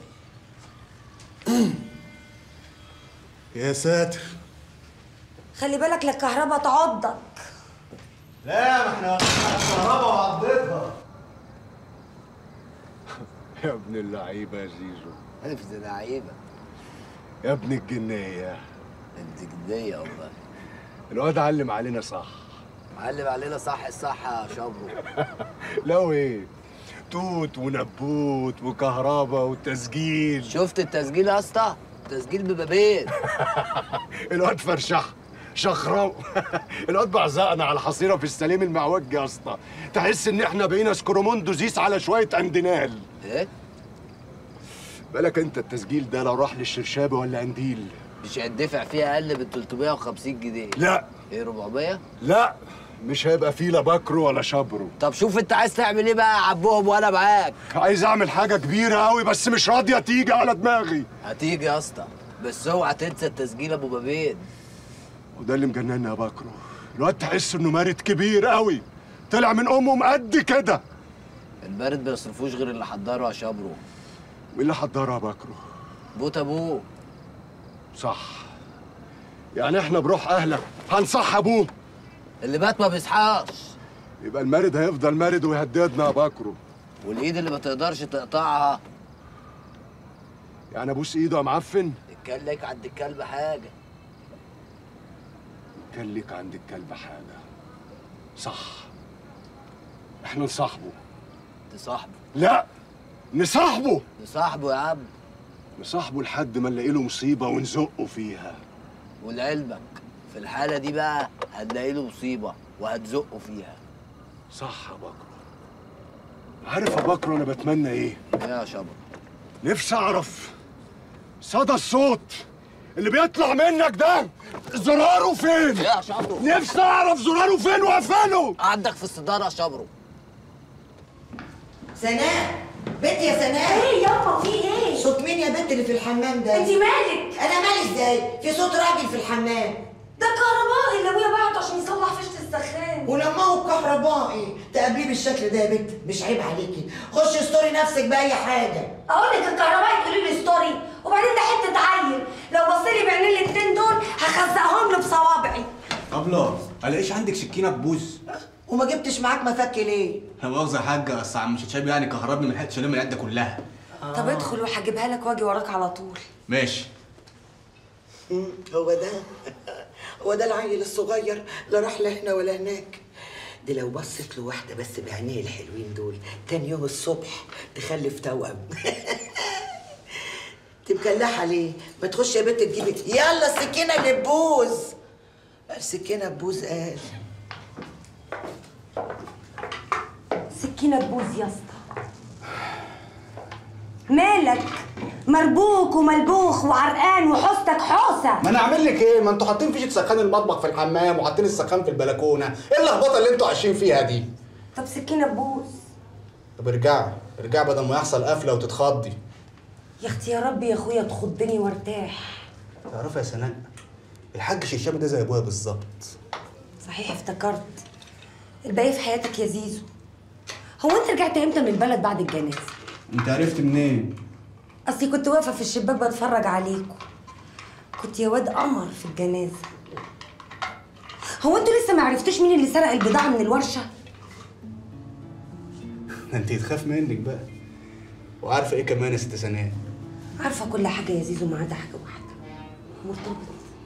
يا ساتر خلي بالك للكهرباء تعضك لا ما احنا الكهرباء وعضتها يا ابن اللعيبه يا زيزو حفظ لعيبه يا ابن الجنيه انت جديه والله الواد علم علينا صح معلم علينا صح الصح يا شبرو لو ايه توت ونبوت وكهرباء وتسجيل شفت التسجيل يا اسطى تسجيل ببابين الواد فرشح شخراو الواد بعزقنا على حصيره في السليم المعوج يا اسطى تحس ان احنا بقينا سكروموندو زيس على شويه اندينال ايه بالك انت التسجيل ده لو راح للشرشابي ولا قنديل مش هيدفع فيها اقل من 350 جنيه لا ايه 400 لا مش هيبقى فيه لا بكرو ولا شبرو طب شوف انت عايز تعمل ايه بقى يا عبهم وانا معاك عايز اعمل حاجه كبيره قوي بس مش راضيه تيجي على دماغي هتيجي يا اسطى بس اوعى تنسى التسجيل ابو بابين وده اللي مجننا يا بكرو الواد تحس انه مارد كبير قوي طلع من امه مقد كده البارد ما يصرفوش غير اللي حضره يا شبرو مين اللي حضرها يا بكرو بوت ابوه صح يعني احنا بروح اهلك هنصح ابوه اللي بات ما بيصحاش يبقى المارد هيفضل مارد ويهددنا يا بكرو والايد اللي ما تقدرش تقطعها يعني ابوس ايده يا معفن كان لك عند الكلب حاجه كان ليك عند الكلب حاجه صح احنا نصاحبه تصاحبه لا نصاحبه تصاحبه يا عم نصاحبه لحد ما نلاقي له مصيبه ونزقه فيها ولعلمك في الحاله دي بقى هتلاقي له مصيبه وهتزقه فيها صح يا بكرو عارف يا بكرو انا بتمنى ايه ايه يا شبر نفسي اعرف صدى الصوت اللي بيطلع منك ده زراره فين يا شبرو نفسي اعرف زراره فين واقفله عندك في الصداره يا شبرو سناء بنت يا سناء ايه يابا في ايه؟ صوت مين يا بنت اللي في الحمام ده؟ انت مالك؟ انا مالي ازاي؟ في صوت راجل في الحمام ده الكهربائي اللي ابويا بعته عشان يصلح فيشة السخان ولما هو كهربائي تقابليه بالشكل ده يا بنت مش عيب عليكي خش ستوري نفسك باي حاجه اقول لك الكهربائي تقولي لي ستوري وبعدين ده حته عيل لو بص لي بعينين الاتنين دول هخزقهم له بصوابعي أبلة الاقيش عندك سكينه ببوز وما جبتش معاك مفك ليه؟ لا مؤاخذه يا حاجه اصل عم شتشاب يعني كهربني من حته شلم العده كلها طب ادخل وهجيبها لك واجي وراك على طول ماشي مم، هو ده هو ده العيل الصغير لا راح لا هنا ولا هناك دي لو بصت له واحده بس بعينيه الحلوين دول تاني يوم الصبح تخلف توأم انت مكلحه ليه؟ ما تخش يا بنت تجيبي يلا السكينه اللي تبوظ السكينه تبوظ قال سكينه تبوظ يا اسطى مالك مربوك وملبوخ وعرقان وحوستك حوسه ما انا اعمل لك ايه ما انتوا حاطين فيشه سخان المطبخ في الحمام وحاطين السخان في البلكونه ايه اللخبطه اللي انتوا عايشين فيها دي طب سكينه تبوظ طب ارجعي ارجعي بدل ما يحصل قفله وتتخضي يا اختي يا رب يا اخويا تخضني وارتاح تعرفي يا سناء الحاج شيشاب ده زي ابويا بالظبط صحيح افتكرت الباقي في حياتك يا زيزو هو انت رجعت امتى من البلد بعد الجنازه انت عرفت منين اصلي كنت واقفه في الشباك بتفرج عليكم كنت يا واد قمر في الجنازه هو انتوا لسه ما عرفتوش مين اللي سرق البضاعه من الورشه ده انت تخاف منك بقى وعارفه ايه كمان يا ست سناء عارفه كل حاجه يا زيزو ما عدا حاجه واحده مرتبط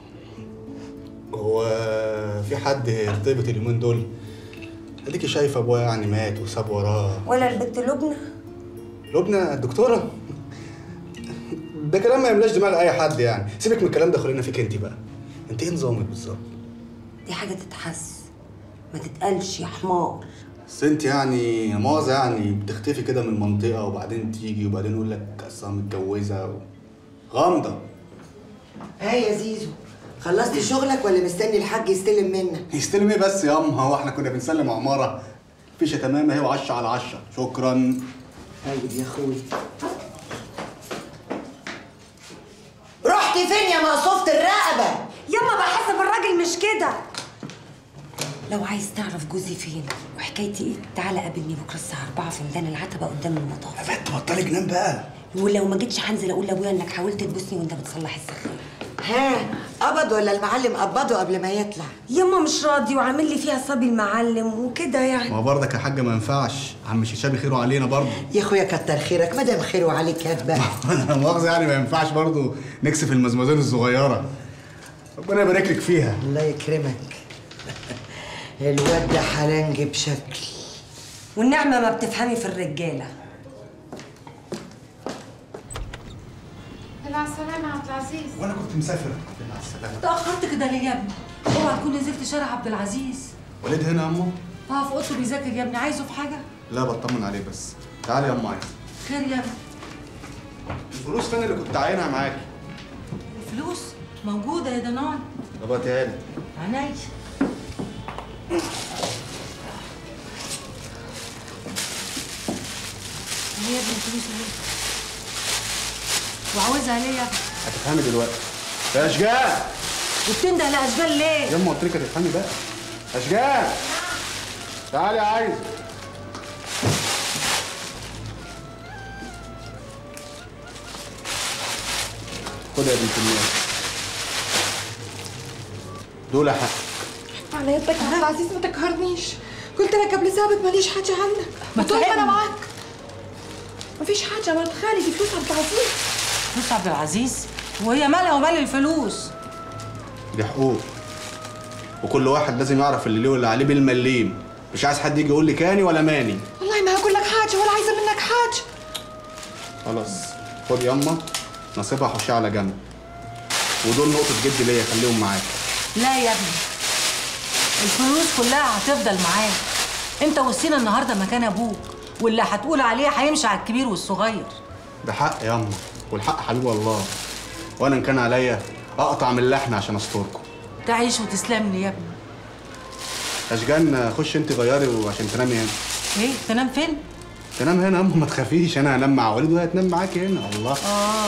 هو في حد يرتبط اليومين دول اديكي شايفه ابويا يعني مات وساب وراه ولا البت لبنى لبنى الدكتوره ده كلام ما يملاش دماغ اي حد يعني سيبك من الكلام ده خلينا فيك انت بقى انت ايه نظامك بالظبط دي حاجه تتحس ما تتقالش يا حمار بس انت يعني لا مؤاخذة يعني بتختفي كده من المنطقه وبعدين تيجي وبعدين يقول لك اصلا متجوزه و... غامضه ها يا زيزو خلصت شغلك ولا مستني الحاج يستلم منك يستلم ايه بس يا اما هو احنا كنا بنسلم عماره فيشه تمام اهي وعشرة على عشرة شكرا طيب يا اخوي رحت فين يا مقصوفة الرقبة؟ ياما بحسب الراجل مش كده لو عايز تعرف جوزي فين وحكايتي ايه تعالى قابلني بكره الساعه 4 في ميدان العتبه قدام المطار يا بنت بطلي جنان بقى ولو ما جيتش هنزل اقول لابويا انك حاولت تبوسني وانت بتصلح السخان ها قبض ولا المعلم قبضه قبل ما يطلع ياما مش راضي وعامل لي فيها صبي المعلم وكده يعني ما هو برضك يا حاجه ما ينفعش عم شيشابي خيره علينا برضه يا اخويا كتر خيرك ما دام خيره عليك هات بقى انا لا مؤاخذه يعني ما ينفعش برضه نكسف المزمزين الصغيره ربنا يبارك لك فيها الله يكرمك الواد ده حلنج بشكل والنعمه ما بتفهمي في الرجاله مع السلامة يا عبد العزيز وانا كنت مسافر مع السلامه اتأخرت كده ليه يا ابني؟ اوعى تكون نزلت شارع عبد العزيز وليد هنا يا امه اه في اوضته بيذاكر يا ابني عايزه في حاجة؟ لا بطمن عليه بس تعالي يا ام عايز خير يا ابني الفلوس فين اللي كنت عاينها معاكي الفلوس موجودة يا دنان طب هاتيها لي عينيا اهي يا ابني الفلوس اهي وعاوزها ليه يا ابني؟ هتفهمي دلوقتي يا اشجان وبتنده لاشجان ليه؟ يا اما قلت لك هتفهمي بقى اشجان تعالي يا عايز خد يا بنت الناس دول حق على يدك يا عبد العزيز ما تقهرنيش قلت لك قبل ثابت ماليش حاجة عنك ما طول ما انا تفهمني. معاك مفيش حاجة ما تخالي دي فلوس عبد العزيز فلوس عبد العزيز وهي مالها ومال الفلوس دي حقوق وكل واحد لازم يعرف اللي ليه واللي عليه بالمليم مش عايز حد يجي يقول لي كاني ولا ماني والله ما هقول لك حاجة ولا عايزة منك حاجة خلاص خد ياما نصيبها حوشيها على جنب ودول نقطة جد ليا خليهم معاك لا يا ابني الفلوس كلها هتفضل معاك انت وسينا النهارده مكان ابوك واللي هتقول عليه هيمشي على الكبير والصغير ده حق ياما والحق حبيب الله وانا ان كان عليا اقطع من اللحن عشان استركم تعيش وتسلم لي يا ابني اشجان خش انت غيري وعشان تنامي هنا ايه تنام فين تنام هنا اما ما تخافيش انا هنام مع والد وهي هتنام معاكي هنا الله اه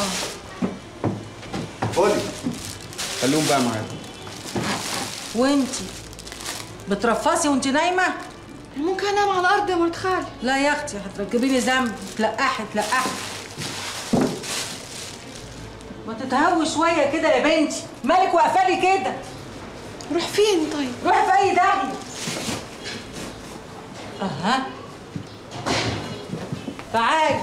خدي خليهم بقى معاكم وانتي بترفصي وانتي نايمه ممكن انام على الارض يا مرت خالي لا يا اختي هتركبي لي ذنب تلقحي تلقحي ما تتهوي شويه كده يا بنتي مالك واقفه لي كده روح فين طيب روحي في اي داهيه اها تعالي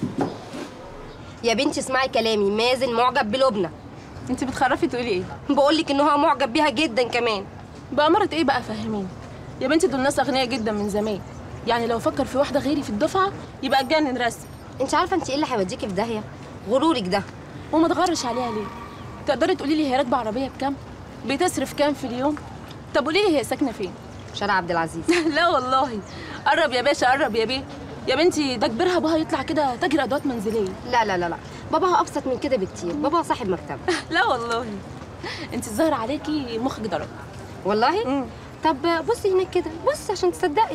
يا بنتي اسمعي كلامي مازن معجب بلبنى انت بتخرفي تقولي ايه بقول لك ان هو معجب بيها جدا كمان بأمارة ايه بقى فهميني يا بنتي دول ناس اغنياء جدا من زمان يعني لو فكر في واحده غيري في الدفعه يبقى اتجنن رسم انت عارفه انت ايه اللي هيوديكي في داهيه غرورك ده وما تغرش عليها ليه تقدري تقولي لي هي راكبه عربيه بكام بتصرف كام في اليوم طب قولي لي هي ساكنه فين شارع عبد العزيز لا والله قرب يا باشا قرب يا بيه يا بنتي ده كبرها ابوها يطلع كده تاجر ادوات منزليه لا لا لا لا باباها ابسط من كده بكتير باباها صاحب مكتب لا والله انت الظاهر عليكي مخك ضرب والله مم. طب بصي هناك كده بصي عشان تصدقي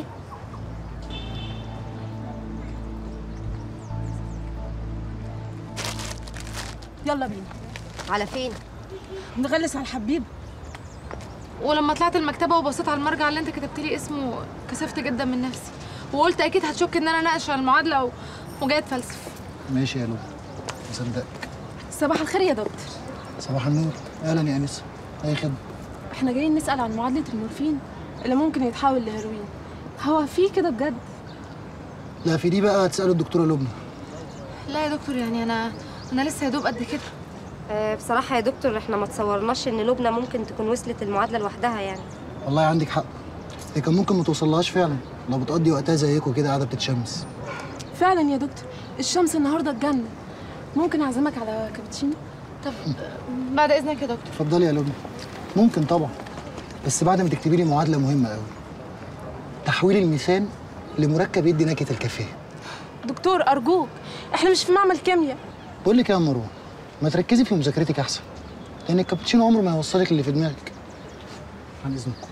يلا بينا على فين نغلس على الحبيب ولما طلعت المكتبة وبصيت على المرجع اللي انت كتبت لي اسمه كسفت جدا من نفسي وقلت اكيد هتشك ان انا ناقشه المعادلة و... وجايه اتفلسف ماشي يا لو مصدقك صباح الخير يا دكتور صباح النور اهلا يا انسه اي خدمه احنا جايين نسأل عن معادلة المورفين اللي ممكن يتحول لهيروين هو في كده بجد لا في دي بقى هتسالوا الدكتوره لبنى لا يا دكتور يعني انا انا لسه يا دوب قد كده آه بصراحه يا دكتور احنا ما تصورناش ان لبنى ممكن تكون وصلت المعادله لوحدها يعني والله عندك حق هي كان ممكن ما توصلهاش فعلا لو بتقضي وقتها زيكم كده قاعده بتتشمس فعلا يا دكتور الشمس النهارده اتجنن ممكن اعزمك على كابتشينو طب بعد اذنك يا دكتور اتفضلي يا لبنى ممكن طبعا بس بعد ما تكتبي لي معادله مهمه قوي تحويل الميثان لمركب يدي نكهه الكافيه دكتور ارجوك احنا مش في معمل كيمياء بقول لك إيه يا مروه ما تركزي في مذاكرتك احسن لان الكابتشينو عمره ما هيوصلك اللي في دماغك عن اذنكم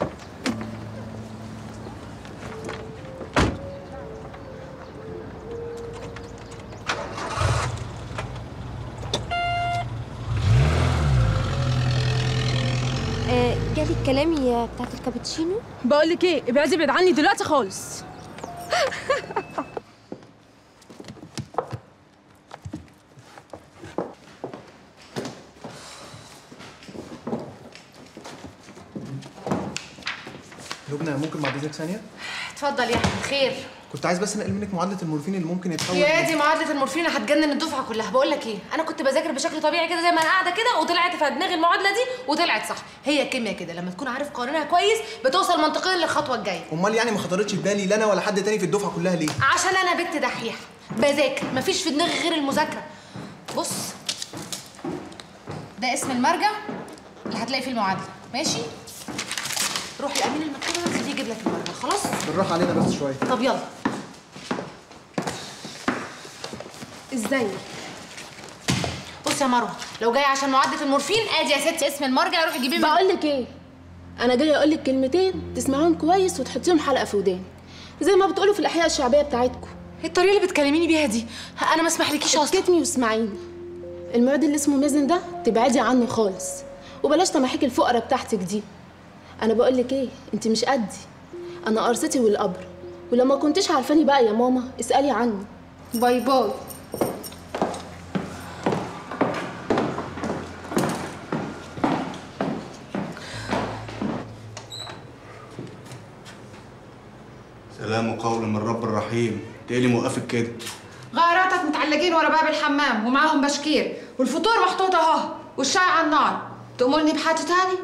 آه جالي الكلامي بتاعت الكابتشينو بقول لك ايه ابعدي ابعد عني دلوقتي خالص لبنى ممكن بعد اذنك ثانيه اتفضل يا احمد خير كنت عايز بس انقل منك معادله المورفين اللي ممكن يتحول يا دي معادله المورفين هتجنن الدفعه كلها بقول لك ايه انا كنت بذاكر بشكل طبيعي كده زي ما انا قاعده كده وطلعت في دماغي المعادله دي وطلعت صح هي الكيمياء كده لما تكون عارف قوانينها كويس بتوصل منطقيا للخطوه الجايه امال يعني ما خطرتش في بالي لا انا ولا حد تاني في الدفعه كلها ليه عشان انا بنت دحيحه بذاكر مفيش في دماغي غير المذاكره بص ده اسم المرجع اللي هتلاقي فيه المعادله ماشي روح لامين المكتبه خليه يجيب لك المرجع خلاص بالراحه علينا بس شويه طب يلا ازاي بص يا مروه لو جاي عشان معادله المورفين ادي يا ستي اسم المرجع روحي جيبيه من بقول لك ايه انا جايه اقول لك كلمتين تسمعيهم كويس وتحطيهم حلقه في ودانك زي ما بتقولوا في الاحياء الشعبيه بتاعتكم ايه الطريقه اللي بتكلميني بيها دي انا ما اسمحلكيش اصلا اسكتي واسمعيني المعد اللي اسمه مازن ده تبعدي عنه خالص وبلاش تماحيك الفقره بتاعتك دي انا بقول لك ايه انت مش قدي انا قرصتي والقبر ولو ما كنتش عارفاني بقى يا ماما اسالي عني باي باي سلام قول من رب الرحيم تقلي موقفك كده غيراتك متعلقين ورا باب الحمام ومعاهم بشكير والفطور محطوط اهو والشاي على النار تأمرني بحاجة تاني؟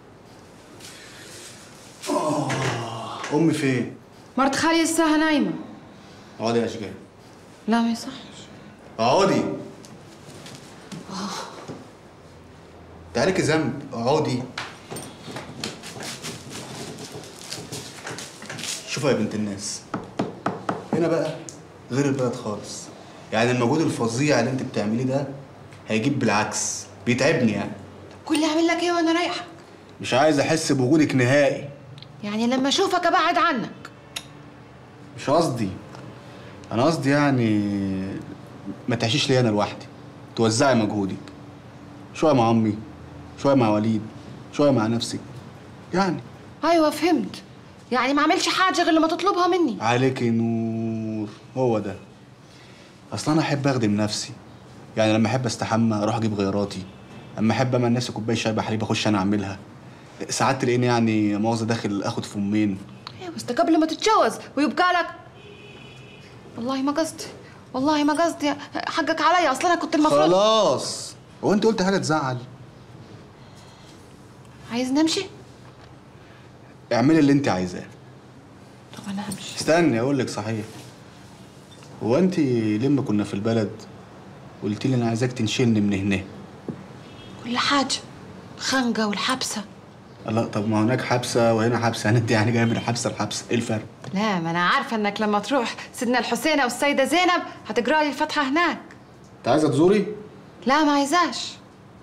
امي فين مرت خالي الساعة نايمة اقعدي يا اشجان لا ما يصح اقعدي انت عليكي ذنب اقعدي شوفي يا بنت الناس هنا بقى غير البلد خالص يعني المجهود الفظيع اللي انت بتعمليه ده هيجيب بالعكس بيتعبني يعني كل اعمل لك ايه وانا رايحة مش عايز احس بوجودك نهائي يعني لما اشوفك ابعد عنك مش قصدي انا قصدي يعني ما تعيشيش لي انا لوحدي توزعي مجهودك شويه مع امي شويه مع وليد شويه مع نفسك يعني ايوه فهمت يعني ما اعملش حاجة غير لما تطلبها مني عليكي نور هو ده اصلا انا احب اخدم نفسي يعني لما احب استحمى اروح اجيب غيراتي اما احب اعمل نفسي كوبايه شاي بحليب اخش انا اعملها ساعات تلاقيني يعني مؤاخذه داخل اخد فمين ايوه بس ده قبل ما تتجوز ويبقى لك والله ما قصدي والله ما قصدي حقك عليا اصلا انا كنت المفروض خلاص هو انت قلت حاجه تزعل عايز نمشي اعملي اللي انت عايزاه طب انا همشي استني اقول لك صحيح هو انت لما كنا في البلد قلت لي انا عايزاك تنشلني من هنا كل حاجة خنقة والحبسة لا طب ما هناك حبسه وهنا حبسه يعني انت يعني جايه من حبسه لحبسه ايه الفرق لا ما انا عارفة انك لما تروح سيدنا الحسين او السيدة زينب هتقرا لي الفاتحة هناك انت عايزه تزوري لا ما عايزاش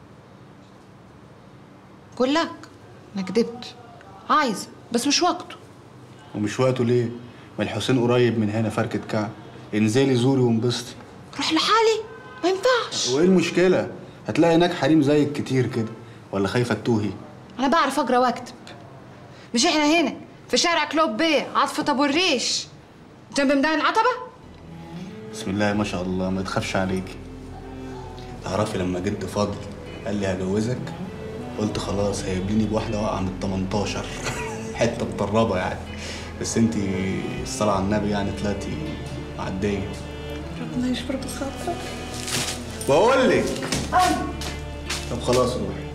قول لك انا كدبت عايزة بس مش وقته ومش وقته ليه ما الحسين قريب من هنا فركه كعب انزلي زوري وانبسطي روح لحالي ما ينفعش وايه المشكله هتلاقي هناك حريم زيك كتير كده ولا خايفه تتوهي انا بعرف اقرا واكتب مش احنا هنا في شارع كلوب بيه عاطفة ابو الريش جنب ميدان العتبة بسم الله ما شاء الله ما تخافش عليكي تعرفي لما جد فضل قال لي هجوزك قلت خلاص هيبليني بواحده واقعه من ال 18 حته مطربه يعني بس انت الصلاه على النبي يعني طلعتي معديه ربنا يشفر بخاطرك بقول لك طب خلاص روحي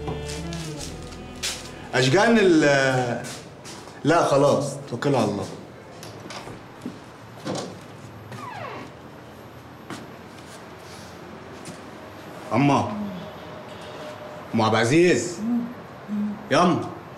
اشجان ال لا خلاص توكلوا على الله اما ام عبد العزيز ياما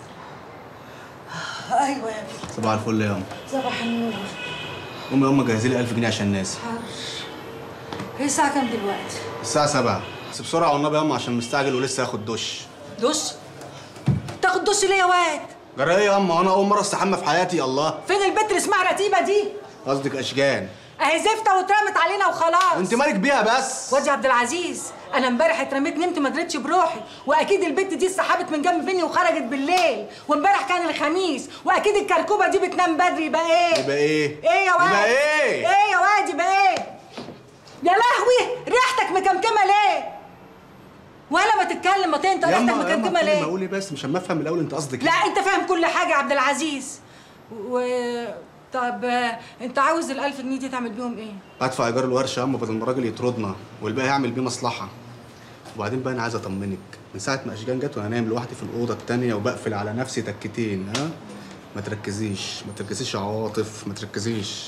ايوه يا بيه صباح الفل يا ياما صباح النور امي ياما جهزي لي 1000 جنيه عشان ناسي حاضر هي الساعة كام دلوقتي؟ الساعة 7 بس بسرعة والنبي ياما عشان مستعجل ولسه هاخد دش دش؟ تاخد دش ليه يا واد؟ جرى ايه ياما انا اول مرة استحمى في حياتي الله فين البت اللي اسمها رتيبة دي؟ قصدك اشجان اهي زفته واترمت علينا وخلاص وانت مالك بيها بس واد يا عبد العزيز انا امبارح اترميت نمت ما دريتش بروحي واكيد البت دي اتسحبت من جنب مني وخرجت بالليل وامبارح كان الخميس واكيد الكركوبه دي بتنام بدري يبقى ايه يبقى ايه ايه يا واد يبقى ايه ايه يا واد يبقى ايه يا لهوي ريحتك مكمكمه ليه ولا ما تتكلم ما انت ريحتك مكمكمه ليه بقول ايه بس مش اما افهم الاول انت قصدك لا انت فاهم كل حاجه يا عبد العزيز و طب آه، انت عاوز الألف جنيه دي تعمل بيهم ايه؟ ادفع ايجار الورشه اما بدل ما الراجل يطردنا والباقي هيعمل بيه مصلحه وبعدين بقى انا عايز اطمنك من ساعه ما اشجان جت وانا نايم لوحدي في الاوضه التانية وبقفل على نفسي تكتين ها ما تركزيش ما تركزيش يا عواطف ما تركزيش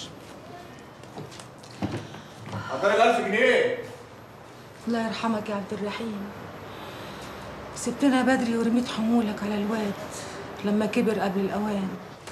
حضرتك 1000 جنيه الله يرحمك يا عبد الرحيم سبتنا بدري ورميت حمولك على الواد لما كبر قبل الأوان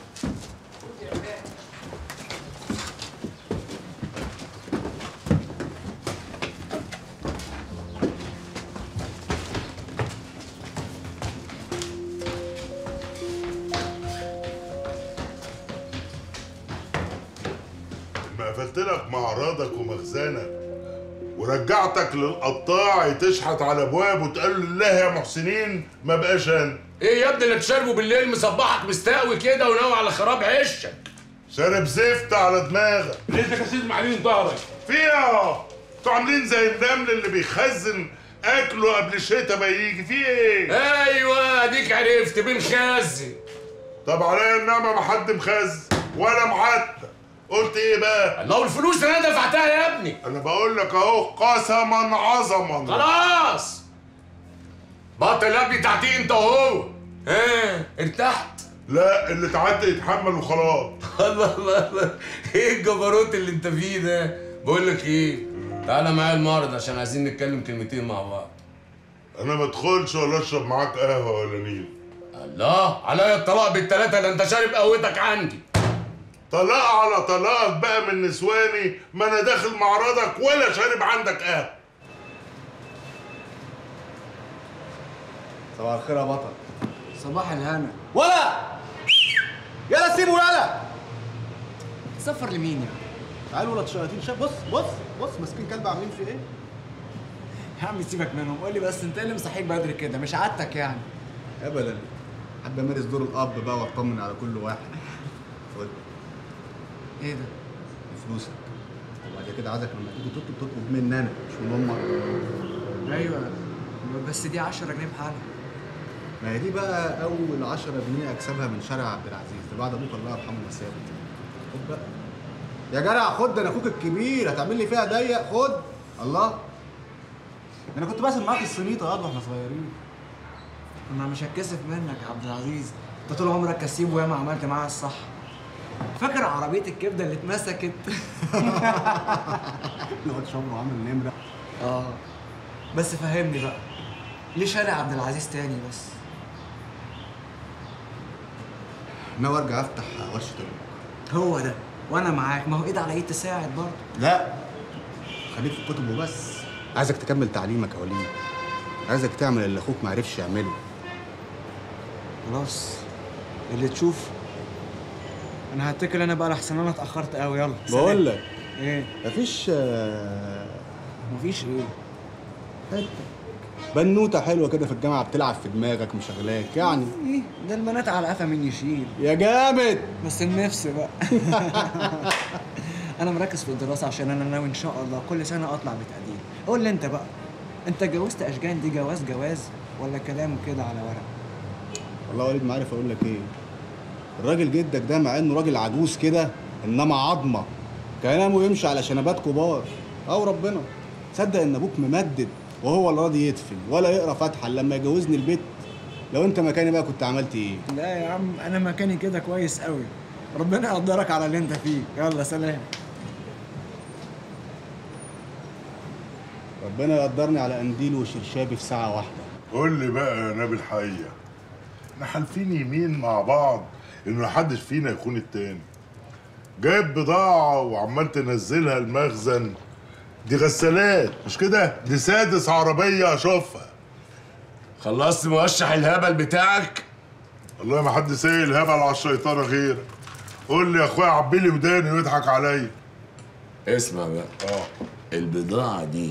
ما قفلت لك معرضك ومخزنك ورجعتك للقطاع تشحت على ابواب وتقول لله يا محسنين ما بقاش انا ايه يا ابني اللي تشربه بالليل مصبحك مستقوي كده وناوي على خراب عشك شارب زفت على دماغك ليه يا سيدي معلين ظهرك فيها انتوا عاملين زي النمل اللي بيخزن اكله قبل الشتاء ما يجي في ايه ايوه اديك عرفت بنخزن طب عليا النعمه ما حد مخزن ولا معتق قلت ايه بقى الله والفلوس اللي انا دفعتها يا ابني انا بقول لك اهو قسما عظما خلاص بطل يا ابني تحتيه انت وهو ها ارتحت لا اللي تعدى يتحمل وخلاص الله الله الله ايه الجبروت اللي انت فيه ده بقول لك ايه تعالى معايا المعرض عشان عايزين نتكلم كلمتين مع بعض انا ما ادخلش ولا اشرب معاك قهوه ولا نيل الله عليا الطلاق بالتلاتة ده انت شارب قهوتك عندي طلاق على طلاق بقى من نسواني ما انا داخل معرضك ولا شارب عندك قهوه صباح الخير يا بطل صباح الهنا ولا يلا سيبه يلا سفر لمين يعني؟ تعال ولد شياطين شاف بص بص بص ماسكين كلب عاملين فيه ايه يا عم سيبك منهم قول لي بس انت ايه اللي مصحيك بدري كده مش عادتك يعني ابدا حابب امارس دور الاب بقى واطمن على كل واحد خد ايه ده؟ فلوسك وبعد كده عايزك لما تيجي تطلب تطلب مني انا مش من امك ايوه بس دي 10 جنيه بحالها ما هي دي بقى اول 10 جنيه اكسبها من شارع عبد العزيز ده بعد ابوك الله يرحمه ما سابت خد بقى يا جدع خد ده انا اخوك الكبير هتعمل لي فيها ضيق خد الله ده انا كنت باسم معاك السميطه ياض واحنا صغيرين انا مش هتكسف منك يا عبد العزيز انت طول عمرك كسيب وياما عملت معاها الصح فاكر عربيه الكبده اللي اتمسكت الواد شمر عامل نمره اه بس فهمني بقى ليه شارع عبد العزيز تاني بس ناوي ارجع افتح ورشه ابوك هو ده وانا معاك ما هو ايد على ايد تساعد برضه لا خليك في الكتب وبس عايزك تكمل تعليمك يا وليد عايزك تعمل اللي اخوك ما عرفش يعمله خلاص اللي تشوف انا هتكل انا بقى لحسن انا اتاخرت قوي يلا سلام. بقول لك ايه مفيش آه، مفيش ايه حتة بنوته حلوه كده في الجامعه بتلعب في دماغك مشغلاك يعني ايه ده البنات على قفا مين يشيل يا جامد بس النفس بقى انا مركز في الدراسه عشان انا ناوي ان شاء الله كل سنه اطلع بتقدير قول لي انت بقى انت اتجوزت اشجان دي جواز جواز ولا كلام كده على ورق والله يا وليد ما عارف اقول لك ايه الراجل جدك ده مع انه راجل عجوز كده انما عظمه كلامه يمشي على شنبات كبار او ربنا تصدق ان ابوك ممدد وهو اللي راضي يدفن ولا يقرا فاتحه إلا لما يجوزني البيت لو انت مكاني بقى كنت عملت ايه لا يا عم انا مكاني كده كويس قوي ربنا يقدرك على اللي انت فيه يلا سلام ربنا يقدرني على قنديل وشرشابي في ساعه واحده قول لي بقى يا نبي الحقيقة احنا حالفين يمين مع بعض ان محدش فينا يخون التاني جايب بضاعة وعمال تنزلها المخزن دي غسالات مش كده؟ دي سادس عربية اشوفها خلصت موشح الهبل بتاعك؟ والله ما حد سايل هبل على الشيطانة غيرك قول لي يا اخويا عبيلي وداني ويضحك عليا اسمع بقى اه البضاعة دي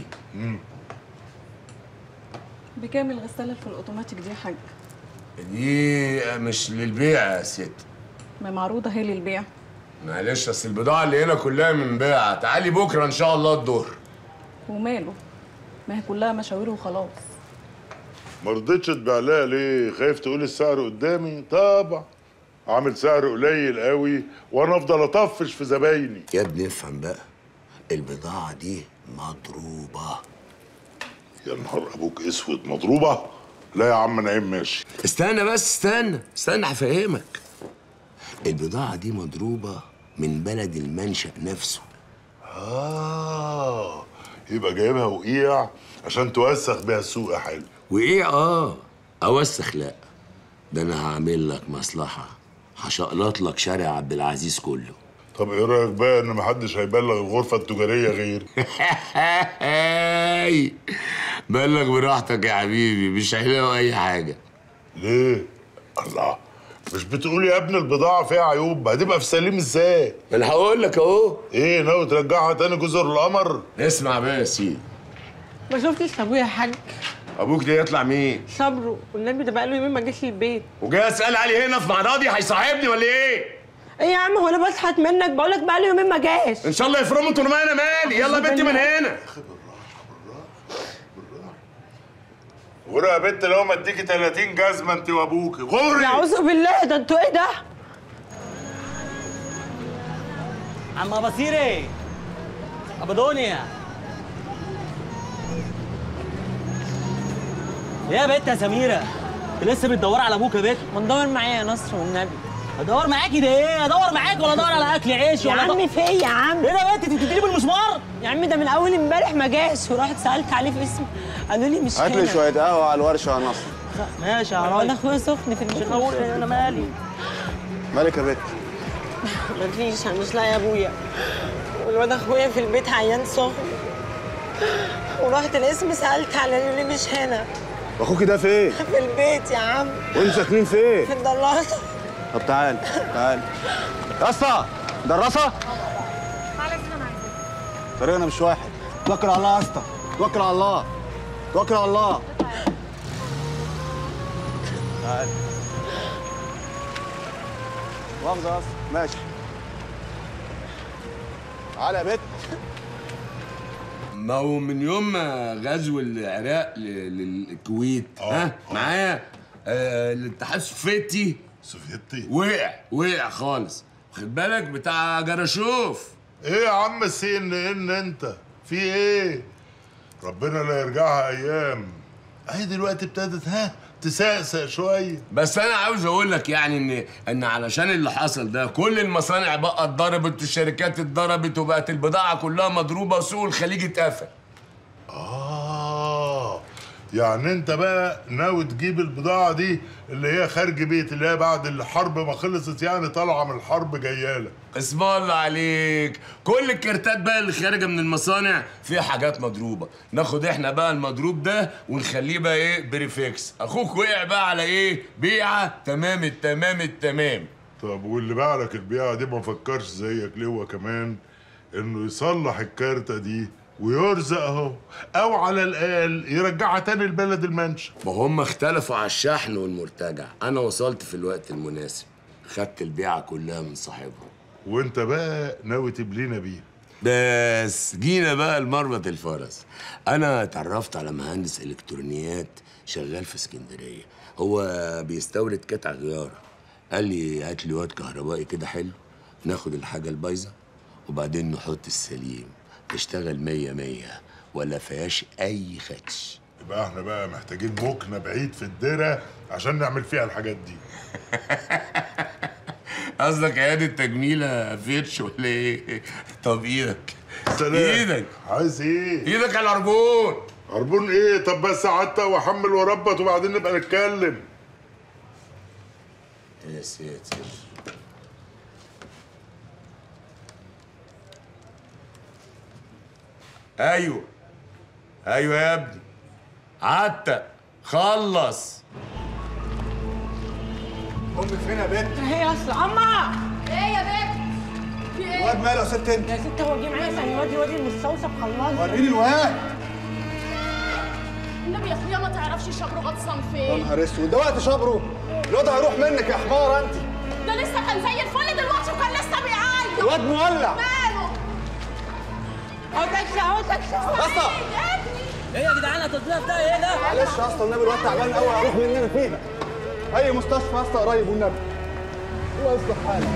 بكام الغسالة في الأوتوماتيك دي يا حاج؟ دي مش للبيع يا ست ما معروضة هي للبيع معلش اصل البضاعة اللي هنا كلها من بيع تعالي بكرة ان شاء الله الظهر وماله؟ ما هي كلها مشاوير وخلاص ما رضيتش تبيع لها ليه؟ خايف تقول السعر قدامي؟ طبعا عامل سعر قليل قوي وانا افضل اطفش في زبايني يا ابني افهم بقى البضاعة دي مضروبة يا نهار ابوك اسود مضروبة؟ لا يا عم نعيم ماشي استنى بس استنى استنى هفهمك البضاعة دي مضروبة من بلد المنشأ نفسه اه يبقى جايبها وقيع عشان توسخ بيها السوق يا حلو وإيه آه أوسخ لأ ده أنا هعمل لك مصلحة هشقلط لك شارع عبد العزيز كله طب ايه رايك بقى ان محدش هيبلغ الغرفة التجارية غيري؟ هاي بلغ براحتك يا حبيبي مش هيلاقوا اي حاجة ليه؟ الله مش بتقول يا ابني البضاعة فيها عيوب هتبقى في سليم ازاي؟ ما انا هقول لك اهو ايه ناوي ترجعها تاني جزر القمر؟ اسمع بقى يا سيدي ما شفتش ابويا يا حاج ابوك ده يطلع مين؟ صبره والنبي ده بقاله يومين ما جاش البيت وجاي اسال علي هنا في معرضي هيصاحبني ولا ايه؟ ايه يا عم هو انا بشحت منك بقول لك بقاله يومين ما جاش ان شاء الله يفرموا طول ما انا مالي يلا يا بنتي من هنا غوري يا بنت لو ما اديكي 30 جزمة انت وابوكي غوري اعوذ بالله ده انتوا ايه ده؟ عم بصيري ابو دنيا يا بنت يا سميره انت لسه بتدور على ابوك يا بنت ما تدور معايا يا نصر والنبي ادور معاكي ده ايه ادور معاك ولا ادور على اكل عيش يا ولا عم في ايه يا عم ايه ده يا بنت انت بتديني بالمسمار يا عم ده من اول امبارح ما جاش ورحت سالت عليه في اسمه قالوا لي مش هات لي هنا. شويه قهوه على الورشه يا نصر ماشي يا انا راجل اخويا سخن في مش المشروع هقول إيه، انا مالي مالك يا بت مفيش انا مش لاقي ابويا والواد اخويا في البيت عيان سخن ورحت الاسم سالت على قالوا لي مش هنا واخوكي ده فين في البيت يا عم وانتوا ساكنين فين في الدراسه طب تعال تعال يا اسطى دراسه طريقنا مش واحد توكل على الله يا اسطى توكل على الله توكل على الله تعال مؤاخذة يا اسطى ماشي تعالى يا بت ما هو من يوم ما غزو العراق ل- للكويت ها معايا آه الاتحاد السوفيتي سوفيتي وقع وقع خالص واخد بالك بتاع جراشوف ايه يا عم سي ان ان انت في ايه ربنا لا يرجعها ايام اهي دلوقتي ابتدت ها تسقسق شويه بس انا عاوز اقول لك يعني ان ان علشان اللي حصل ده كل المصانع بقى اتضربت والشركات اتضربت وبقت البضاعه كلها مضروبه وسوق الخليج اتقفل اه يعني انت بقى ناوي تجيب البضاعه دي اللي هي خارج بيت اللي هي بعد الحرب ما خلصت يعني طالعه من الحرب جايالك اسم الله عليك كل الكارتات بقى اللي خارجه من المصانع فيها حاجات مضروبه ناخد احنا بقى المضروب ده ونخليه بقى ايه بريفكس اخوك وقع بقى على ايه بيعه تمام التمام التمام طب واللي باع لك البيعه دي ما فكرش زيك ليه هو كمان انه يصلح الكارتة دي ويرزق اهو او على الاقل يرجعها تاني لبلد المنشأ ما هم اختلفوا على الشحن والمرتجع انا وصلت في الوقت المناسب خدت البيعه كلها من صاحبها وانت بقى ناوي تبلينا بيها بس جينا بقى لمربط الفرس انا اتعرفت على مهندس الكترونيات شغال في اسكندريه هو بيستورد قطع غيار قال لي هات لي واد كهربائي كده حلو ناخد الحاجه البايظه وبعدين نحط السليم تشتغل مية مية ولا فيهاش اي خدش يبقى احنا بقى محتاجين مكنه بعيد في الدره عشان نعمل فيها الحاجات دي قصدك عيادة تجميلة فيتش ولا ايه؟ طب ايدك سلام ايدك عايز ايه؟ ايدك على العربون عربون ايه؟ طب بس قعدت واحمل واربط وبعدين نبقى نتكلم يا ساتر ايوه ايوه يا ابني عتق خلص امك فين يا بنت؟ هي اصل اما ايه يا بنت؟ في ايه؟ الواد ماله يا ست انت؟ يا ست هو جه معايا ثاني وادي وادي المستوصف خلص وريني الواد النبي يا اخويا ما تعرفش شبره غطسان يا فين نهار اسود ده وقت شبره الواد هيروح منك يا حمار انت ده لسه كان زي الفل دلوقتي وكان لسه بيعيط الواد مولع ماله اهو تاكسي اهو تاكسي اسطى ايه يا جدعان التصريف ده ايه ده؟ معلش يا اسطى النبي الواد تعبان قوي هيروح مننا فيها اي مستشفى يا اسطى قريب والنبي هو يصلح حاله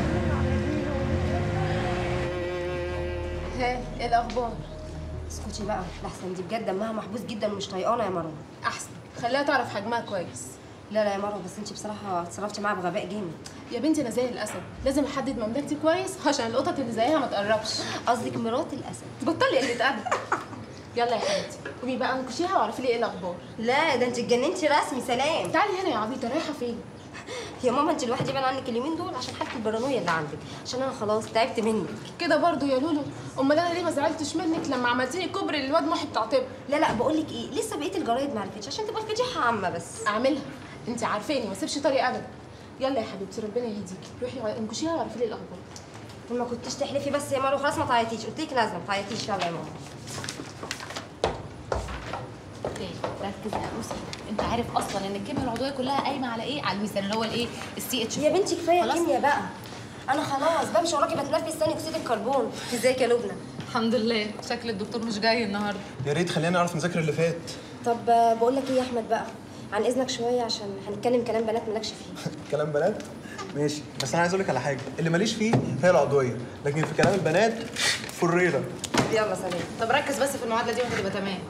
ها ايه الاخبار اسكتي بقى لحسن دي بجد دمها محبوس جدا ومش طايقانا يا مروه احسن خليها تعرف حجمها كويس لا لا يا مروه بس انت بصراحه اتصرفتي معاها بغباء جامد يا بنتي انا زي الاسد لازم احدد مملكتي كويس عشان القطط اللي زيها ما تقربش قصدك مرات الاسد بطلي قله ادب يلا يا حبيبتي قومي بقى انكشيها واعرفي لي ايه الاخبار لا ده انت اتجننتي رسمي سلام تعالي هنا يا عبيطه رايحه فين يا ماما انت الواحد يبان عنك اليومين دول عشان حاله البارانويا اللي عندك عشان انا خلاص تعبت منك كده برضو يا لولو امال انا ليه ما زعلتش منك لما عملتيلي كوبري للواد محي بتاع طب لا لا بقول لك ايه لسه بقيه الجرايد ما عرفتش عشان تبقى الفضيحه عامه بس اعملها انت عارفاني ما اسيبش طريق ابدا يلا يا حبيبتي ربنا يهديكي روحي انكشيها واعرفي لي الاخبار ما كنتش تحلفي بس يا مارو خلاص ما تعيطيش قلت لك نازله ما تعيطيش يلا يا ماما ايه ركز يا بوسي انت عارف اصلا ان الكيمياء العضويه كلها قايمه على ايه على الميثان اللي هو الايه السي اتش يا بنتي كفايه خلاص؟ كيمياء بقى انا خلاص بمشي وراكي بتنفس ثاني اكسيد الكربون ازيك يا لبنى الحمد لله شكل الدكتور مش جاي النهارده يا ريت خلينا نعرف نذاكر اللي فات طب آه، بقول لك ايه يا احمد بقى عن اذنك شويه عشان هنتكلم كلام بنات مالكش فيه كلام بنات ماشي بس انا عايز اقول لك على حاجه اللي ماليش فيه هي العضويه لكن في كلام البنات فريره يلا سلام طب ركز بس في المعادله دي وهتبقى تمام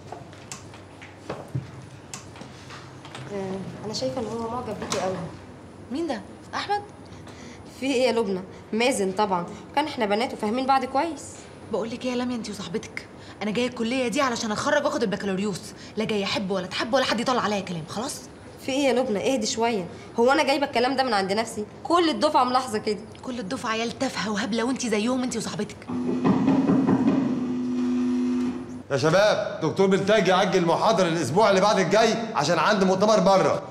آه، انا شايفه ان هو معجب بيكي قوي مين ده احمد في ايه يا لبنى مازن طبعا كان احنا بنات وفاهمين بعض كويس بقول لك ايه يا لميا انت وصاحبتك انا جايه الكليه دي علشان اتخرج واخد البكالوريوس لا جايه احب ولا تحب ولا حد يطلع عليا كلام خلاص في ايه يا لبنى اهدي شويه هو انا جايبه الكلام ده من عند نفسي كل الدفعه ملاحظه كده كل الدفعه عيال تافهه وهبله وانت زيهم انت وصاحبتك يا شباب دكتور بلتاج يعجل المحاضرة الأسبوع اللي بعد الجاي عشان عنده مؤتمر بره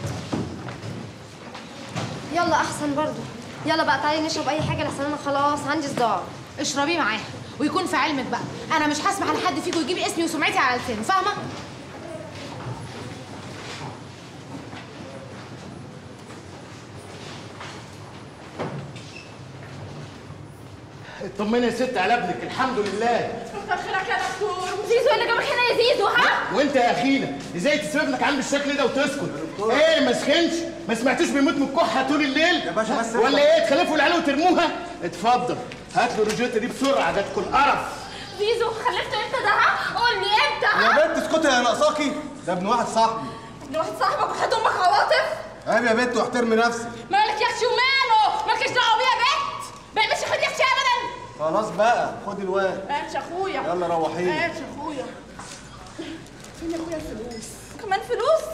يلا احسن برضو يلا بقى تعالي نشرب اي حاجه لحسن انا خلاص عندي صداع اشربيه معاها ويكون في علمك بقى انا مش هسمح لحد فيكم يجيب اسمي وسمعتي على لسانه فاهمه اطمني يا ست على ابنك الحمد لله كتر خيرك يا دكتور زيزو اللي جابك هنا يا زيزو ها وانت يا اخينا ازاي تسيب ابنك عامل بالشكل ده وتسكت ايه ما سخنش ما سمعتوش بيموت من الكحه طول الليل يا باشا بس ولا ايه تخلفوا العيال وترموها اتفضل هات له الروجيتا دي بسرعه ده تكون قرف زيزو خلفت امتى ده ها قول لي امتى يا بنت اسكتي يا ناقصاكي ده ابن واحد صاحبي ابن واحد صاحبك وحد امك عواطف عيب يا بنت واحترمي نفسك مالك يا اختي وماله مالكش دعوه بيه يا بنت ما يعملش خد يا اختي ابدا خلاص بقى خدي الواد ماشي يا اخويا يلا روحيه. ماشي يا اخويا فين يا اخويا الفلوس كمان فلوس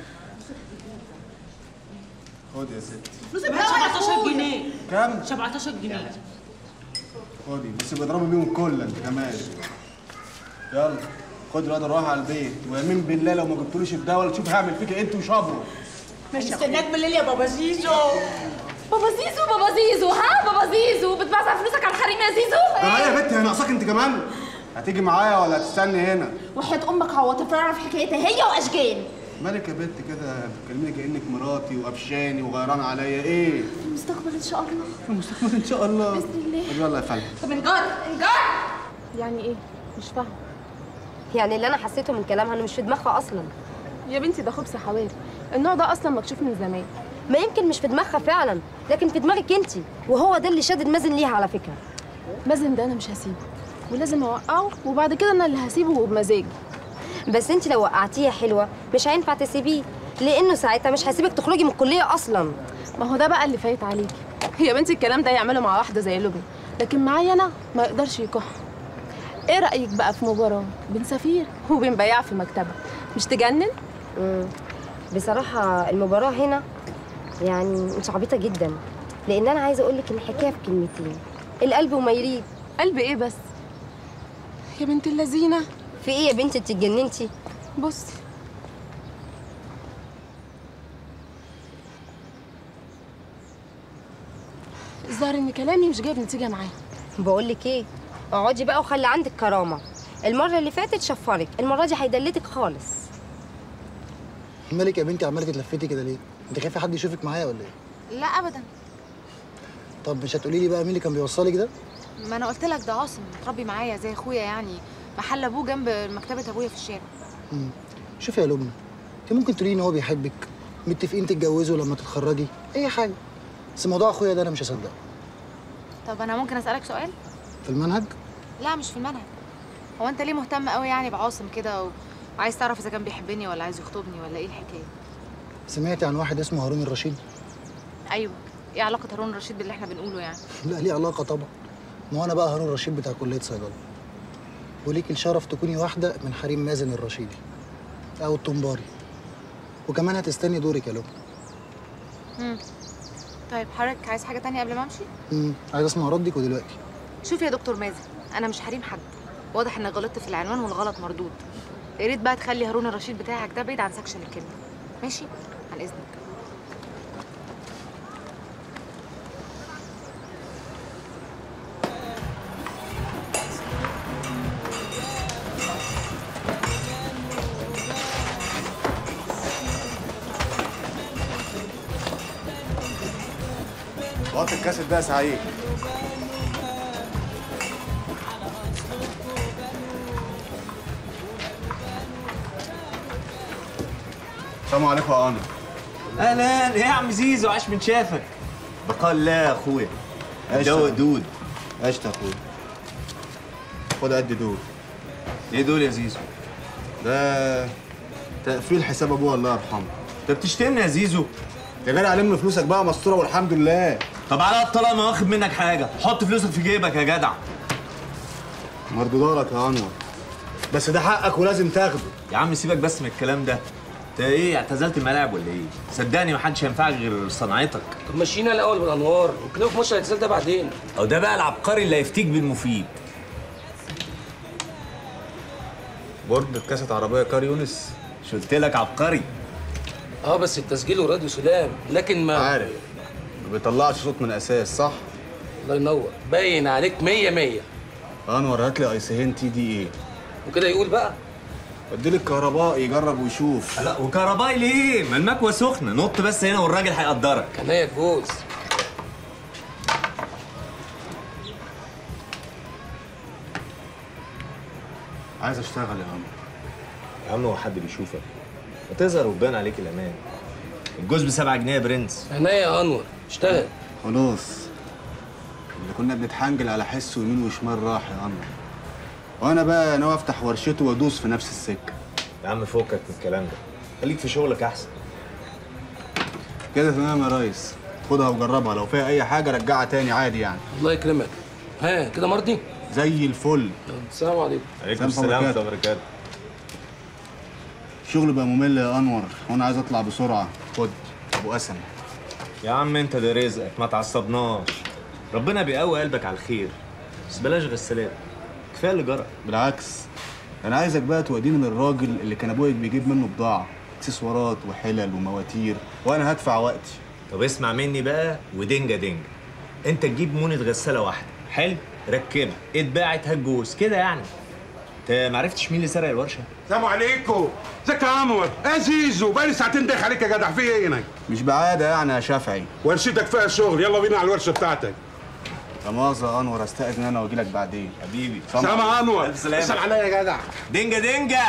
خدي يا ستي فلوس ب 17 جنيه كام؟ 17 جنيه خدي بس بيضربوا بيهم الكل انت كمان يلا خد الواد روح على البيت ويمين بالله لو ما جبتوليش الدواء ولا تشوف هعمل فيك ايه انت وشبره ماشي استناك بالليل يا بابا زيزو بابا زيزو بابا زيزو ها بابا زيزو بتوزع فلوسك على الحريم يا زيزو ده يا بنت هي ناقصاك انت كمان هتيجي معايا ولا هتستني هنا وحياة امك عواطف اعرف حكايتها هي واشجان مالك يا بنت كده بتكلميني كانك مراتي وقفشاني وغيران عليا ايه في المستقبل ان شاء الله في المستقبل ان شاء الله باذن الله طب يلا يا فندم طب انجار انجار يعني ايه مش فاهمه يعني اللي انا حسيته من كلامها انه مش في دماغها اصلا يا بنتي ده خبز حوالي النوع ده اصلا مكشوف من زمان ما يمكن مش في دماغها فعلا لكن في دماغك انت وهو ده اللي شادد مازن ليها على فكره مازن ده انا مش هسيبه ولازم اوقعه وبعد كده انا اللي هسيبه بمزاجي بس انت لو وقعتيه يا حلوه مش هينفع تسيبيه لانه ساعتها مش هيسيبك تخرجي من الكليه اصلا ما هو ده بقى اللي فايت عليكي يا بنتي الكلام ده يعمله مع واحده زي لبنى لكن معايا انا ما يقدرش يكح ايه رايك بقى في مباراه بين سفير وبين بياع في مكتبه مش تجنن مم. بصراحه المباراه هنا يعني مش عبيطه جدا لان انا عايزه اقول لك ان الحكايه في كلمتين القلب وما يريد قلب ايه بس يا بنت اللذينه في ايه يا بنتي انت اتجننتي بصي الظاهر ان كلامي مش جايب نتيجه معاه بقول لك ايه اقعدي بقى وخلي عندك كرامه المره اللي فاتت شفرك المره دي هيدلتك خالص مالك يا بنتي عماله تتلفتي كده ليه؟ انت خايفه حد يشوفك معايا ولا ايه؟ لا ابدا طب مش هتقولي لي بقى مين اللي كان بيوصلك ده؟ ما انا قلت لك ده عاصم متربي معايا زي اخويا يعني محل ابوه جنب مكتبه ابويا في الشارع مم. شوفي يا لبنى انت ممكن تقولي ان هو بيحبك متفقين تتجوزوا لما تتخرجي اي حاجه بس موضوع اخويا ده انا مش هصدقه طب انا ممكن اسالك سؤال في المنهج لا مش في المنهج هو انت ليه مهتم قوي يعني بعاصم كده و... وعايز تعرف اذا كان بيحبني ولا عايز يخطبني ولا ايه الحكايه سمعتي عن واحد اسمه هارون الرشيد؟ ايوه ايه علاقه هارون رشيد باللي احنا بنقوله يعني لا ليه علاقه طبعا ما هو انا بقى هارون الرشيد بتاع كليه صيدله وليك الشرف تكوني واحده من حريم مازن الرشيدي او الطنباري وكمان هتستني دورك يا لبنى مم. طيب حضرتك عايز حاجه تانية قبل ما امشي امم عايز اسمع ردك ودلوقتي شوف يا دكتور مازن انا مش حريم حد واضح انك غلطت في العنوان والغلط مردود يا ريت بقى تخلي هارون الرشيد بتاعك ده بعيد عن سكشن الكيمياء ماشي عن اذنك وقت الكاسيت ده يا سعيد السلام عليكم يا انا اهلا ايه يا عم زيزو عاش من شافك بقى الله يا اخويا دوق دود قشطة يا اخويا خد قد دول ايه دول يا زيزو؟ ده تقفيل حساب ابويا الله يرحمه انت بتشتمني يا زيزو يا جدع لم فلوسك بقى مستوره والحمد لله طب على الطلاق ما واخد منك حاجه حط فلوسك في جيبك يا جدع مردودة لك يا انور بس ده حقك ولازم تاخده يا عم سيبك بس من الكلام ده انت ايه اعتزلت الملاعب ولا ايه؟ صدقني محدش هينفعك غير صنعتك طب مشينا الاول بالانوار وكده في ماتش الاعتزال ده بعدين او ده بقى العبقري اللي هيفتيك بالمفيد برد كاسة عربية كار يونس مش قلت لك عبقري اه بس التسجيل وراديو سلام لكن ما عارف ما بيطلعش صوت من اساس صح الله ينور باين عليك مية مية انور هات لي ايسهين تي دي ايه وكده يقول بقى ادي لي الكهربائي يجرب ويشوف لا وكهربائي ليه؟ ما المكوى سخنه نط بس هنا والراجل هيقدرك كناية جوز عايز اشتغل يا عم يا عم هو حد بيشوفك ما تظهر وتبان عليك الامان الجوز بسبعة جنيه يا برنس عينيا يا انور اشتغل خلاص اللي كنا بنتحنجل على حس ويمين وشمال راح يا انور وانا بقى ناوي افتح ورشته وادوس في نفس السكه يا عم فكك من الكلام ده خليك في شغلك احسن كده تمام يا ريس خدها وجربها لو فيها اي حاجه رجعها تاني عادي يعني الله يكرمك ها كده مرضي زي الفل السلام عليكم عليكم السلام ورحمه الله وبركاته الشغل بقى ممل يا انور وانا عايز اطلع بسرعه خد ابو قسم يا عم انت ده رزقك ما تعصبناش ربنا بيقوي قلبك على الخير بس بلاش غسالات كفايه اللي جرى بالعكس انا عايزك بقى توديني للراجل اللي كان ابويا بيجيب منه بضاعه اكسسوارات وحلل ومواتير وانا هدفع وقتي طب اسمع مني بقى ودنجا دنجا انت تجيب مونة غساله واحده حلو ركبها اتباعت هتجوز كده يعني انت ما عرفتش مين اللي سرق الورشه السلام عليكم ازيك يا انور يا زيزو بقالي ساعتين دايخ عليك يا جدع في ايه هنا مش بعاده يعني يا شافعي ورشتك فيها شغل يلا بينا على الورشه بتاعتك لا مؤاخذه يا انور استاذن انا واجي لك بعدين حبيبي سلام يا انور ألف سلامة. اسال عليا يا جدع دنجا دنجا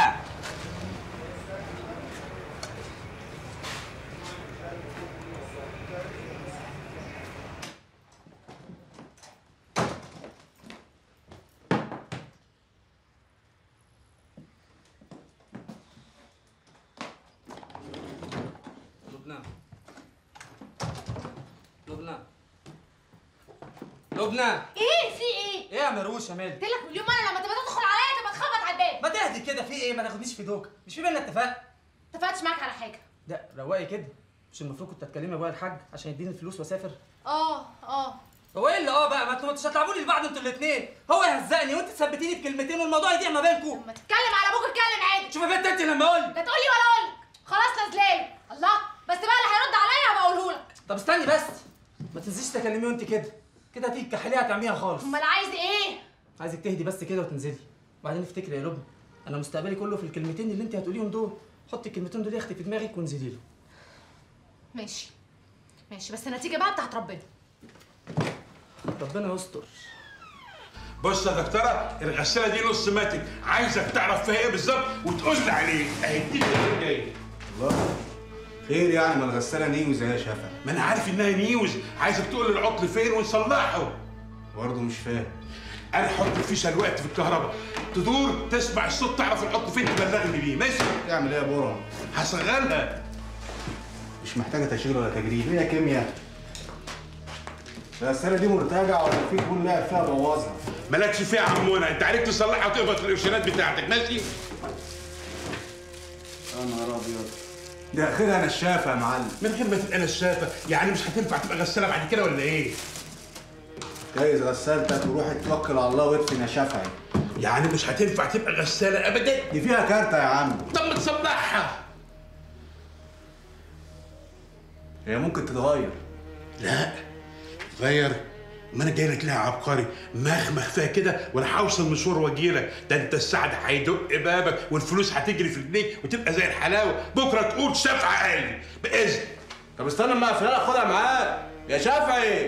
لبنى ايه في ايه؟ ايه يا مروشه مالك قلت لك مليون مره لما تبقى تدخل عليا تبقى تخبط على الباب ما تهدي كده في ايه ما تاخدنيش في دوكه مش في بينا اتفاق اتفقتش معاك على حاجه لا روقي كده مش المفروض كنت اتكلمي ابويا الحاج عشان يديني الفلوس واسافر اه اه هو ايه اللي اه بقى ما انتوا مش هتلعبوني لبعض انتوا الاثنين هو يهزقني وانت تثبتيني بكلمتين والموضوع يضيع ما بينكم ما تتكلم على ابوك اتكلم عادي شوفي بنت انت لما اقول لا تقولي ولا اقول لك خلاص نازله الله بس بقى اللي هيرد عليا هبقى اقوله لك طب استني بس ما تنسيش تكلمي وانت كده كده هتيجي تكحليها هتعميها خالص امال عايز ايه؟ عايزك تهدي بس كده وتنزلي وبعدين افتكري يا لبنى انا مستقبلي كله في الكلمتين اللي انت هتقوليهم دول حطي الكلمتين دول يا اختي في دماغك وانزلي له ماشي ماشي بس النتيجه بقى بتاعت ربنا ربنا يستر بص يا دكتوره الغساله دي نص ماتت عايزك تعرف فيها ايه بالظبط وتقول لي عليه اهديك اللي جاي الله خير يعني ما الغساله نيوز يا شفا ما انا عارف انها نيوز عايزك تقول لي العطل فين ونصلحه برضه مش فاهم انا احط الفيشه الوقت في الكهرباء تدور تسمع الصوت تعرف العطل فين تبلغني بيه ماشي تعمل ايه يا بورا هشغلها مش محتاجه تشغيل ولا تجريد هي كيمياء الغساله دي مرتجعه ولا في كل لعب فيها بوظها مالكش فيها يا عمونا انت عليك تصلحها وتقبض القرشينات بتاعتك ماشي يا نهار ابيض ده اخرها نشافه يا معلم من غير ما تبقى نشافه يعني مش هتنفع تبقى غساله بعد كده ولا ايه جايز غسالتك وروح اتوكل على الله واطفي نشافها يعني مش هتنفع تبقى غساله ابدا دي فيها كارته يا عم طب ما تصلحها هي ممكن تتغير لا غير ما انا جاي لك لها عبقري مخمخ فيها كده وانا هوصل مشوار واجي لك ده انت السعد هيدق بابك والفلوس هتجري في رجليك وتبقى زي الحلاوه بكره تقول شفعه قال لي باذن طب استنى اما اقفلها خدها معاك يا شافعي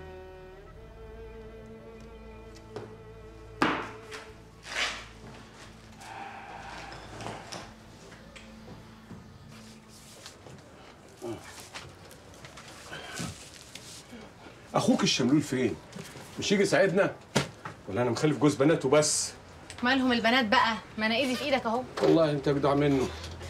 اخوك الشملول فين مش يجي يساعدنا ولا انا مخلف جوز بنات وبس مالهم البنات بقى ما انا ايدي في ايدك اهو والله انت جدع منه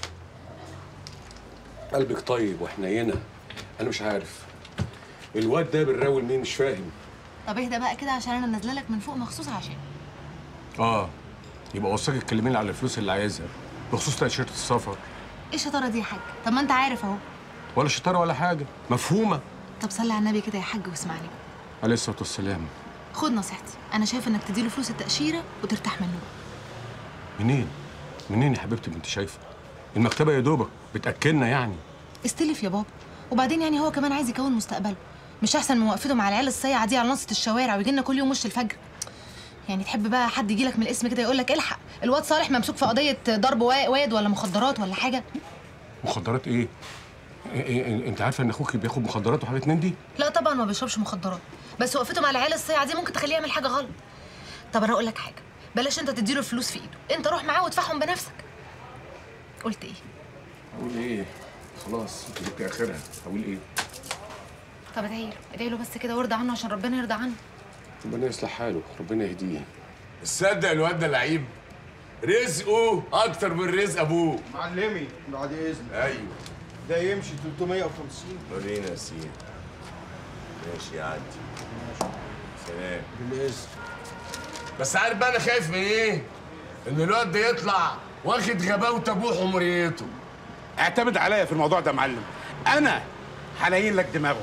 قلبك طيب وحنينه انا مش عارف الواد ده بنراول مين مش فاهم طب اهدى بقى كده عشان انا نازله لك من فوق مخصوص عشان اه يبقى وصاك تكلميني على الفلوس اللي عايزها بخصوص تأشيرة السفر ايه الشطاره دي يا حاج طب ما انت عارف اهو ولا شطاره ولا حاجه مفهومه طب صلي على النبي كده يا حاج واسمعني بقى عليه الصلاه والسلام خد نصيحتي انا شايف انك تديله فلوس التاشيره وترتاح منه منين منين يا حبيبتي ما انت شايفه المكتبه يا دوبك بتاكلنا يعني استلف يا بابا وبعدين يعني هو كمان عايز يكون مستقبله مش احسن من وقفته مع العيال الصيعه دي على نصة الشوارع ويجي لنا كل يوم وش الفجر يعني تحب بقى حد يجي لك من الاسم كده يقول لك الحق الواد صالح ممسوك في قضيه ضرب وا- واد ولا مخدرات ولا حاجه مخدرات ايه؟ إيه, إيه انت عارفه ان اخوك بياخد مخدرات وحاجات من دي؟ لا طبعا ما بيشربش مخدرات بس وقفته مع العيال الصيعه دي ممكن تخليه يعمل حاجه غلط طب انا اقول لك حاجه بلاش انت تديله الفلوس في ايده انت روح معاه وادفعهم بنفسك قلت ايه اقول ايه؟ خلاص انت جبت اخرها اقول ايه؟ طب ادعي له ادعي له بس كده وارضى عنه عشان ربنا يرضى عنه ربنا يصلح حاله ربنا يهديه تصدق الواد ده لعيب رزقه اكتر من رزق ابوه معلمي بعد اذنك ايوه ده يمشي 350 ورينا يا سيدي ماشي يا عدي سلام بالاذن بس عارف بقى انا خايف من ايه؟ ان الواد ده يطلع واخد غباوة ابوه وحمريته اعتمد عليا في الموضوع ده يا معلم انا هلاين لك دماغه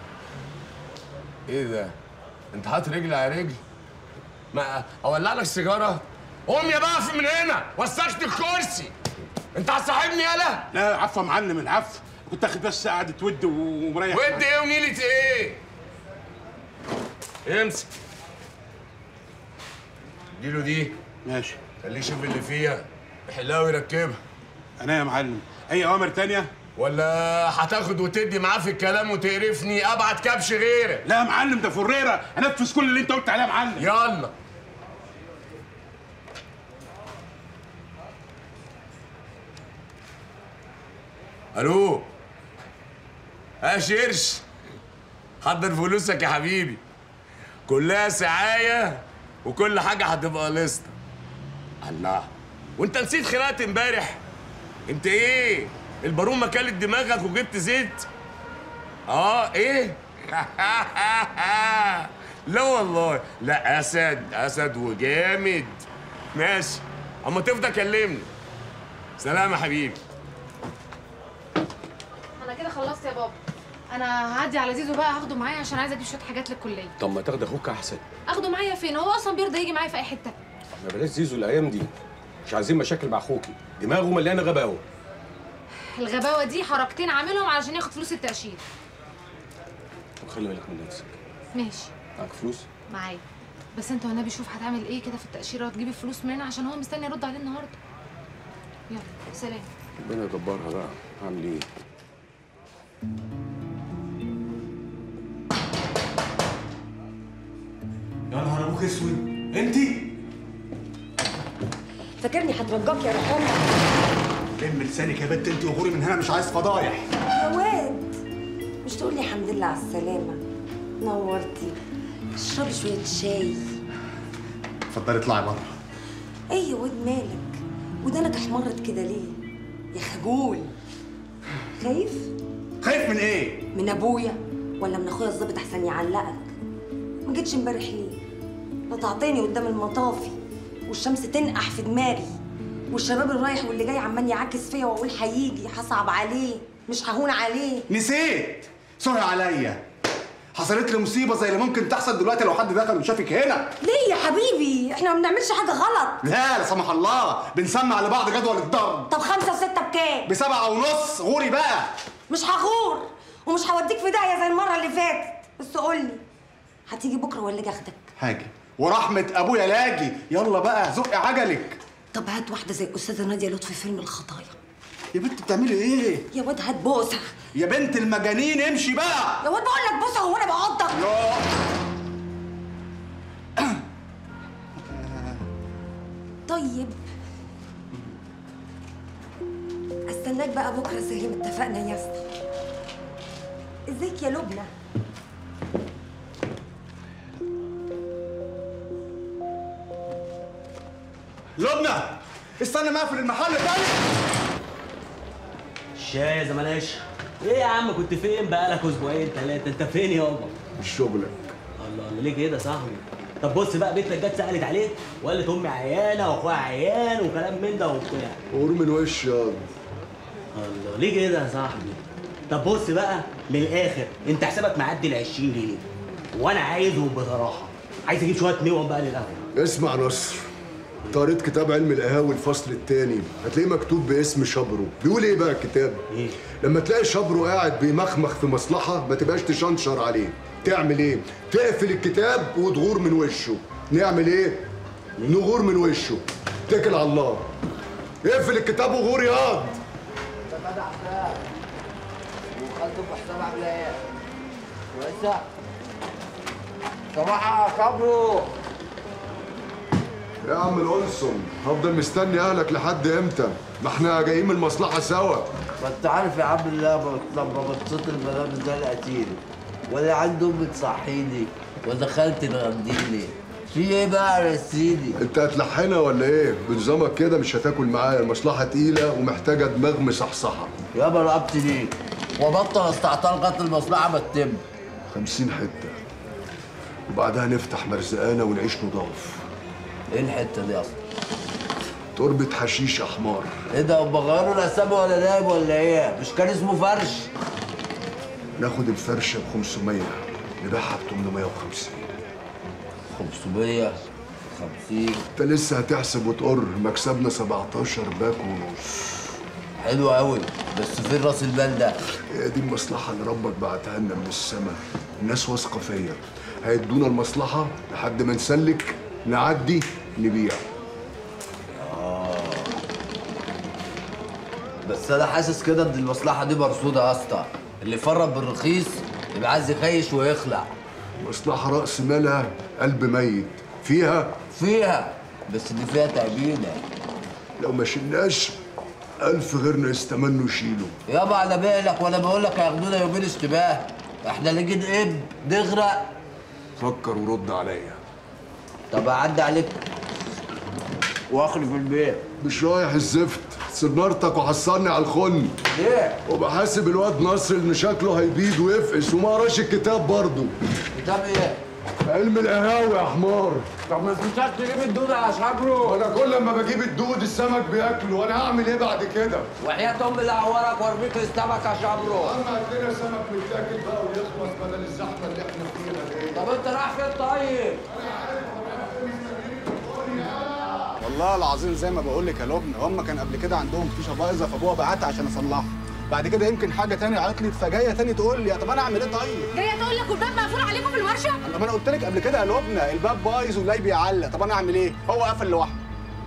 ايه ده؟ انت حاطط رجل على رجل؟ ما اولع لك سيجاره؟ قوم يا بقى من هنا وسخت الكرسي انت هتصاحبني يالا؟ لا عفوا يا معلم العفو كنت اخد بس قعده ود ومريح ود ايه ونيلة ايه؟ امسك اديله دي ماشي خليه يشوف اللي فيها يحلها ويركبها انا يا معلم اي اوامر تانية ولا هتاخد وتدي معاه في الكلام وتقرفني ابعت كبش غيرك لا يا معلم ده فريره انفذ كل اللي انت قلت عليه يا معلم يلا الو ها شرش حضر فلوسك يا حبيبي كلها سعاية وكل حاجة هتبقى لسطة الله وانت نسيت خناقة امبارح انت ايه البارون ما كلت دماغك وجبت زيت اه ايه لا والله لا اسد اسد وجامد ماشي اما تفضى كلمني سلام يا حبيبي انا كده خلصت يا بابا انا هعدي على زيزو بقى هاخده معايا عشان عايزه اجيب شويه حاجات للكليه طب ما تاخد اخوك احسن اخده معايا فين هو اصلا بيرضى يجي معايا في اي حته ما بلاش زيزو الايام دي مش عايزين مشاكل مع اخوكي دماغه مليانه غباوه الغباوه دي حركتين عاملهم علشان ياخد فلوس التاشيره طب خلي بالك من نفسك ماشي معاك فلوس معايا بس انت والنبي شوف هتعمل ايه كده في التاشيره وتجيب الفلوس منين عشان هو مستني يرد عليه النهارده يلا سلام ربنا يدبرها بقى هعمل ايه يا نهار ابوك اسود انتي فاكرني هترجاك يا رحمة لم لسانك يا بنت انت وغوري من هنا مش عايز فضايح يا واد مش تقولي الحمد لله على السلامة نورتي اشربي شوية شاي اتفضلي اطلعي بره ايه يا واد مالك ودانك احمرت كده ليه يا خجول خايف خايف من ايه من ابويا ولا من اخويا الظابط احسن يعلقك ما جيتش امبارح ليه لا تعطيني قدام المطافي والشمس تنقح في دماغي والشباب الرايح واللي جاي عمال يعكس فيا واقول هيجي هصعب عليه مش ههون عليه نسيت سوري عليا حصلت لي مصيبه زي اللي ممكن تحصل دلوقتي لو حد دخل وشافك هنا ليه يا حبيبي احنا ما بنعملش حاجه غلط لا لا سمح الله بنسمع لبعض جدول الضرب طب خمسة وستة بكام؟ بسبعة ونص غوري بقى مش هغور ومش هوديك في داهية زي المرة اللي فاتت بس قولي هتيجي بكرة ولا اجي اخدك؟ هاجي ورحمة ابويا لاجي يلا بقى زق عجلك طب هات واحدة زي الأستاذة نادية لطفي فيلم الخطايا يا بنت بتعملي ايه؟ يا واد هات بوسة يا بنت المجانين امشي بقى يا واد بقول لك بوسة هو أنا بعضك طيب استناك بقى بكرة زي ما اتفقنا يا اسطى ازيك يا لبنى؟ لبنى استنى ما اقفل المحل تاني الشاي يا زملاش ايه يا عم كنت فين بقالك اسبوعين ثلاثه انت فين يابا مش شغلك الله الله ليه كده يا صاحبي طب بص بقى بنتك جت سالت عليك وقالت امي عيانه واخويا عيان وكلام من ده وبتاع غور من وش يا الله ليه كده يا صاحبي طب بص بقى من الاخر انت حسابك معدي ال 20 جنيه وانا عايزهم بصراحه عايز اجيب شويه نوم بقى للقهوه اسمع نصر قريت كتاب علم القهاوي الفصل الثاني هتلاقيه مكتوب باسم شبرو بيقول ايه بقى الكتاب إيه؟ لما تلاقي شبرو قاعد بيمخمخ في مصلحه ما تبقاش تشنشر عليه تعمل ايه تقفل الكتاب وتغور من وشه نعمل ايه نغور من وشه اتكل على الله اقفل الكتاب وغور ياض وخدته بحساب عامله ايه؟ كويسه؟ صباح يا صبرو يا عم الأنسم هفضل مستني اهلك لحد امتى ما احنا جايين من المصلحه سوا ما انت عارف يا عم الله لما بتصيت الملابس ده القتيل ولا عنده امي تصحيني ولا خالتي تغديني في ايه بقى يا سيدي؟ انت هتلحنها ولا ايه بنظامك كده مش هتاكل معايا المصلحه تقيله ومحتاجه دماغ مصحصحه يابا رقبتي ليك وبطل استعطال لغايه المصلحه ما تتم 50 حته وبعدها نفتح مرزقانه ونعيش نضاف ايه الحته دي اصلا؟ تربة حشيش يا حمار ايه ده هم غيروا الاسامي ولا نايب ولا ايه؟ مش كان اسمه فرش؟ ناخد الفرشه ب 500 نبيعها ب 850 550 انت لسه هتحسب وتقر مكسبنا 17 باك ونص حلو قوي بس فين راس المال ده؟ هي دي المصلحه اللي ربك بعتها لنا من السماء الناس واثقه فيا هيدونا المصلحه لحد ما نسلك نعدي نبيع اه بس انا حاسس كده ان المصلحه دي مرصوده يا اسطى اللي يفرط بالرخيص يبقى عايز يخيش ويخلع مصلحه راس مالها قلب ميت فيها فيها بس دي فيها تعبينه لو ما شلناش ألف غيرنا يستمنوا يشيلوا يابا على بالك وانا بقول لك هياخدونا يومين اشتباه احنا نيجي نقب نغرق فكر ورد عليا طب اعدي عليك واخلي في البيت مش رايح الزفت سنارتك وحصلني على الخن ليه؟ وبحاسب الواد نصر ان شكله هيبيد ويفقس وما قراش الكتاب برضه كتاب ايه؟ في علم القهاوي يا حمار طب ما تنساش تجيب الدود يا شبرو انا كل ما بجيب الدود السمك بياكله وانا هعمل ايه بعد كده؟ وحياة ام اللي عورك وارميك السمك يا شبرو اما عندنا سمك متاكل بقى ويخلص بدل الزحمه اللي احنا فيها دي طب انت رايح فين طيب؟ والله العظيم زي ما بقول لك يا لبنى هم كان قبل كده عندهم فيشه بايظه فابوها بعتها عشان اصلحها بعد كده يمكن حاجه تانية عطلت فجايه تاني تقول لي طب انا اعمل ايه طيب؟ جايه تقول لك والباب مقفول عليكم في الورشه طب انا قلت لك قبل كده يا لبنى الباب بايظ واللاي بيعلق طب انا اعمل ايه؟ هو قفل لوحده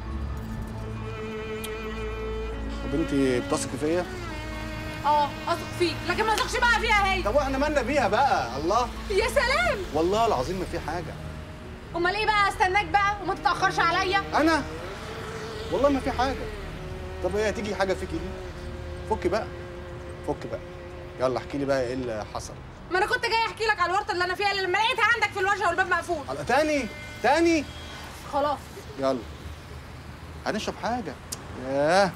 طب انت بتثقي فيا؟ اه اثق فيك لكن ما اثقش بقى فيها هي طب واحنا مالنا بيها بقى الله يا سلام والله العظيم ما في حاجه امال ايه بقى استناك بقى وما تتاخرش عليا انا والله ما في حاجه طب هي هتيجي حاجه فيكي دي فكي بقى فكي بقى يلا احكي لي بقى ايه اللي حصل ما انا كنت جاي احكي لك على الورطه اللي انا فيها اللي لما لقيتها عندك في الورشه والباب مقفول على تاني تاني خلاص يلا هنشرب حاجه ياه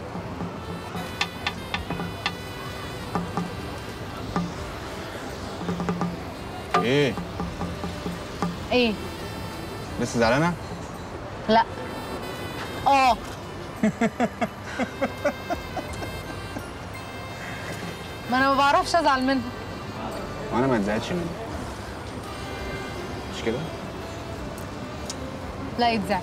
ايه ايه لسه زعلانه لا اه ما انا ما بعرفش ازعل منها وانا ما اتزعلتش منك مش كده لا يتزعل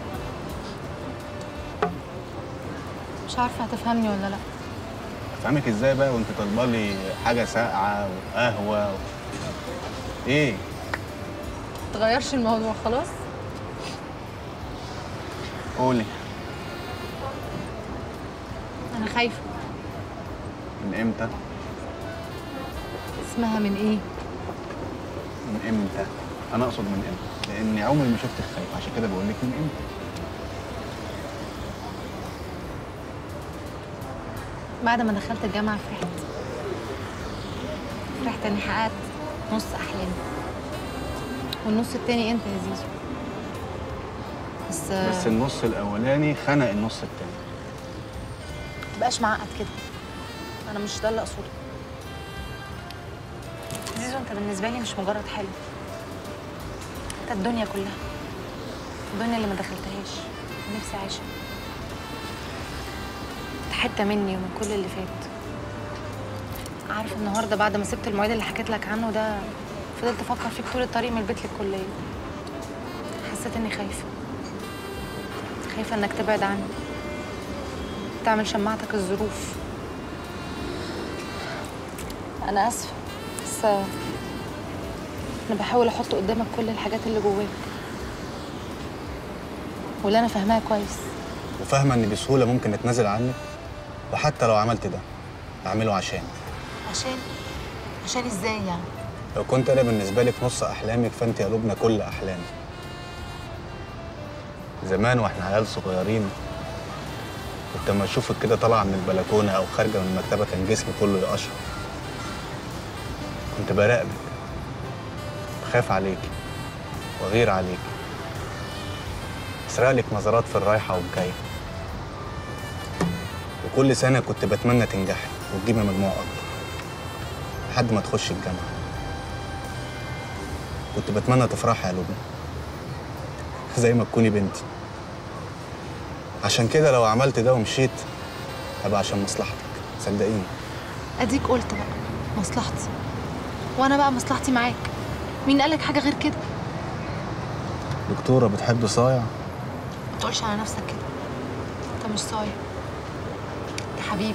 مش عارفه هتفهمني ولا لا افهمك ازاي بقى وانت طالبه لي حاجه ساقعه وقهوه و... ايه تغيرش الموضوع خلاص قولي انا خايفه من امتى اسمها من ايه من امتى انا اقصد من امتى لاني عمري ما شفتك خايفه عشان كده بقول لك من امتى بعد ما دخلت الجامعه فرحت فرحت اني حققت نص احلامي والنص التاني انت يا زيزو بس بس النص الاولاني خنق النص التاني مبقاش معقد كده انا مش ده اللي اقصده زيزو انت بالنسبه لي مش مجرد حلم انت الدنيا كلها الدنيا اللي ما دخلتهاش ونفسي اعيشها انت حته مني ومن كل اللي فات عارف النهارده بعد ما سبت المعيد اللي حكيت لك عنه ده فضلت افكر فيك طول الطريق من البيت للكليه حسيت اني خايفه خايفه انك تبعد عني تعمل شماعتك الظروف انا اسفه بس انا بحاول احط قدامك كل الحاجات اللي جواك واللي انا فاهماها كويس وفاهمه ان بسهوله ممكن اتنازل عنك وحتى لو عملت ده اعمله عشان عشان عشان ازاي يعني لو كنت انا بالنسبه لك نص احلامك فانت يا لبنى كل احلامي زمان واحنا عيال صغيرين كنت لما اشوفك كده طالعه من البلكونه او خارجه من المكتبه كان جسمي كله يقشعر كنت براقبك بخاف عليكي وغير عليكي اسرق لك نظرات في الرايحه والجايه وكل سنه كنت بتمنى تنجحي وتجيبي مجموع اكبر لحد ما تخش الجامعه كنت بتمنى تفرحي يا لبنى زي ما تكوني بنتي عشان كده لو عملت ده ومشيت هبقى عشان مصلحتك صدقيني اديك قلت بقى مصلحتي وانا بقى مصلحتي معاك مين قالك حاجه غير كده دكتوره بتحب صايع ما تقولش على نفسك كده انت مش صايع انت حبيبي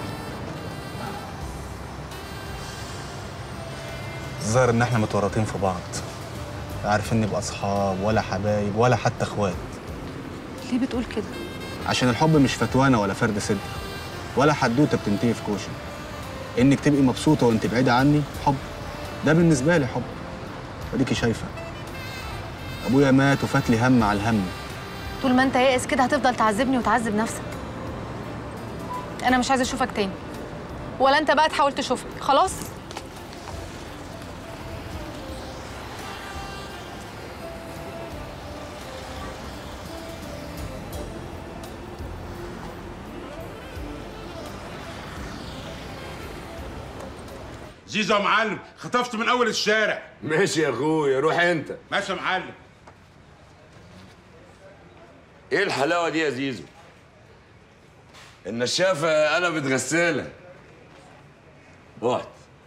الظاهر ان احنا متورطين في بعض لا عارفين نبقى اصحاب ولا حبايب ولا حتى اخوات ليه بتقول كده عشان الحب مش فتوانه ولا فرد صدر ولا حدوته بتنتهي في كوشه انك تبقي مبسوطه وانت بعيده عني حب ده بالنسبه لي حب اديكي شايفه ابويا مات وفات لي هم على الهم طول ما انت يائس كده هتفضل تعذبني وتعذب نفسك انا مش عايزه اشوفك تاني ولا انت بقى تحاول تشوفني خلاص زيزو يا معلم خطفته من اول الشارع ماشي يا اخويا روح انت ماشي يا معلم ايه الحلاوه دي يا زيزو النشافه قلبت غساله اقعد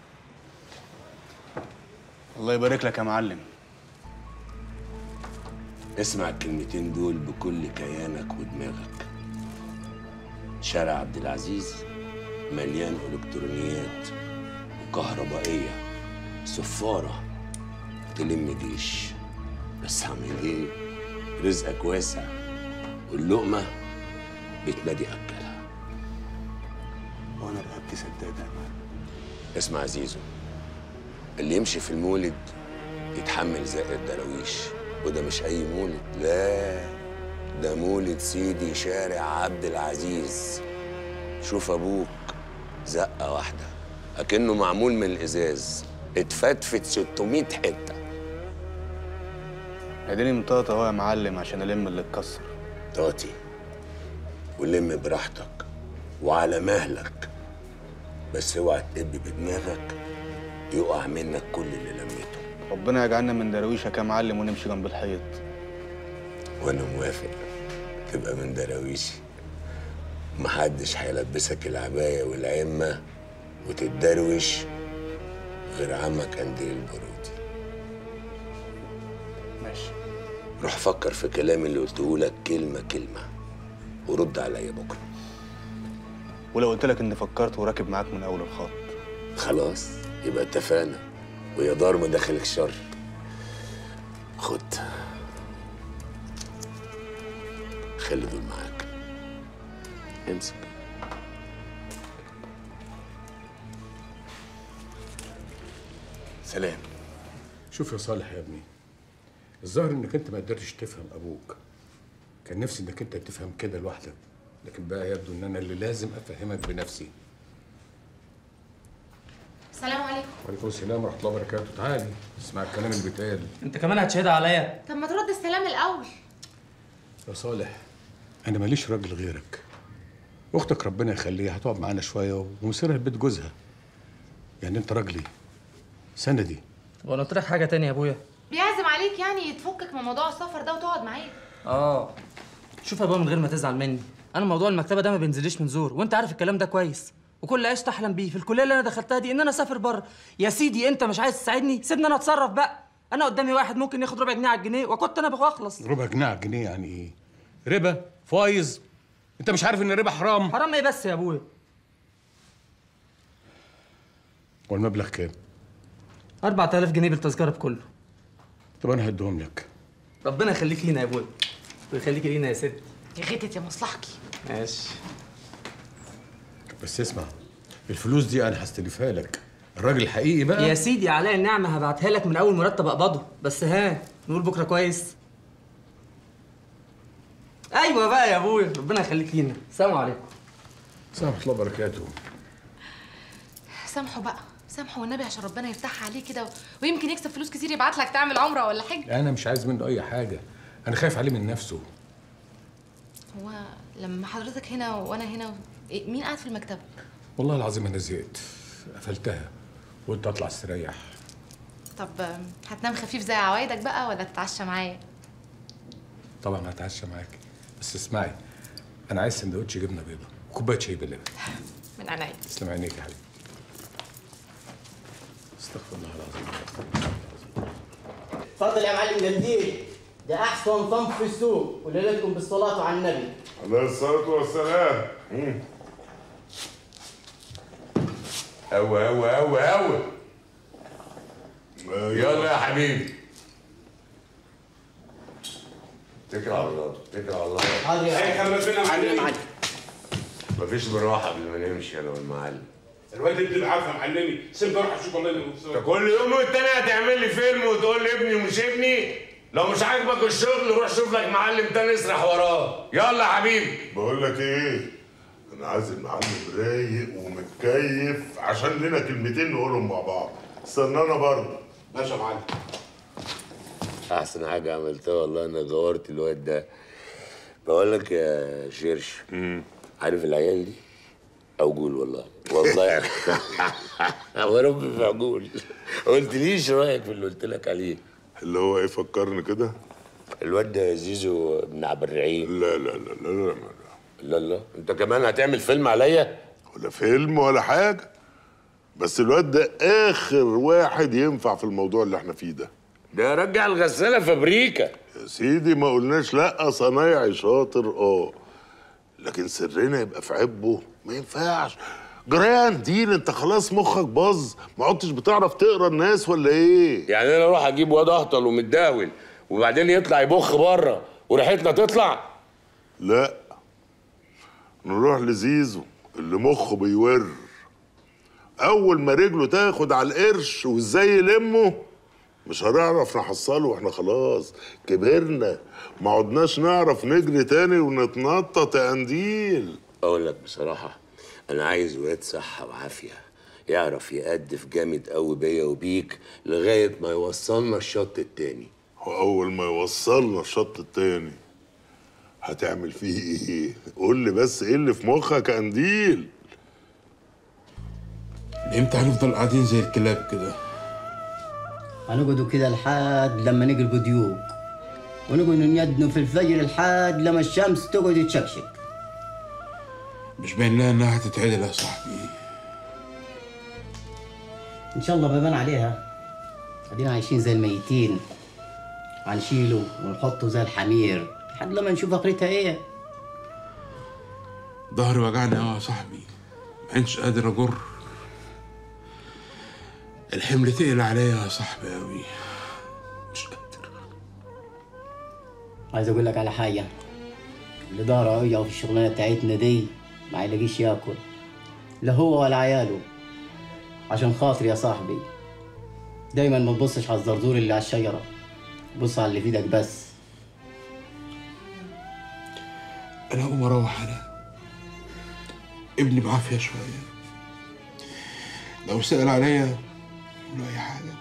الله يبارك لك يا معلم اسمع الكلمتين دول بكل كيانك ودماغك شارع عبد العزيز مليان الكترونيات وكهربائيه صفاره تلم جيش بس هعمل ايه رزقك واسع واللقمه بتنادي اكلها وانا رقبتي سداده يا معلم اسمع يا زيزو اللي يمشي في المولد يتحمل زق الدراويش وده مش اي مولد لا ده مولد سيدي شارع عبد العزيز شوف ابوك زقه واحده اكنه معمول من الازاز اتفتفت 600 حته اديني مطاطا اهو يا معلم عشان الم اللي اتكسر طاطي ولم براحتك وعلى مهلك بس اوعى تقب بدماغك يقع منك كل اللي لميته ربنا يجعلنا من دراويشك يا معلم ونمشي جنب الحيط وانا موافق تبقى من دراويشي محدش هيلبسك العباية والعمة وتتدروش غير عمك قنديل البارودي ماشي روح فكر في كلامي اللي قلته لك كلمة كلمة ورد عليا بكرة ولو قلت لك اني فكرت وراكب معاك من اول الخط خلاص يبقى اتفقنا ويا دار ما دخلك شر خد خلي دول معاك امسك سلام شوف يا صالح يا ابني الظاهر انك انت ما قدرتش تفهم ابوك كان نفسي انك انت تفهم كده لوحدك لكن بقى يبدو ان انا اللي لازم افهمك بنفسي السلام عليكم وعليكم السلام ورحمه الله وبركاته تعالي اسمع الكلام اللي بيتقال انت كمان هتشهدها عليا طب ما ترد السلام الاول يا صالح انا ماليش راجل غيرك اختك ربنا يخليها هتقعد معانا شويه ومصيرها لبيت جوزها يعني انت راجلي سندي طب وانا قلت لك حاجه تانية يا ابويا بيعزم عليك يعني تفكك من موضوع السفر ده وتقعد معايا اه شوف يا ابويا من غير ما تزعل مني انا موضوع المكتبه ده ما بينزليش من زور وانت عارف الكلام ده كويس وكل عيش تحلم بيه في الكليه اللي انا دخلتها دي ان انا اسافر بره يا سيدي انت مش عايز تساعدني سيبني انا اتصرف بقى انا قدامي واحد ممكن ياخد ربع جنيه على الجنيه وكنت انا بخلص ربع جنيه على الجنيه يعني ايه ربا فايز انت مش عارف ان الربا حرام حرام ايه بس يا ابويا والمبلغ كام 4000 جنيه بالتذكره بكله طب انا هديهم لك ربنا يخليك لينا يا ابويا ويخليك لينا يا ست يا غتت يا مصلحكي ماشي بس اسمع الفلوس دي انا هستلفها لك الراجل الحقيقي بقى يا سيدي عليا النعمه هبعتها لك من اول مرتب اقبضه بس ها نقول بكره كويس ايوه بقى يا ابويا ربنا يخليك لينا السلام عليكم السلام ورحمه الله وبركاته سامحه بقى سامحه والنبي عشان ربنا يفتحها عليه كده و... ويمكن يكسب فلوس كتير يبعت لك تعمل عمره ولا حاجه انا مش عايز منه اي حاجه انا خايف عليه من نفسه هو لما حضرتك هنا وانا هنا إيه مين قاعد في المكتبه والله العظيم انا زهقت قفلتها وقلت اطلع استريح طب آم، هتنام خفيف زي عوايدك بقى ولا تتعشى معايا طبعا هتعشى معاك بس اسمعي انا عايز سندوتش جبنه بيضه وكوبايه شاي باللبن من عينيا تسلم عينيك يا حبيبي استغفر الله العظيم اتفضل يا معلم جنديل ده احسن صنف في السوق وليلتكم بالصلاه على النبي عليه الصلاة والسلام أوي أوي أوي أوي يلا يا حبيبي اتكل على الله اتكل على الله حاضر يا هي خلي بالنا معلمي معلم. مفيش بالراحة قبل ما نمشي أنا والمعلم الواد ابن العافية معلمي سيبني اروح اشوف الله اللي انت كل يوم والتاني هتعمل لي فيلم وتقول لي ابني ومش ابني لو مش عاجبك الشغل روح شوف لك معلم تاني اسرح وراه يلا يا حبيبي بقول لك ايه انا عايز المعلم رايق ومتكيف عشان لنا كلمتين نقولهم مع بعض استنانا بره ماشي يا معلم احسن حاجه عملتها والله انا جورت الواد ده بقول لك يا شرش عارف العيال دي عجول والله والله الله ربي في عجول ما قلتليش رايك في اللي قلت لك عليه اللي هو ايه فكرني كده الواد ده زيزو ابن عبد الرحيم لا لا لا لا لا لا لا انت كمان هتعمل فيلم عليا ولا فيلم ولا حاجه بس الواد ده اخر واحد ينفع في الموضوع اللي احنا فيه ده ده رجع الغساله فابريكا يا سيدي ما قلناش لا صنايعي شاطر اه لكن سرنا يبقى في عبه ما ينفعش جريان دين انت خلاص مخك باظ ما عدتش بتعرف تقرا الناس ولا ايه يعني انا اروح اجيب واد اهطل ومتداول وبعدين يطلع يبخ بره وريحتنا تطلع لا نروح لزيزو اللي مخه بيور اول ما رجله تاخد على القرش وازاي يلمه مش هنعرف نحصله واحنا خلاص كبرنا ما عدناش نعرف نجري تاني ونتنطط يا قنديل اقول لك بصراحه انا عايز واد صحه وعافيه يعرف يقدف جامد قوي بيا وبيك لغايه ما يوصلنا الشط التاني واول ما يوصلنا الشط التاني هتعمل فيه ايه قول لي بس ايه اللي في مخك يا قنديل امتى هنفضل قاعدين زي الكلاب كده هنقعدوا كده لحد لما نقلبوا ديوك ونقعدوا نيدنوا في الفجر لحد لما الشمس تقعد تشكشك مش باين لها انها هتتعدل يا صاحبي ان شاء الله بيبان عليها ادينا عايشين زي الميتين هنشيله ونحطه زي الحمير لحد لما نشوف اخرتها ايه ظهري وجعني اه يا صاحبي ما كنتش قادر اجر الحمل تقل عليا يا صاحبي قوي عايز اقول لك على حاجه اللي ظهره قوي في الشغلانه بتاعتنا دي ما يلاقيش ياكل لا هو ولا عياله عشان خاطري يا صاحبي دايما ما تبصش على الزرزور اللي على الشجره بص على اللي في ايدك بس انا اقوم اروح انا ابني بعافيه شويه لو سأل عليا قول له اي حاجه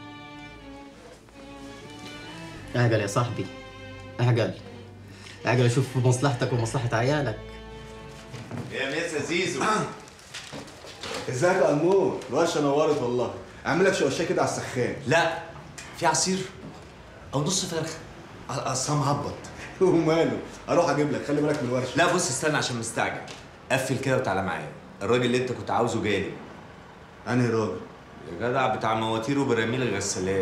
اعجل يا صاحبي اعجل اعجل اشوف مصلحتك ومصلحه عيالك يا ميسا زيزو ازيك يا امور الورشه نورت والله اعمل لك شوشه كده على السخان لا في عصير او نص فرخه اصلا مهبط وماله اروح اجيب لك خلي بالك من الورشه لا بص استنى عشان مستعجل قفل كده وتعالى معايا الراجل اللي انت كنت عاوزه جالي انهي راجل يا جدع بتاع مواتير وبراميل الغسالات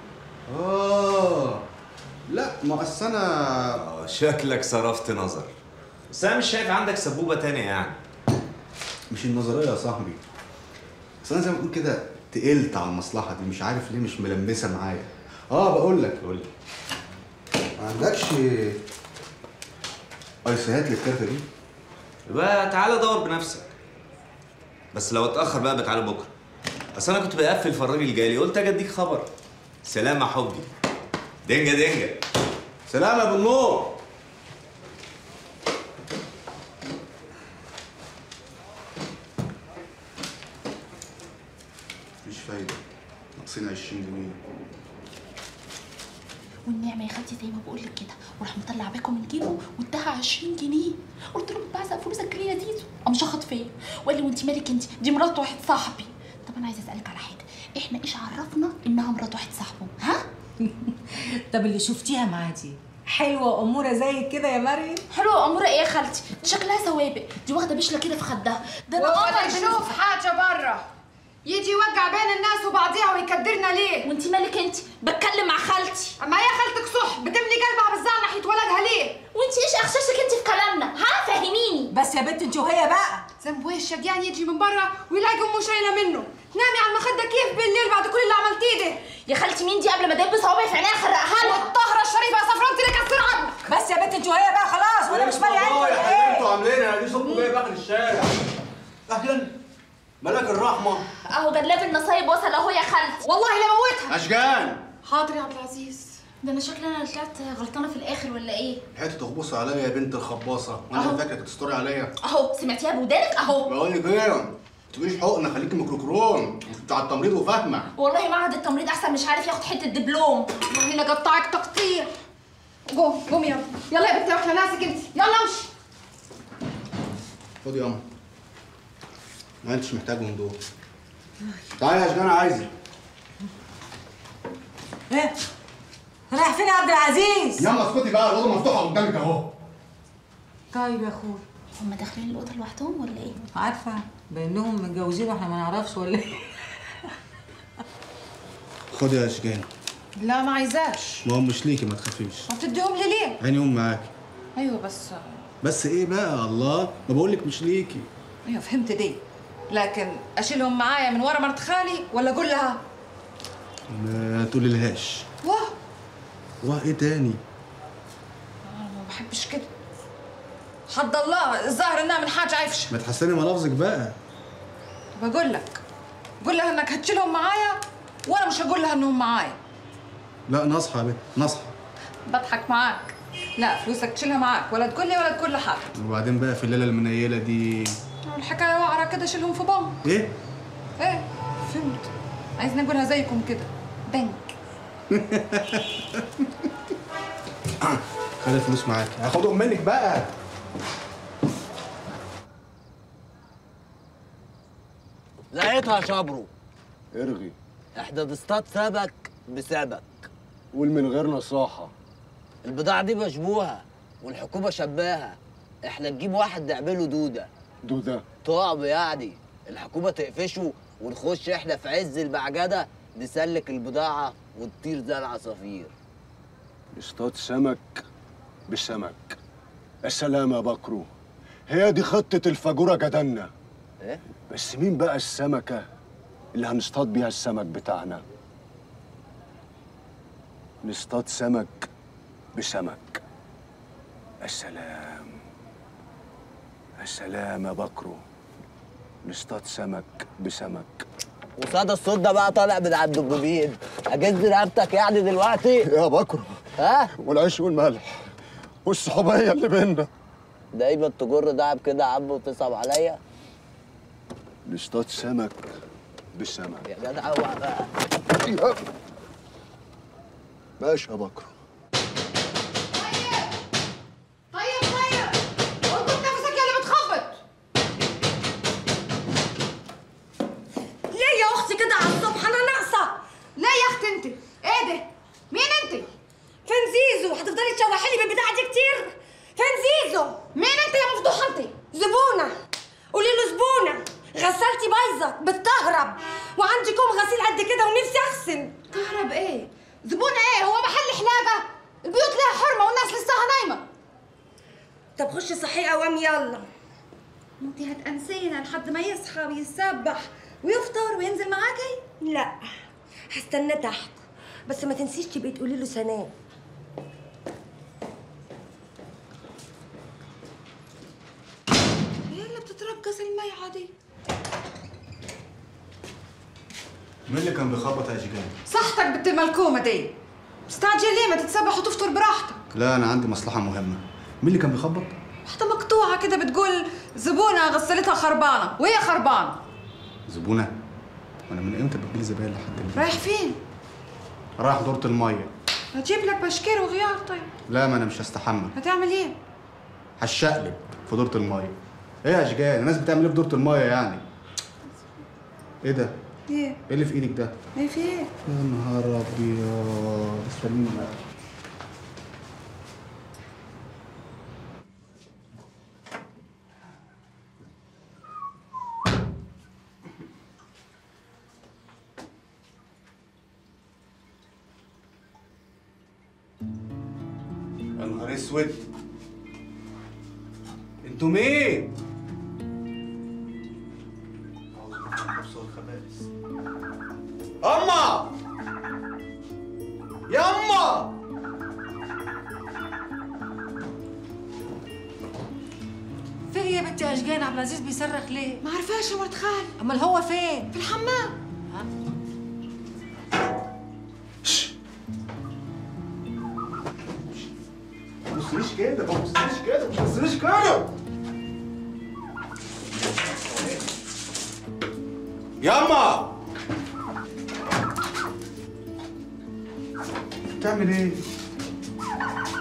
اه لا ما اصل انا اه شكلك صرفت نظر بس انا مش شايف عندك سبوبه تانية يعني مش النظريه يا صاحبي بس انا زي ما تقول كده تقلت على المصلحه دي مش عارف ليه مش ملمسه معايا اه بقول لك قول لي ما عندكش ايسيهات للكارته دي بقى تعالى دور بنفسك بس لو اتاخر بقى بتعالى بكره اصل انا كنت بقفل في الراجل جالي قلت اجي اديك خبر سلام يا حبي دنجه دنجه سلام يا ابو النور مفيش فايده ناقصين 20 جنيه والنعمه يا خالتي زي ما بقول لك كده وراح مطلع باكو من جيبه واداها 20 جنيه قلت له بعزق فلوسك ليه يا زيزو قام شخط فيا وقال لي وانت مالك انت دي مرات واحد صاحبي طب انا عايزه اسالك على حاجه احنا ايش عرفنا انها مرات واحد صاحبه ها طب اللي شفتيها معاه دي حلوه واموره زي كده يا مريم حلوه واموره ايه يا خالتي دي شكلها سوابق دي واخده بشله كده في خدها ده انا ولا قمر يشوف حاجه بره يجي يوقع بين الناس وبعضيها ويكدرنا ليه وانت مالك انت بتكلم مع خالتي اما هي خالتك صح بتملي قلبها بالزعل ناحيه ولدها ليه وانت ايش اخشاشك انت في كلامنا ها فهميني بس يا بنت انت وهي بقى ذنب وشك يعني يجي من بره ويلاقي امه شايله منه تنامي على المخده كيف بالليل بعد كل اللي عملتيه ده يا خالتي مين دي قبل ما دب صوابعي في عينيها اخرقها لها والطهره الشريفه يا صفرا انت اللي كسر عظمك بس يا بنت انت وهي بقى خلاص وانا مش مالي يا عندي حبيبي انتوا عاملينها دي صوتكم جاي باخد الشارع اهلا ملاك الرحمه اهو جلاب النصايب وصل اهو يا خالتي والله لا موتها اشجان حاضر يا عبد العزيز ده انا شكلي انا اللي طلعت غلطانه في الاخر ولا ايه حته تخبص عليا يا بنت الخباصه وانا أهو. فاكرك تستوري عليا اهو سمعتيها بودانك اهو بقول لك ايه ما تقوليش حقنه خليكي ميكروكرون انت بتاع التمريض وفاهمه والله معهد التمريض احسن مش عارف ياخد حته دبلوم والله لا قطعك تقطيع قوم قوم يلا يلا يا بنتي واحنا ناسك انت يلا امشي خد يا أم. ما انتش محتاجهم دول تعالى يا اشجان عايزك ايه رايح فين يا عبد العزيز يلا اسكتي بقى الاوضه مفتوحه قدامك اهو طيب يا اخويا هم داخلين الاوضه لوحدهم ولا ايه عارفه بانهم متجوزين واحنا ما نعرفش ولا ايه خد يا اشجان لا ما عايزاش ما هو مش ليكي ما تخافيش ما بتديهم لي ليه عيني يوم معاكي ايوه بس بس ايه بقى الله ما بقولك مش ليكي ايوه فهمت دي لكن اشيلهم معايا من ورا مرت خالي ولا اقول لها ما تقولي لهاش واه واه ايه تاني أنا ما بحبش كده حد الله الظاهر انها من حاجه عفشه ما تحسني ملافظك بقى بقول لك قول لها انك هتشيلهم معايا وانا مش هقول لها انهم معايا لا نصحى يا بنت نصحى بضحك معاك لا فلوسك تشيلها معاك ولا تقول لي ولا تقول لحد وبعدين بقى في الليله المنيله دي الحكايه وعرة كده شيلهم في بام ايه ايه فهمت عايزني اقولها زيكم كده بنك خلي الفلوس معاكي هاخدهم منك بقى لقيتها شبرو ارغي احنا تصطاد سمك بسمك قول من غير نصاحة البضاعة دي مشبوهة والحكومة شباها احنا نجيب واحد نعمله دودة دودة طعم يعني الحكومة تقفشه ونخش احنا في عز المعجنة نسلك البضاعة ونطير زي العصافير اصطاد سمك بسمك السلام يا بكرو هي دي خطة الفجورة جدلنا ايه؟ بس مين بقى السمكة اللي هنصطاد بيها السمك بتاعنا نصطاد سمك بسمك السلام السلام يا بكرو نصطاد سمك بسمك وصدى الصوت ده بقى طالع من عند الجبين اجز رقبتك يعني دلوقتي يا بكرو ها والعيش والملح والصحوبية اللي بينا دايما تجر دعم كده يا عم وتصعب عليا نصطاد سمك بسمك يا جدع اوعى بقى ماشي يا بكرو طيب طيب اظبط نفسك يا اللي بتخبط ليه يا اختي كده على الصبح انا ناقصه ليه يا اختي انت ايه ده مين انت فين زيزو هتفضلي تشوحي لي بالبتاعه دي كتير فين زيزو مين انت يا مفضوحه انت زبونه قولي له زبونه غسالتي بايظه بتكهرب وعندي كوم غسيل قد كده ونفسي اغسل كهرب ايه زبون ايه هو محل حلاقه البيوت لها حرمه والناس لساها نايمه طب خشي صحي قوام يلا انت هتأنسينا لحد ما يصحى ويسبح ويفطر وينزل معاكي لا هستنى تحت بس ما تنسيش تبقي تقولي له سلام ايه اللي بتترقص الميعه دي مين اللي كان بيخبط يا اشجان صحتك بنت الملكومه دي مستعجل ليه ما تتسبح وتفطر براحتك لا انا عندي مصلحه مهمه مين اللي كان بيخبط واحدة مقطوعة كده بتقول زبونة غسلتها خربانة وهي خربانة زبونه وانا من امتى بتجيلي زباين لحد دلوقتي رايح فين؟ رايح دورة الميه هجيب لك بشكير وغيار طيب لا ما انا مش هستحمل هتعمل ايه؟ هشقلب في دورة الميه ايه يا اشجان الناس بتعمل ايه في دورة الميه يعني ايه ده ايه؟ ايه اللي في ايدك ده ايه في ايه؟ يا نهار ابيض استنى يا نهار اسود انتوا مين؟ اما ياما فين يا بنتي اشجان عبد العزيز بيصرخ ليه؟ ما عرفاش يا مرت خالي امال هو فين؟ في الحمام ما تبصليش كده ما تبصليش كده ما تبصليش كده ياما بتعمل ايه؟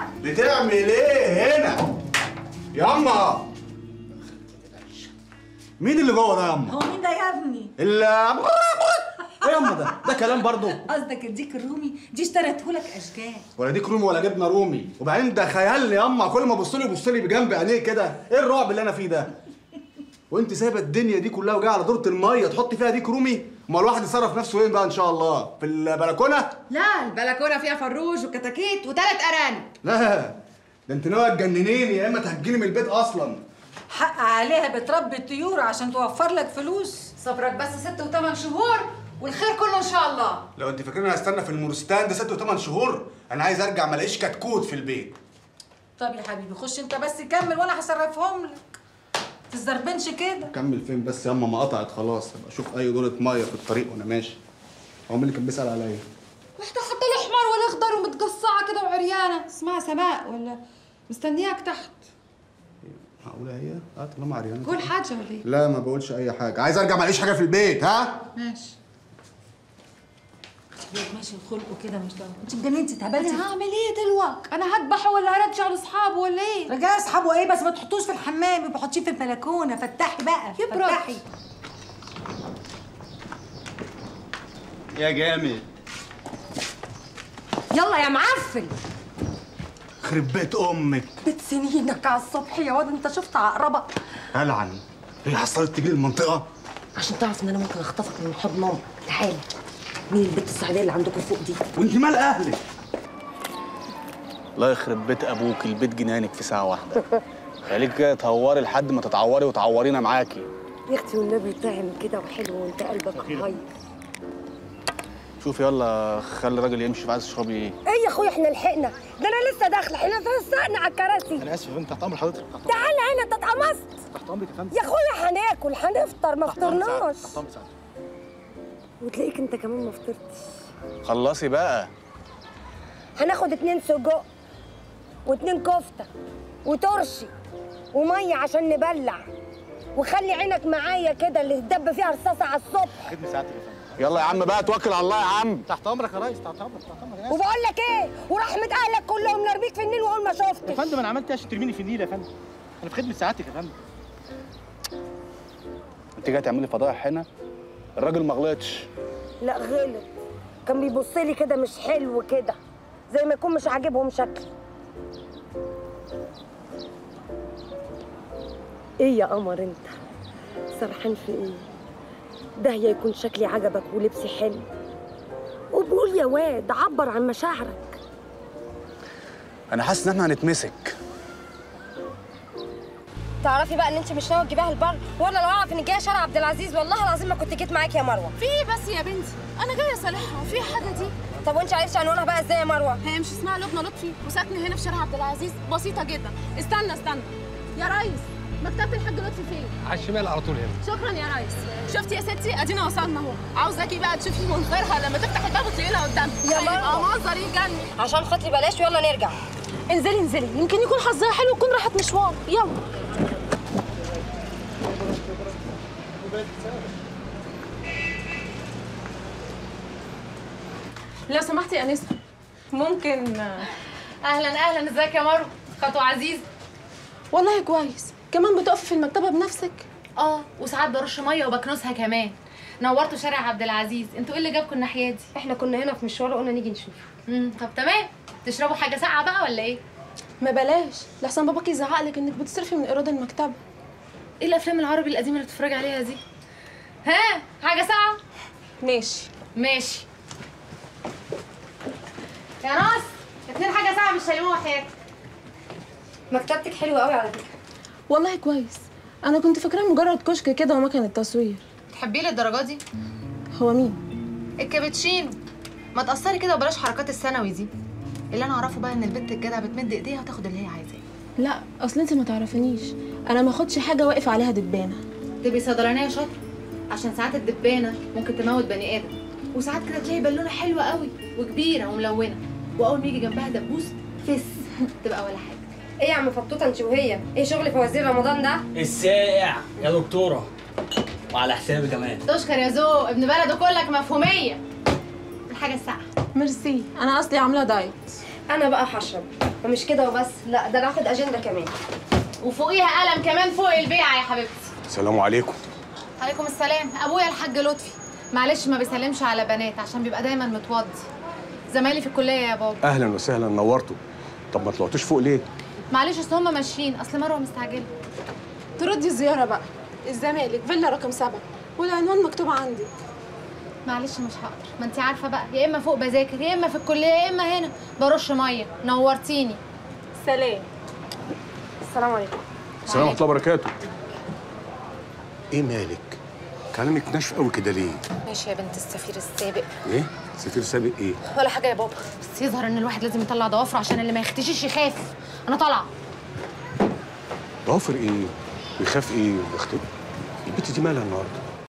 بتعمل ايه هنا؟ ياما مين اللي جوه ده يا اما هو مين ده يا ابني اللي ايه يا اما ده ده كلام برضه قصدك الديك الرومي دي اشتريته لك اشجار ولا ديك رومي ولا جبنه رومي وبعدين ده خيال لي ياما كل ما ابص له يبص لي بجنب عينيه كده ايه الرعب اللي انا فيه ده وانت سايبه الدنيا دي كلها وجايه على دورة الميه تحطي فيها ديك رومي ما الواحد يصرف نفسه وين بقى ان شاء الله في البلكونه لا البلكونه فيها فروج وكتاكيت وثلاث ارانب لا ده انت ناويه تجننيني يا اما تهجيني من البيت اصلا حق عليها بتربي الطيور عشان توفر لك فلوس صبرك بس ست وثمان شهور والخير كله ان شاء الله لو انت فاكرين هستنى في المورستان ده ست وثمان شهور انا عايز ارجع ما الاقيش كتكوت في البيت طب يا حبيبي خش انت بس كمل وانا هصرفهم لك تزربنش كده كمل فين بس ياما ما قطعت خلاص ابقى اشوف اي دورة ميه في الطريق وانا ماشي هو مين اللي كان بيسال عليا واحده حتى الاحمر والاخضر ومتقصعه كده وعريانه اسمها سماء ولا مستنياك تحت معقوله هي اه طالما عريانه قول حاجه ولا ايه لا ما بقولش اي حاجه عايز ارجع ما الاقيش حاجه في البيت ها ماشي ماشي خلقه كده مش ده انت اتجننتي اتهبلتي انا هعمل ايه دلوقتي انا هذبحه ولا هرجع لاصحابه ولا ايه رجعي اصحابه ايه بس ما تحطوش في الحمام يبقى حطيه في البلكونه فتحي بقى يبرد. فتحي يا جامد يلا يا معفن خرب بيت امك بيت سنينك على الصبح يا واد انت شفت عقربه العن هي حصلت تجي المنطقه عشان تعرف ان انا ممكن اخطفك من حضن ماما تعالى مين البت السعيديه اللي عندكم فوق دي وانت مال اهلك الله يخرب بيت ابوك البيت جنانك في ساعه واحده خليك كده تهوري لحد ما تتعوري وتعورينا معاكي يا اختي والنبي طعم كده وحلو وانت قلبك هاي شوف يلا خلي الراجل يمشي عايز تشربي ايه ايه يا اخويا احنا لحقنا ده انا لسه داخله احنا توسعنا على الكراسي انا اسف يا بنت تحت امر حضرتك تعالى هنا انت اتقمصت تحت امرك يا فندم يا اخويا هناكل هنفطر ما فطرناش تحت امر ساعتك وتلاقيك انت كمان ما فطرتش خلصي بقى هناخد اتنين سجق واتنين كفته وترشي وميه عشان نبلع وخلي عينك معايا كده اللي تدب فيها رصاصه على الصبح خدمه ساعتك يا فندم يلا يا عم بقى توكل على الله يا عم تحت امرك يا ريس تحت امرك تحت امرك يا وبقول لك ايه ورحمه اهلك كلهم نرميك في النيل واقول ما شفتش يا فندم انا عملت ايه عشان ترميني في النيل يا فندم انا في خدمه سعادتك يا فندم انت جاي تعملي فضايح هنا الراجل ما غلطش لا غلط كان بيبص لي كده مش حلو كده زي ما يكون مش عاجبهم شكلي ايه يا قمر انت سرحان في ايه ده يا يكون شكلي عجبك ولبسي حلو وبقول يا واد عبر عن مشاعرك انا حاسس ان احنا هنتمسك تعرفي بقى ان انت مش ناوي تجيبيها البر وانا لو اعرف انك جايه شارع عبد العزيز والله العظيم ما كنت جيت معاكي يا مروه في ايه بس يا بنتي انا جايه اصالحها في حاجه دي طب وانت عرفتي عنوانها بقى ازاي يا مروه هي مش اسمها لبنى لطفي وساكنه هنا في شارع عبد العزيز بسيطه جدا استنى استنى يا ريس مكتبه الحاج لطفي فين على الشمال على طول هنا شكرا يا ريس شفتي يا ستي ادينا وصلنا اهو عاوزاكي بقى تشوفي منظرها لما تفتح الباب وتلاقينا قدامك يا هيبقى مروة. منظر يجنن عشان خاطري بلاش ويلا نرجع انزلي انزلي يمكن يكون حظها حلو وتكون راحت مشوار يلا لو سمحتي يا انسه ممكن اهلا اهلا ازيك يا مروه خطوه عزيز والله كويس كمان بتقفي في المكتبه بنفسك اه وساعات برش ميه وبكنسها كمان نورتوا شارع عبد العزيز انتوا ايه اللي جابكم الناحيه دي احنا كنا هنا في مشوار وقلنا نيجي نشوف امم طب تمام تشربوا حاجه ساقعه بقى ولا ايه ما بلاش لحسن باباكي يزعق لك انك بتصرفي من ايراد المكتبه ايه الافلام العربي القديمه اللي بتتفرجي عليها دي ها حاجه ساقعه ماشي ماشي يا ناس اتنين حاجه ساقعه مش هيقوموا حياتك مكتبتك حلوه قوي على فكره والله كويس انا كنت فاكراه مجرد كشك كده ومكنه تصوير تحبيه للدرجه دي هو مين الكابتشينو ما تقصري كده وبلاش حركات الثانوي دي اللي انا اعرفه بقى ان البنت الجدعه بتمد ايديها وتاخد اللي هي عايزاه لا اصل انت ما تعرفينيش انا ما اخدش حاجه واقف عليها دبانه تبقي صيدلانيه شاطره عشان ساعات الدبانه ممكن تموت بني ادم وساعات كده تلاقي بالونه حلوه قوي وكبيره وملونه واول ما يجي جنبها دبوس فس تبقى ولا حاجه ايه يا عم فطوطه انت وهي ايه شغل فوازير رمضان ده الساقع يا دكتوره وعلى حسابي كمان تشكر يا ذوق ابن بلده كلك مفهوميه الحاجه الساقعه ميرسي انا اصلي عامله دايت انا بقى هشرب ومش كده وبس لا ده انا هاخد اجنده كمان وفوقيها قلم كمان فوق البيعه يا حبيبتي السلام عليكم عليكم السلام ابويا الحاج لطفي معلش ما بيسلمش على بنات عشان بيبقى دايما متوضي زمايلي في الكليه يا بابا اهلا وسهلا نورتوا طب ما طلعتوش فوق ليه معلش اصل هما ماشيين اصل مروه مستعجله تردي الزيارة بقى الزمالك فيلا رقم سبعة والعنوان مكتوب عندي معلش مش هقدر ما انت عارفه بقى يا اما فوق بذاكر يا اما في الكليه يا اما هنا برش ميه نورتيني سلام السلام عليكم السلام ورحمه الله وبركاته ايه مالك كلامك ناشف قوي كده ليه ماشي يا بنت السفير السابق ايه سفير سابق ايه ولا حاجه يا بابا بس يظهر ان الواحد لازم يطلع ضوافره عشان اللي ما يختشيش يخاف انا طالعه ضوافر ايه ويخاف ايه ويخت... البت دي مالها النهارده